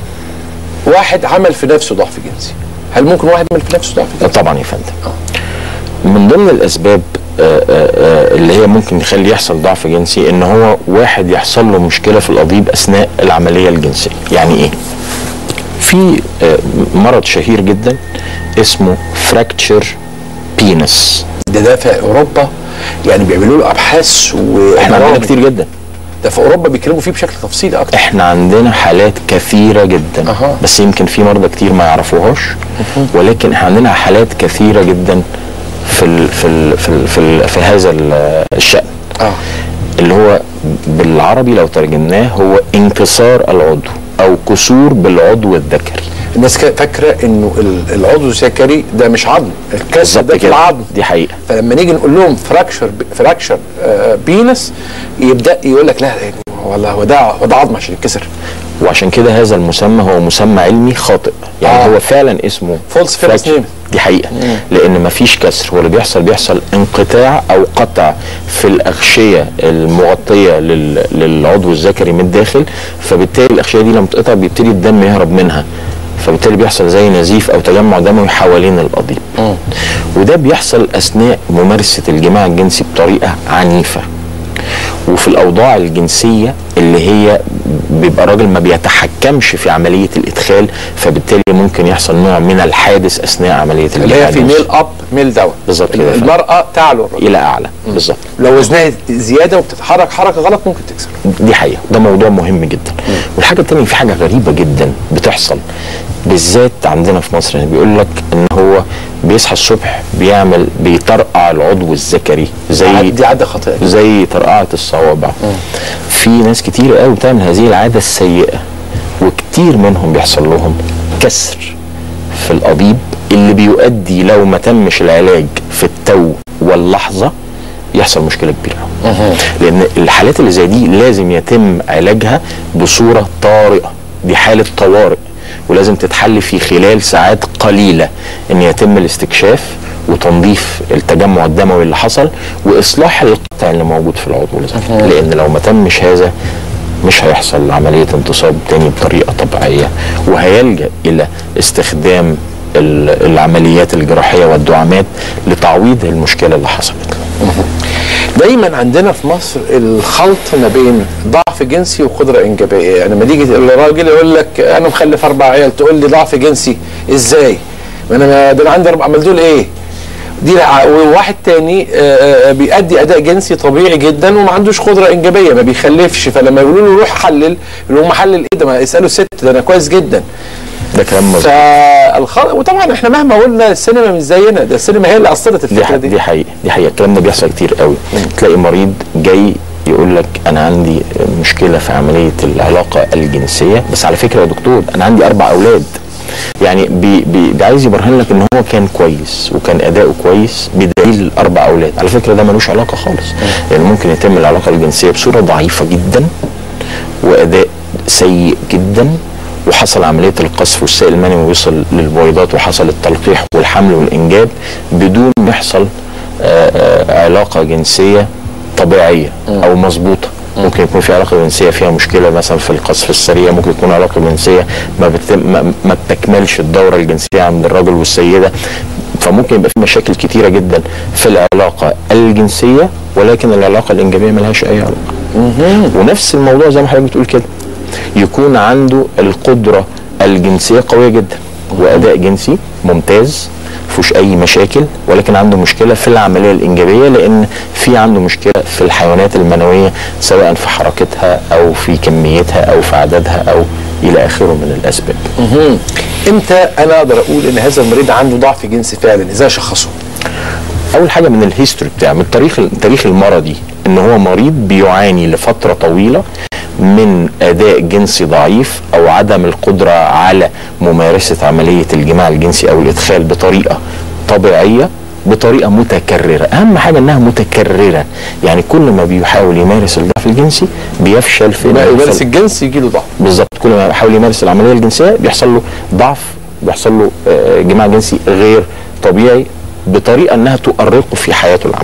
واحد عمل في نفسه ضعف جنسي هل ممكن واحد يعمل في نفسه ضعف آه، جنسي؟ طبعا يا فندم من ضمن الاسباب آه، آه، آه، اللي هي ممكن يخلي يحصل ضعف جنسي ان هو واحد يحصل له مشكله في القضيب اثناء العمليه الجنسيه يعني ايه في آه، مرض شهير جدا اسمه فراكتشر بينس ده ده في اوروبا يعني بيعملوا له ابحاث احنا عندنا وأمراض. كتير جدا ده في اوروبا بيتكلموا فيه بشكل تفصيلي اكتر احنا عندنا حالات كثيرة جدا أها. بس يمكن في مرضى كتير ما يعرفوهاش ولكن احنا عندنا حالات كثيرة جدا في ال في ال في ال في, ال في هذا ال- الشأن اه اللي هو بالعربي لو ترجمناه هو انكسار العضو او كسور بالعضو الذكري الناس كا- فاكره انه ال- العضو الذكري ده مش عظم الكسر ده في العظم دي حقيقة فلما نيجي نقول لهم فراكشر فراكشر آه بينس يبدا يقول لك لا يعني والله هو ده هو ده عظم عشان يتكسر وعشان كده هذا المسمى هو مسمى علمي خاطئ يعني آه. آه. هو فعلا اسمه False phallus fracture. name. دي حقيقه لان مفيش كسر واللي بيحصل بيحصل انقطاع او قطع في الاغشيه المغطيه لل... للعضو الذكري من الداخل فبالتالي الاغشيه دي لما تقطع بيبتدي الدم يهرب منها فبالتالي بيحصل زي نزيف او تجمع دموي حوالين القضيب وده بيحصل اثناء ممارسه الجماع الجنسي بطريقه عنيفه وفي الاوضاع الجنسيه اللي هي بيبقى الراجل ما بيتحكمش في عمليه الادخال فبالتالي ممكن يحصل نوع من الحادث اثناء عمليه اللي هي في الجنسي. ميل اب ميل داون بالظبط كده يا فندم. المراه تعلو الرجل الى اعلى بالظبط لو وزنها زياده وبتتحرك حركه غلط ممكن تكسر دي حقيقه ده موضوع مهم جدا والحاجه الثانيه في حاجه غريبه جدا بتحصل بالذات عندنا في مصر يعني بيقول لك ان هو بيصحى الصبح بيعمل بيطرقع العضو الذكري زي دي عاده خاطئه زي طرقعه الصوابع في ناس كتير قوي بتعمل هذه العاده السيئه وكتير منهم بيحصل لهم كسر في القضيب اللي بيؤدي لو ما تمش العلاج في التو واللحظه يحصل مشكله كبيره قوي لان الحالات اللي زي دي لازم يتم علاجها بصوره طارئه دي حاله طوارئ ولازم تتحل في خلال ساعات قليله ان يتم الاستكشاف وتنظيف التجمع الدموي اللي حصل واصلاح القطع اللي موجود في العضو الذكري لان لو ما تمش هذا مش هيحصل عمليه انتصاب تاني بطريقه طبيعيه وهيلجا الى استخدام ال- العمليات الجراحيه والدعامات لتعويض المشكله اللي حصلت دايما عندنا في مصر الخلط ما بين ضعف جنسي وقدره انجابيه يعني لما تيجي الراجل يقول لك انا مخلف اربع عيال تقول لي ضعف جنسي ازاي ما انا ما- ده انا عندي اربع امال دول ايه دي لا- وواحد تاني آه، آه، بيأدي اداء جنسي طبيعي جدا وما عندوش قدره انجابيه ما بيخلفش فلما يقولوا له روح حلل يقول لهم حلل ايه ده ما اساله ست ده انا كويس جدا ده كلام مظبوط فالخلط وطبعا احنا مهما قلنا السينما مش زينا ده السينما هي اللي اثرت دي الفكره حقيقة دي دي حقيقة دي حقيقة الكلام ده بيحصل كتير قوي تلاقي مريض جاي يقول لك انا عندي مشكلة في عملية العلاقة الجنسية بس على فكرة يا دكتور انا عندي اربع اولاد يعني بي بي بي عايز يبرهن لك ان هو كان كويس وكان اداؤه كويس بدليل اربع اولاد على فكرة ده ملوش علاقة خالص يعني ممكن يتم العلاقة الجنسية بصورة ضعيفة جدا واداء سيء جدا وحصل عمليه القذف والسائل المنوي وصل للبويضات وحصل التلقيح والحمل والانجاب بدون ما يحصل آه، آه، علاقه جنسيه طبيعيه او مظبوطه ممكن يكون في علاقه جنسيه فيها مشكله مثلا في القذف السريع ممكن يكون علاقه جنسيه ما, بتم ما, ما بتكملش الدوره الجنسيه عند الرجل والسيده ف فممكن يبقى في مشاكل كتيره جدا في العلاقه الجنسيه ولكن العلاقه الانجابيه ملهاش اي علاقه ونفس الموضوع زي ما حضرتك بتقول كده يكون عنده القدره الجنسيه قويه جدا واداء جنسي ممتاز مفيهوش اي مشاكل ولكن عنده مشكله في العمليه الانجابيه لان في عنده مشكله في الحيوانات المنويه سواء في حركتها او في كميتها او في عددها او الى اخره من الاسباب. امتى انا اقدر اقول ان هذا المريض عنده ضعف جنسي فعلا ازاي اشخصه اول حاجه من الهيستوري بتاعه من التاريخ التاريخ المرضي ان هو مريض بيعاني لفتره طويله من اداء جنسي ضعيف او عدم القدره على ممارسه عمليه الجماع الجنسي او الادخال بطريقه طبيعيه بطريقه متكرره اهم حاجه انها متكرره يعني كل ما بيحاول يمارس الضعف الجنسي بيفشل في ما إنه يمارس يوصل- الجنس يجي له ضعف بالظبط كل ما يحاول يمارس العمليه الجنسيه بيحصل له ضعف بيحصل له آه، جماع جنسي غير طبيعي بطريقه انها تؤرقه في حياته العامه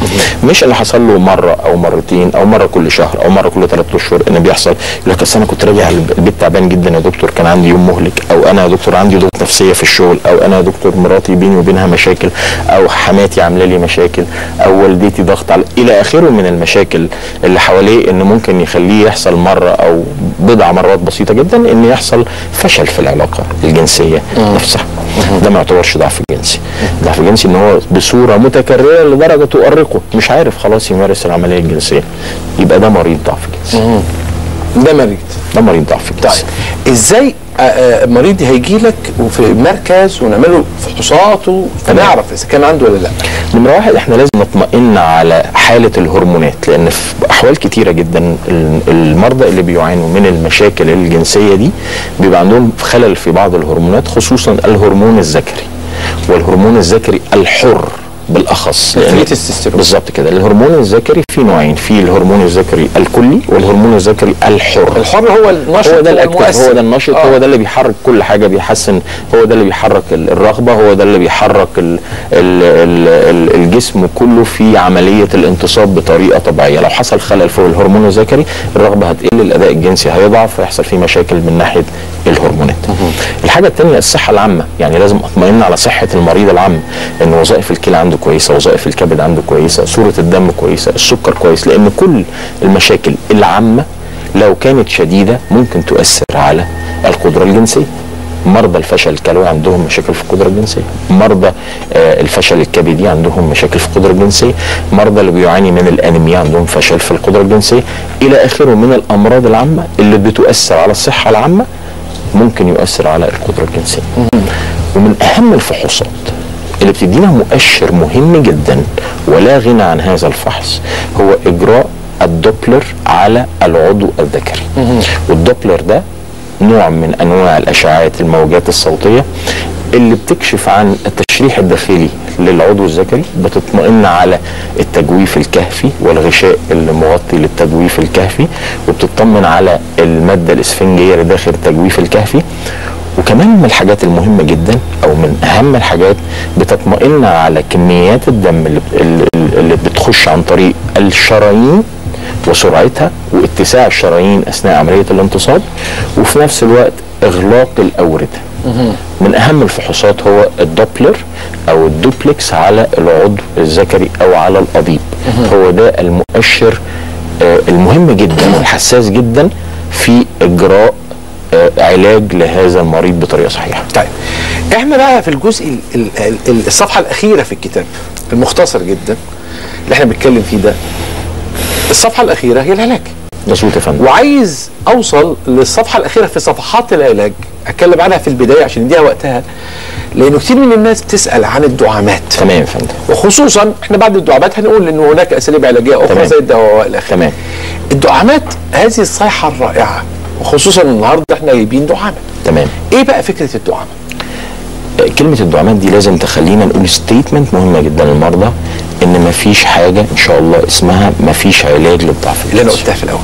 مش اللي حصل له مره او مرتين او مره كل شهر او مره كل ثلاث اشهر ان بيحصل يقول لك اصل انا كنت راجع البيت تعبان جدا يا دكتور كان عندي يوم مهلك او انا يا دكتور عندي ضغوط نفسيه في الشغل او انا يا دكتور مراتي بيني وبينها مشاكل او حماتي عامله لي مشاكل او والدتي ضغط على الى اخره من المشاكل اللي حواليه ان ممكن يخليه يحصل مره او بضع مرات بسيطه جدا ان يحصل فشل في العلاقه الجنسيه نفسها ده ما يعتبرش ضعف جنسي ضعف جنسي ان هو بصوره متكرره لدرجه تؤرقه مش عارف خلاص يمارس العمليه الجنسيه يبقى ده مريض ضعف جنسي ده مريض ده مريض ضعف جنسي طيب ازاي آه، آه، مريض هيجي لك وفي مركز ونعمله فحوصاته فنعرف اذا كان عنده ولا لا نمرة واحد احنا لازم نطمئن على حالة الهرمونات لأن في أحوال كتيرة جدا ال- المرضى اللي بيعانوا من المشاكل الجنسية دي بيبقى عندهم خلل في بعض الهرمونات خصوصا الهرمون الذكري والهرمون الذكري الحر بالاخص لأن- التستوستيرون. بالظبط كده الهرمون الذكري في نوعين في الهرمون الذكري الكلي والهرمون الذكري الحر الحر هو النشط هو ده الاكتف المؤثر. هو ده النشط آه. هو ده اللي بيحرك كل حاجه بيحسن هو ده اللي بيحرك ال- الرغبه هو ده اللي بيحرك ال ال ال ال الجسم كله في عمليه الانتصاب بطريقه طبيعيه لو حصل خلل في الهرمون الذكري الرغبه هتقل الاداء الجنسي هيضعف فيحصل فيه مشاكل من ناحيه الهرمونات الحاجه الثانيه الصحه العامه يعني لازم اطمئن على صحه المريض العام ان وظائف الكلى عنده كويسه وظائف الكبد عنده كويسه صوره الدم كويسه السكر كويس لان كل المشاكل العامه لو كانت شديده ممكن تؤثر على القدره الجنسيه مرضى الفشل الكلوي عندهم مشاكل في القدره الجنسيه مرضى آه الفشل الكبدي عندهم مشاكل في القدره الجنسيه مرضى اللي بيعاني من الانيميا عندهم فشل في القدره الجنسيه الى اخره من الامراض العامه اللي بتؤثر على الصحه العامه ممكن يؤثر على القدره الجنسيه ومن اهم الفحوصات اللي بتدينا مؤشر مهم جدا ولا غنى عن هذا الفحص هو اجراء الدوبلر على العضو الذكري والدوبلر ده نوع من انواع الاشعاعات الموجات الصوتيه اللي بتكشف عن التشريح الداخلي للعضو الذكري بتطمئن على التجويف الكهفي والغشاء اللي مغطي للتجويف الكهفي وبتطمن على الماده الاسفنجيه اللي داخل التجويف الكهفي وكمان من الحاجات المهمه جدا او من اهم الحاجات بتطمئن على كميات الدم اللي اللي- اللي بتخش عن طريق الشرايين وسرعتها واتساع الشرايين اثناء عمليه الانتصاب وفي نفس الوقت اغلاق الاورده من اهم الفحوصات هو الدوبلر او الدوبلكس على العضو الذكري او على القضيب هو ده المؤشر آه، المهم جدا والحساس جدا في اجراء آه، علاج لهذا المريض بطريقه صحيحه طيب احنا بقى في الجزء ال- ال- ال- الصفحه الاخيره في الكتاب المختصر جدا اللي احنا بنتكلم فيه ده الصفحه الاخيره هي العلاج مظبوط يا فندم وعايز اوصل للصفحه الاخيره في صفحات العلاج اتكلم عنها في البدايه عشان نديها وقتها لانه كتير من الناس بتسال عن الدعامات تمام يا فندم وخصوصا احنا بعد الدعامات هنقول ان هناك اساليب علاجيه اخرى تمام. زي الدواء والى اخره تمام الدعامات هذه الصيحه الرائعه وخصوصا النهارده احنا جايبين دعامه تمام ايه بقى فكره الدعامه آه، كلمه الدعامات دي لازم تخلينا نقول ستيتمنت مهمه جدا للمرضى ان مفيش حاجه ان شاء الله اسمها مفيش علاج للضعف اللي انا الجنسي. قلتها في الاول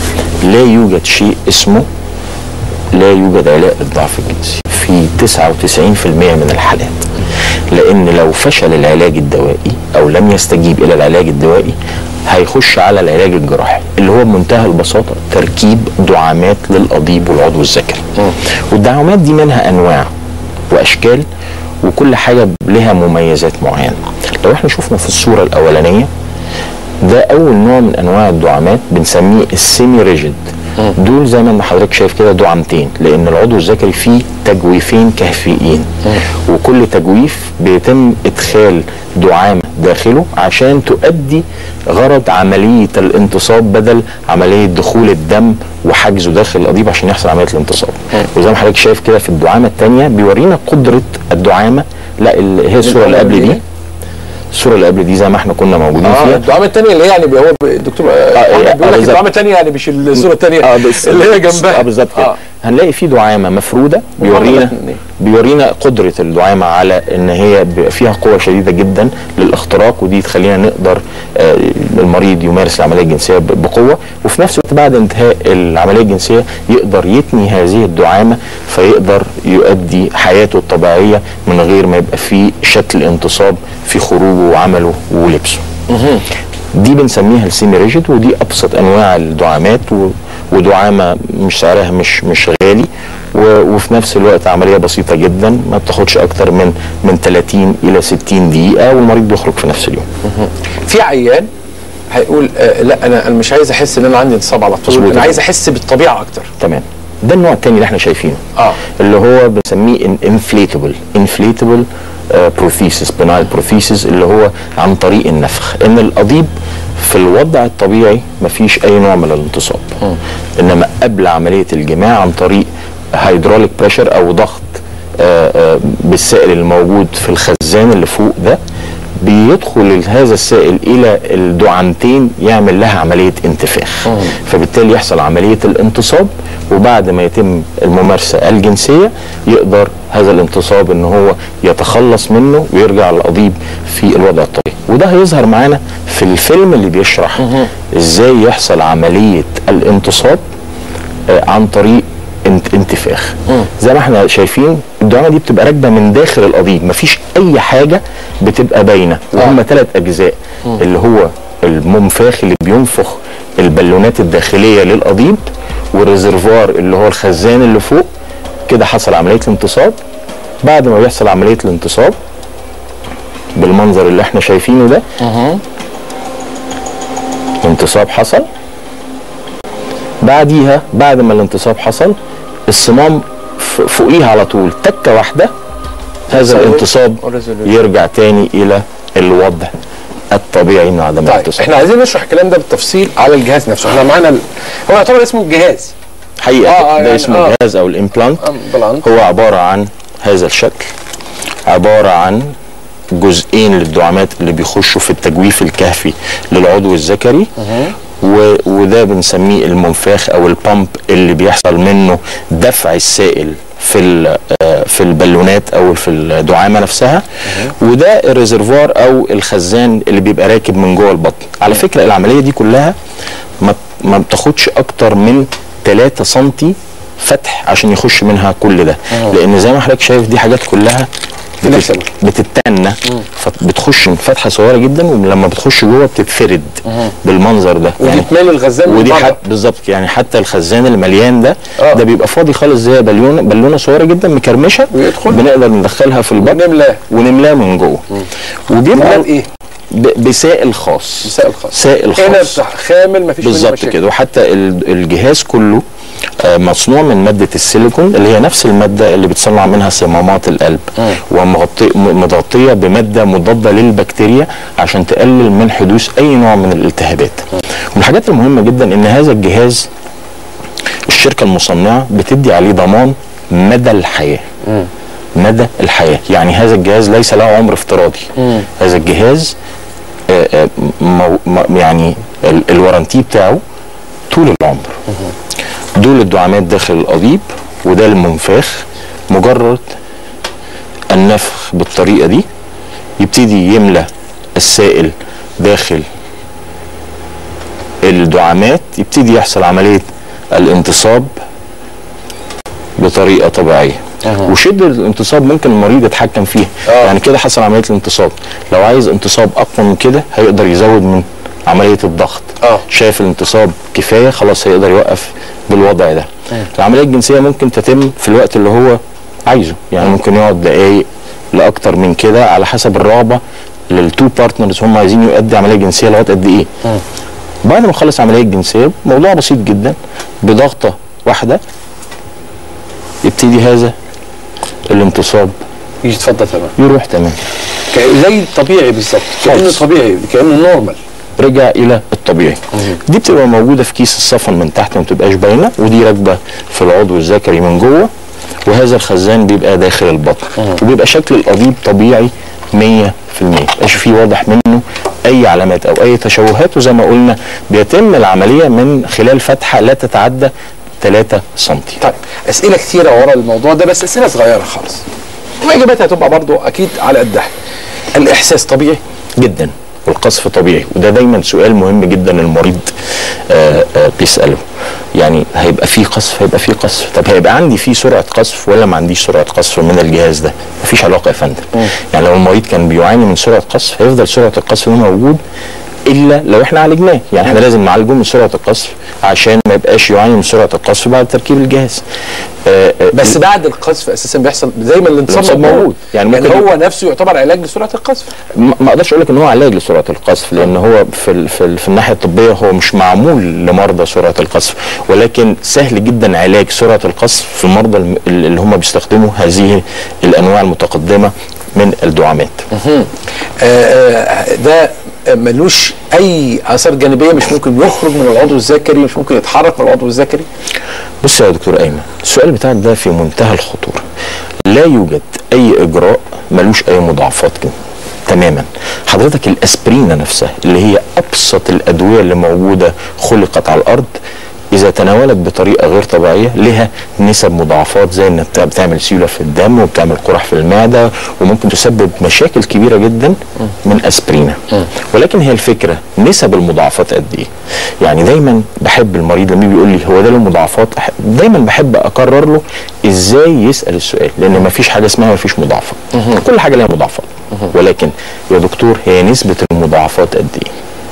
لا يوجد شيء اسمه لا يوجد علاج للضعف الجنسي في 99% من الحالات لان لو فشل العلاج الدوائي او لم يستجيب الى العلاج الدوائي هيخش على العلاج الجراحي اللي هو بمنتهى البساطه تركيب دعامات للقضيب والعضو الذكري والدعامات دي منها انواع واشكال وكل حاجه لها مميزات معينه لو احنا شفنا في الصوره الاولانيه ده اول نوع من انواع الدعامات بنسميه السيمي ريجيد دول زي ما حضرتك شايف كده دعامتين لان العضو الذكري فيه تجويفين كهفيين وكل تجويف بيتم ادخال دعامه داخله عشان تؤدي غرض عمليه الانتصاب بدل عمليه دخول الدم وحجزه داخل القضيب عشان يحصل عمليه الانتصاب وزي ما حضرتك شايف كده في الدعامه الثانيه بيورينا قدره الدعامه لا اللي هي الصوره اللي قبل دي الصوره اللي قبل دي زي ما احنا كنا موجودين اه فيها الدعامه الثانيه اللي هي يعني هو الدكتور آه، احمد آه، بيقول لك بالظبط. الدعامه الثانيه يعني مش الصوره الثانيه اه بس اللي هي جنبها اه بالظبط كده آه. هنلاقي في دعامه مفروده بيورينا بيورينا قدره الدعامه على ان هي بيبقى فيها قوه شديده جدا للاختراق ودي تخلينا نقدر آه، المريض يمارس العمليه الجنسيه ب- بقوه وفي نفس الوقت بعد انتهاء العمليه الجنسيه يقدر يتني هذه الدعامه فيقدر يؤدي حياته الطبيعيه من غير ما يبقى فيه شكل انتصاب في خروجه وعمله ولبسه. دي بنسميها السيمي ريجيد ودي ابسط انواع الدعامات و... ودعامه مش سعرها مش مش غالي و... وفي نفس الوقت عمليه بسيطه جدا ما بتاخدش اكتر من من 30 الى 60 دقيقه والمريض بيخرج في نفس اليوم. في عيان هيقول آه لا انا انا مش عايز احس ان انا عندي انتصاب على طول مظبوط. انا عايز احس بالطبيعه اكتر تمام ده النوع الثاني اللي احنا شايفينه اه اللي هو بنسميه انفليتبل انفليتبل بروثيسس بنايل بروثيسس اللي هو عن طريق النفخ ان القضيب في الوضع الطبيعي مفيش اي نوع من الانتصاب انما قبل عمليه الجماع عن طريق هيدروليك بريشر او ضغط آه، آه، بالسائل الموجود في الخزان اللي فوق ده بيدخل هذا السائل الى الدعامتين يعمل لها عمليه انتفاخ فبالتالي يحصل عمليه الانتصاب وبعد ما يتم الممارسه الجنسيه يقدر هذا الانتصاب ان هو يتخلص منه ويرجع للقضيب في الوضع الطبيعي وده هيظهر معانا في الفيلم اللي بيشرح ازاي يحصل عمليه الانتصاب آه، عن طريق انت انتفاخ زي ما احنا شايفين الدعامه دي بتبقى راكبه من داخل القضيب مفيش اي حاجه بتبقى باينه وهم ثلاث اجزاء اللي هو المنفاخ اللي بينفخ البالونات الداخليه للقضيب والريزرفوار اللي هو الخزان اللي فوق كده حصل عمليه الانتصاب بعد ما بيحصل عمليه الانتصاب بالمنظر اللي احنا شايفينه ده انتصاب حصل بعديها بعد ما الانتصاب حصل الصمام ف- فوقيها على طول تكه واحده هذا الانتصاب يرجع تاني الى الوضع الطبيعي من عدم طيب الانتصاب احنا عايزين نشرح الكلام ده بالتفصيل على الجهاز نفسه احنا معانا ال... هو يعتبر اسمه الجهاز حقيقه آه، آه، ده يعني اسمه آه. الجهاز او الامبلانت بلانت هو عباره عن هذا الشكل عباره عن جزئين للدعامات اللي بيخشوا في التجويف الكهفي للعضو الذكري و... وده بنسميه المنفاخ او البامب اللي بيحصل منه دفع السائل في ال- آه، في البالونات او في الدعامه نفسها وده الريزرفوار او الخزان اللي بيبقى راكب من جوه البطن على فكره العمليه دي كلها ما ما بتاخدش اكتر من 3 سم فتح عشان يخش منها كل ده لان زي ما حضرتك شايف دي حاجات كلها بتت... بتتنى فبتخش من فتحه صغيره جدا ولما بتخش جوه بتتفرد بالمنظر ده ودي تملي الخزان من ودي بره. حت... بالظبط يعني حتى الخزان المليان ده ده بيبقى فاضي خالص زي بالونه بالونه صغيره جدا مكرمشه بنقدر ندخلها في البطن ونملاه ونملاه من جوه نملاه وبيبقى بايه؟ ب... بسائل خاص بسائل خاص سائل هنا خاص بتاع خامل مفيش منه بالظبط مشاكل. كده وحتى ال- الجهاز كله آه، مصنوع من مادة السيليكون اللي هي نفس المادة اللي بتصنع منها صمامات القلب ومغطية بمادة مضادة للبكتيريا عشان تقلل من حدوث أي نوع من الالتهابات ومن الحاجات المهمة جدا إن هذا الجهاز الشركة المصنعة بتدي عليه ضمان مدى الحياة مدى الحياة يعني هذا الجهاز ليس له عمر افتراضي هذا الجهاز آه، آه، مو م- يعني ال- الورنتي بتاعه طول العمر دول الدعامات داخل القضيب وده المنفاخ مجرد النفخ بالطريقة دي يبتدي يملى السائل داخل الدعامات يبتدي يحصل عملية الانتصاب بطريقة طبيعية وشدة الانتصاب ممكن المريض يتحكم فيها يعني كده حصل عملية الانتصاب لو عايز انتصاب أقوى من كده هيقدر يزود من عملية الضغط شايف الانتصاب كفاية خلاص هيقدر يوقف بالوضع ده العملية الجنسية ممكن تتم في الوقت اللي هو عايزه يعني ممكن يقعد دقايق لاكتر من كده على حسب الرغبه للتو بارتنرز هم عايزين يؤدي عمليه جنسيه لغايه قد ايه بعد ما نخلص عمليه جنسيه موضوع بسيط جدا بضغطه واحده يبتدي هذا الانتصاب يجي اتفضل تمام يروح تمام زي الطبيعي بالظبط كانه خالص. طبيعي كانه نورمال رجع الى الطبيعي دي بتبقى موجوده في كيس الصفن من تحت ما بتبقاش باينه ودي راكبه في العضو الذكري من جوه وهذا الخزان بيبقى داخل البطن وبيبقى شكل القضيب طبيعي 100% مش فيه واضح منه اي علامات او اي تشوهات وزي ما قلنا بيتم العمليه من خلال فتحه لا تتعدى 3 سم طيب اسئله كتيره ورا الموضوع ده بس اسئله صغيره خالص واجاباتها هتبقى برضو اكيد على قدها الاحساس طبيعي جدا والقذف طبيعي وده دايما سؤال مهم جدا المريض آه آه بيساله يعني هيبقى في قذف هيبقى في قذف طب هيبقى عندي في سرعه قذف ولا ما عنديش سرعه قذف من الجهاز ده مفيش علاقه يا فندم يعني لو المريض كان بيعاني من سرعه قذف هيفضل سرعه القذف ده موجود الا لو احنا عالجناه يعني احنا لازم نعالجه من سرعه القذف عشان ما يبقاش يعاني من سرعه القذف بعد تركيب الجهاز آه آه بس بعد القذف اساسا بيحصل زي ما الانتصاب الانتصاب موجود موجود. يعني, يعني يعني ممكن- هو نفسه يعتبر علاج لسرعه القذف ما ما اقدرش اقول لك ان هو علاج لسرعه القذف لان هو في ال في, ال في الناحيه الطبيه هو مش معمول لمرضى سرعه القذف ولكن سهل جدا علاج سرعه القذف في المرضى الم- اللي هم بيستخدموا هذه الانواع المتقدمه من الدعامات آه، آه، ده ملوش اي اثار جانبيه مش ممكن يخرج من العضو الذكري مش ممكن يتحرك من العضو الذكري بص يا دكتور ايمن السؤال بتاعك ده في منتهى الخطوره لا يوجد اي اجراء ملوش اي مضاعفات كده تماما حضرتك الاسبرينه نفسها اللي هي ابسط الادويه اللي موجوده خلقت على الارض اذا تناولت بطريقه غير طبيعيه لها نسب مضاعفات زي انها بتع- بتعمل سيوله في الدم وبتعمل قرح في المعده وممكن تسبب مشاكل كبيره جدا من اسبرينه ولكن هي الفكره نسب المضاعفات قد ايه يعني دايما بحب المريض لما بيقول لي هو ده له مضاعفات أح- دايما بحب اكرر له ازاي يسال السؤال لان ما فيش حاجه اسمها ما فيش مضاعفات كل حاجه لها مضاعفات ولكن يا دكتور هي نسبه المضاعفات قد ايه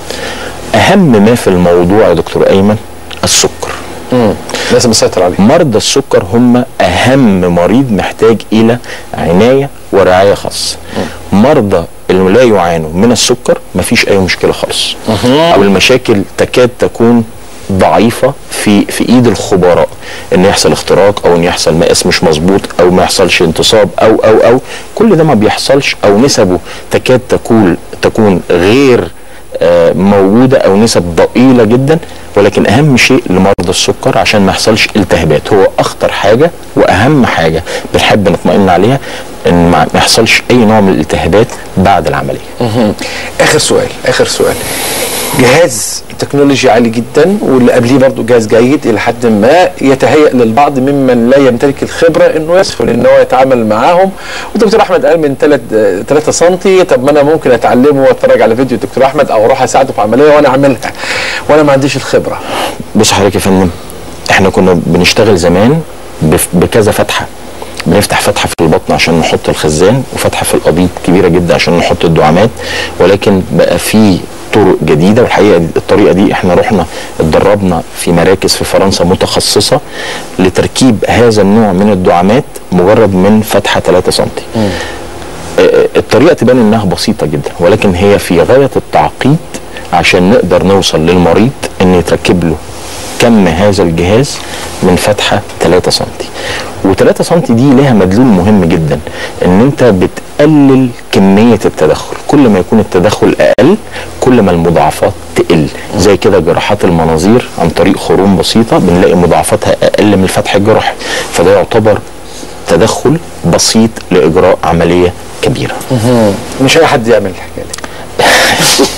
اهم ما في الموضوع يا دكتور ايمن السكر لازم نسيطر عليه مرضى السكر هم اهم مريض محتاج الى عنايه ورعايه خاصه مرضى اللي لا يعانوا من السكر مفيش اي مشكله خالص او المشاكل تكاد تكون ضعيفه في في ايد الخبراء ان يحصل اختراق او ان يحصل مقاس مش مظبوط او ما يحصلش انتصاب او او او كل ده ما بيحصلش او نسبه تكاد تكون تكون غير آه، موجوده او نسب ضئيله جدا ولكن اهم شيء لمرضى السكر عشان ما يحصلش التهابات هو اخطر حاجه واهم حاجه بنحب نطمئن عليها ان ما ما يحصلش اي نوع من الالتهابات بعد العمليه مهم. اخر سؤال اخر سؤال جهاز تكنولوجي عالي جدا واللي قبليه برضو جهاز جيد الى حد ما يتهيأ للبعض ممن لا يمتلك الخبره انه يسهل ان هو يتعامل معاهم والدكتور احمد قال من 3 3 سم طب ما انا ممكن اتعلمه واتفرج على فيديو الدكتور احمد او اروح اساعده في عمليه وانا اعملها وانا ما عنديش الخبره بص حضرتك يا فندم احنا كنا بنشتغل زمان بف- بكذا فتحه بنفتح فتحه في البطن عشان نحط الخزان وفتحه في القضيب كبيره جدا عشان نحط الدعامات ولكن بقى في طرق جديده والحقيقه دي- الطريقه دي احنا رحنا اتدربنا في مراكز في فرنسا متخصصه لتركيب هذا النوع من الدعامات مجرد من فتحه 3 سم آه، الطريقه تبان انها بسيطه جدا ولكن هي في غايه التعقيد عشان نقدر نوصل للمريض ان يتركب له كم هذا الجهاز من فتحه 3 سم و3 سم دي لها مدلول مهم جدا ان انت بتقلل كميه التدخل كل ما يكون التدخل اقل كل ما المضاعفات تقل زي كده جراحات المناظير عن طريق خروم بسيطه بنلاقي مضاعفاتها اقل من الفتح الجراحي فده يعتبر تدخل بسيط لاجراء عمليه كبيره مش اي حد يعمل الحكايه دي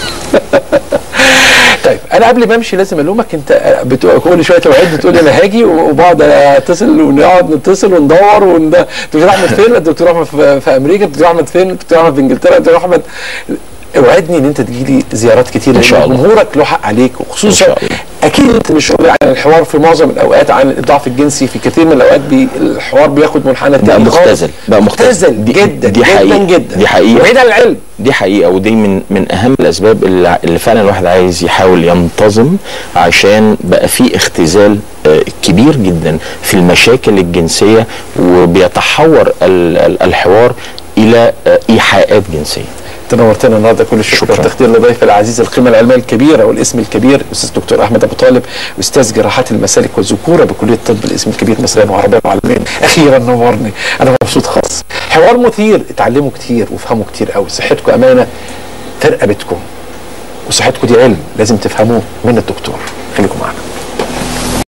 طيب انا قبل ما امشي لازم الومك انت بتقول كل شويه توعد بتقول انا هاجي وبقعد اتصل ونقعد نتصل وندور ون... دكتور احمد فين الدكتور احمد في, في امريكا الدكتور احمد فين الدكتور احمد في انجلترا الدكتور احمد اوعدني ان انت تجي لي زيارات كتير إن شاء لأن الله. جمهورك له حق عليك إن وخصوصا شاء الله. اكيد انت مش راضي عن الحوار في معظم الاوقات عن الضعف الجنسي في كثير من الاوقات بي الحوار بياخد منحنى بقى تاني خالص. مختزل بقى مختزل مختزل جدا دي جدا حقيقة جدا دي حقيقة بعيد عن العلم دي حقيقة ودي من من أهم الأسباب اللي, اللي فعلا الواحد عايز يحاول ينتظم عشان بقى في اختزال آه، كبير جدا في المشاكل الجنسية وبيتحور ال- ال- الحوار الى آه، ايحاءات جنسيه تنورتنا النهارده كل الشكر شكراً. والتقدير لضيف العزيز القيمه العلميه الكبيره والاسم الكبير الاستاذ دكتور احمد ابو طالب استاذ جراحات المسالك والذكوره بكليه الطب الاسم الكبير مصريا وعربيا وعالميا اخيرا نورني انا مبسوط خالص حوار مثير اتعلموا كتير وافهموا كتير قوي صحتكم امانه في رقبتكم وصحتكم دي علم لازم تفهموه من الدكتور خليكم معنا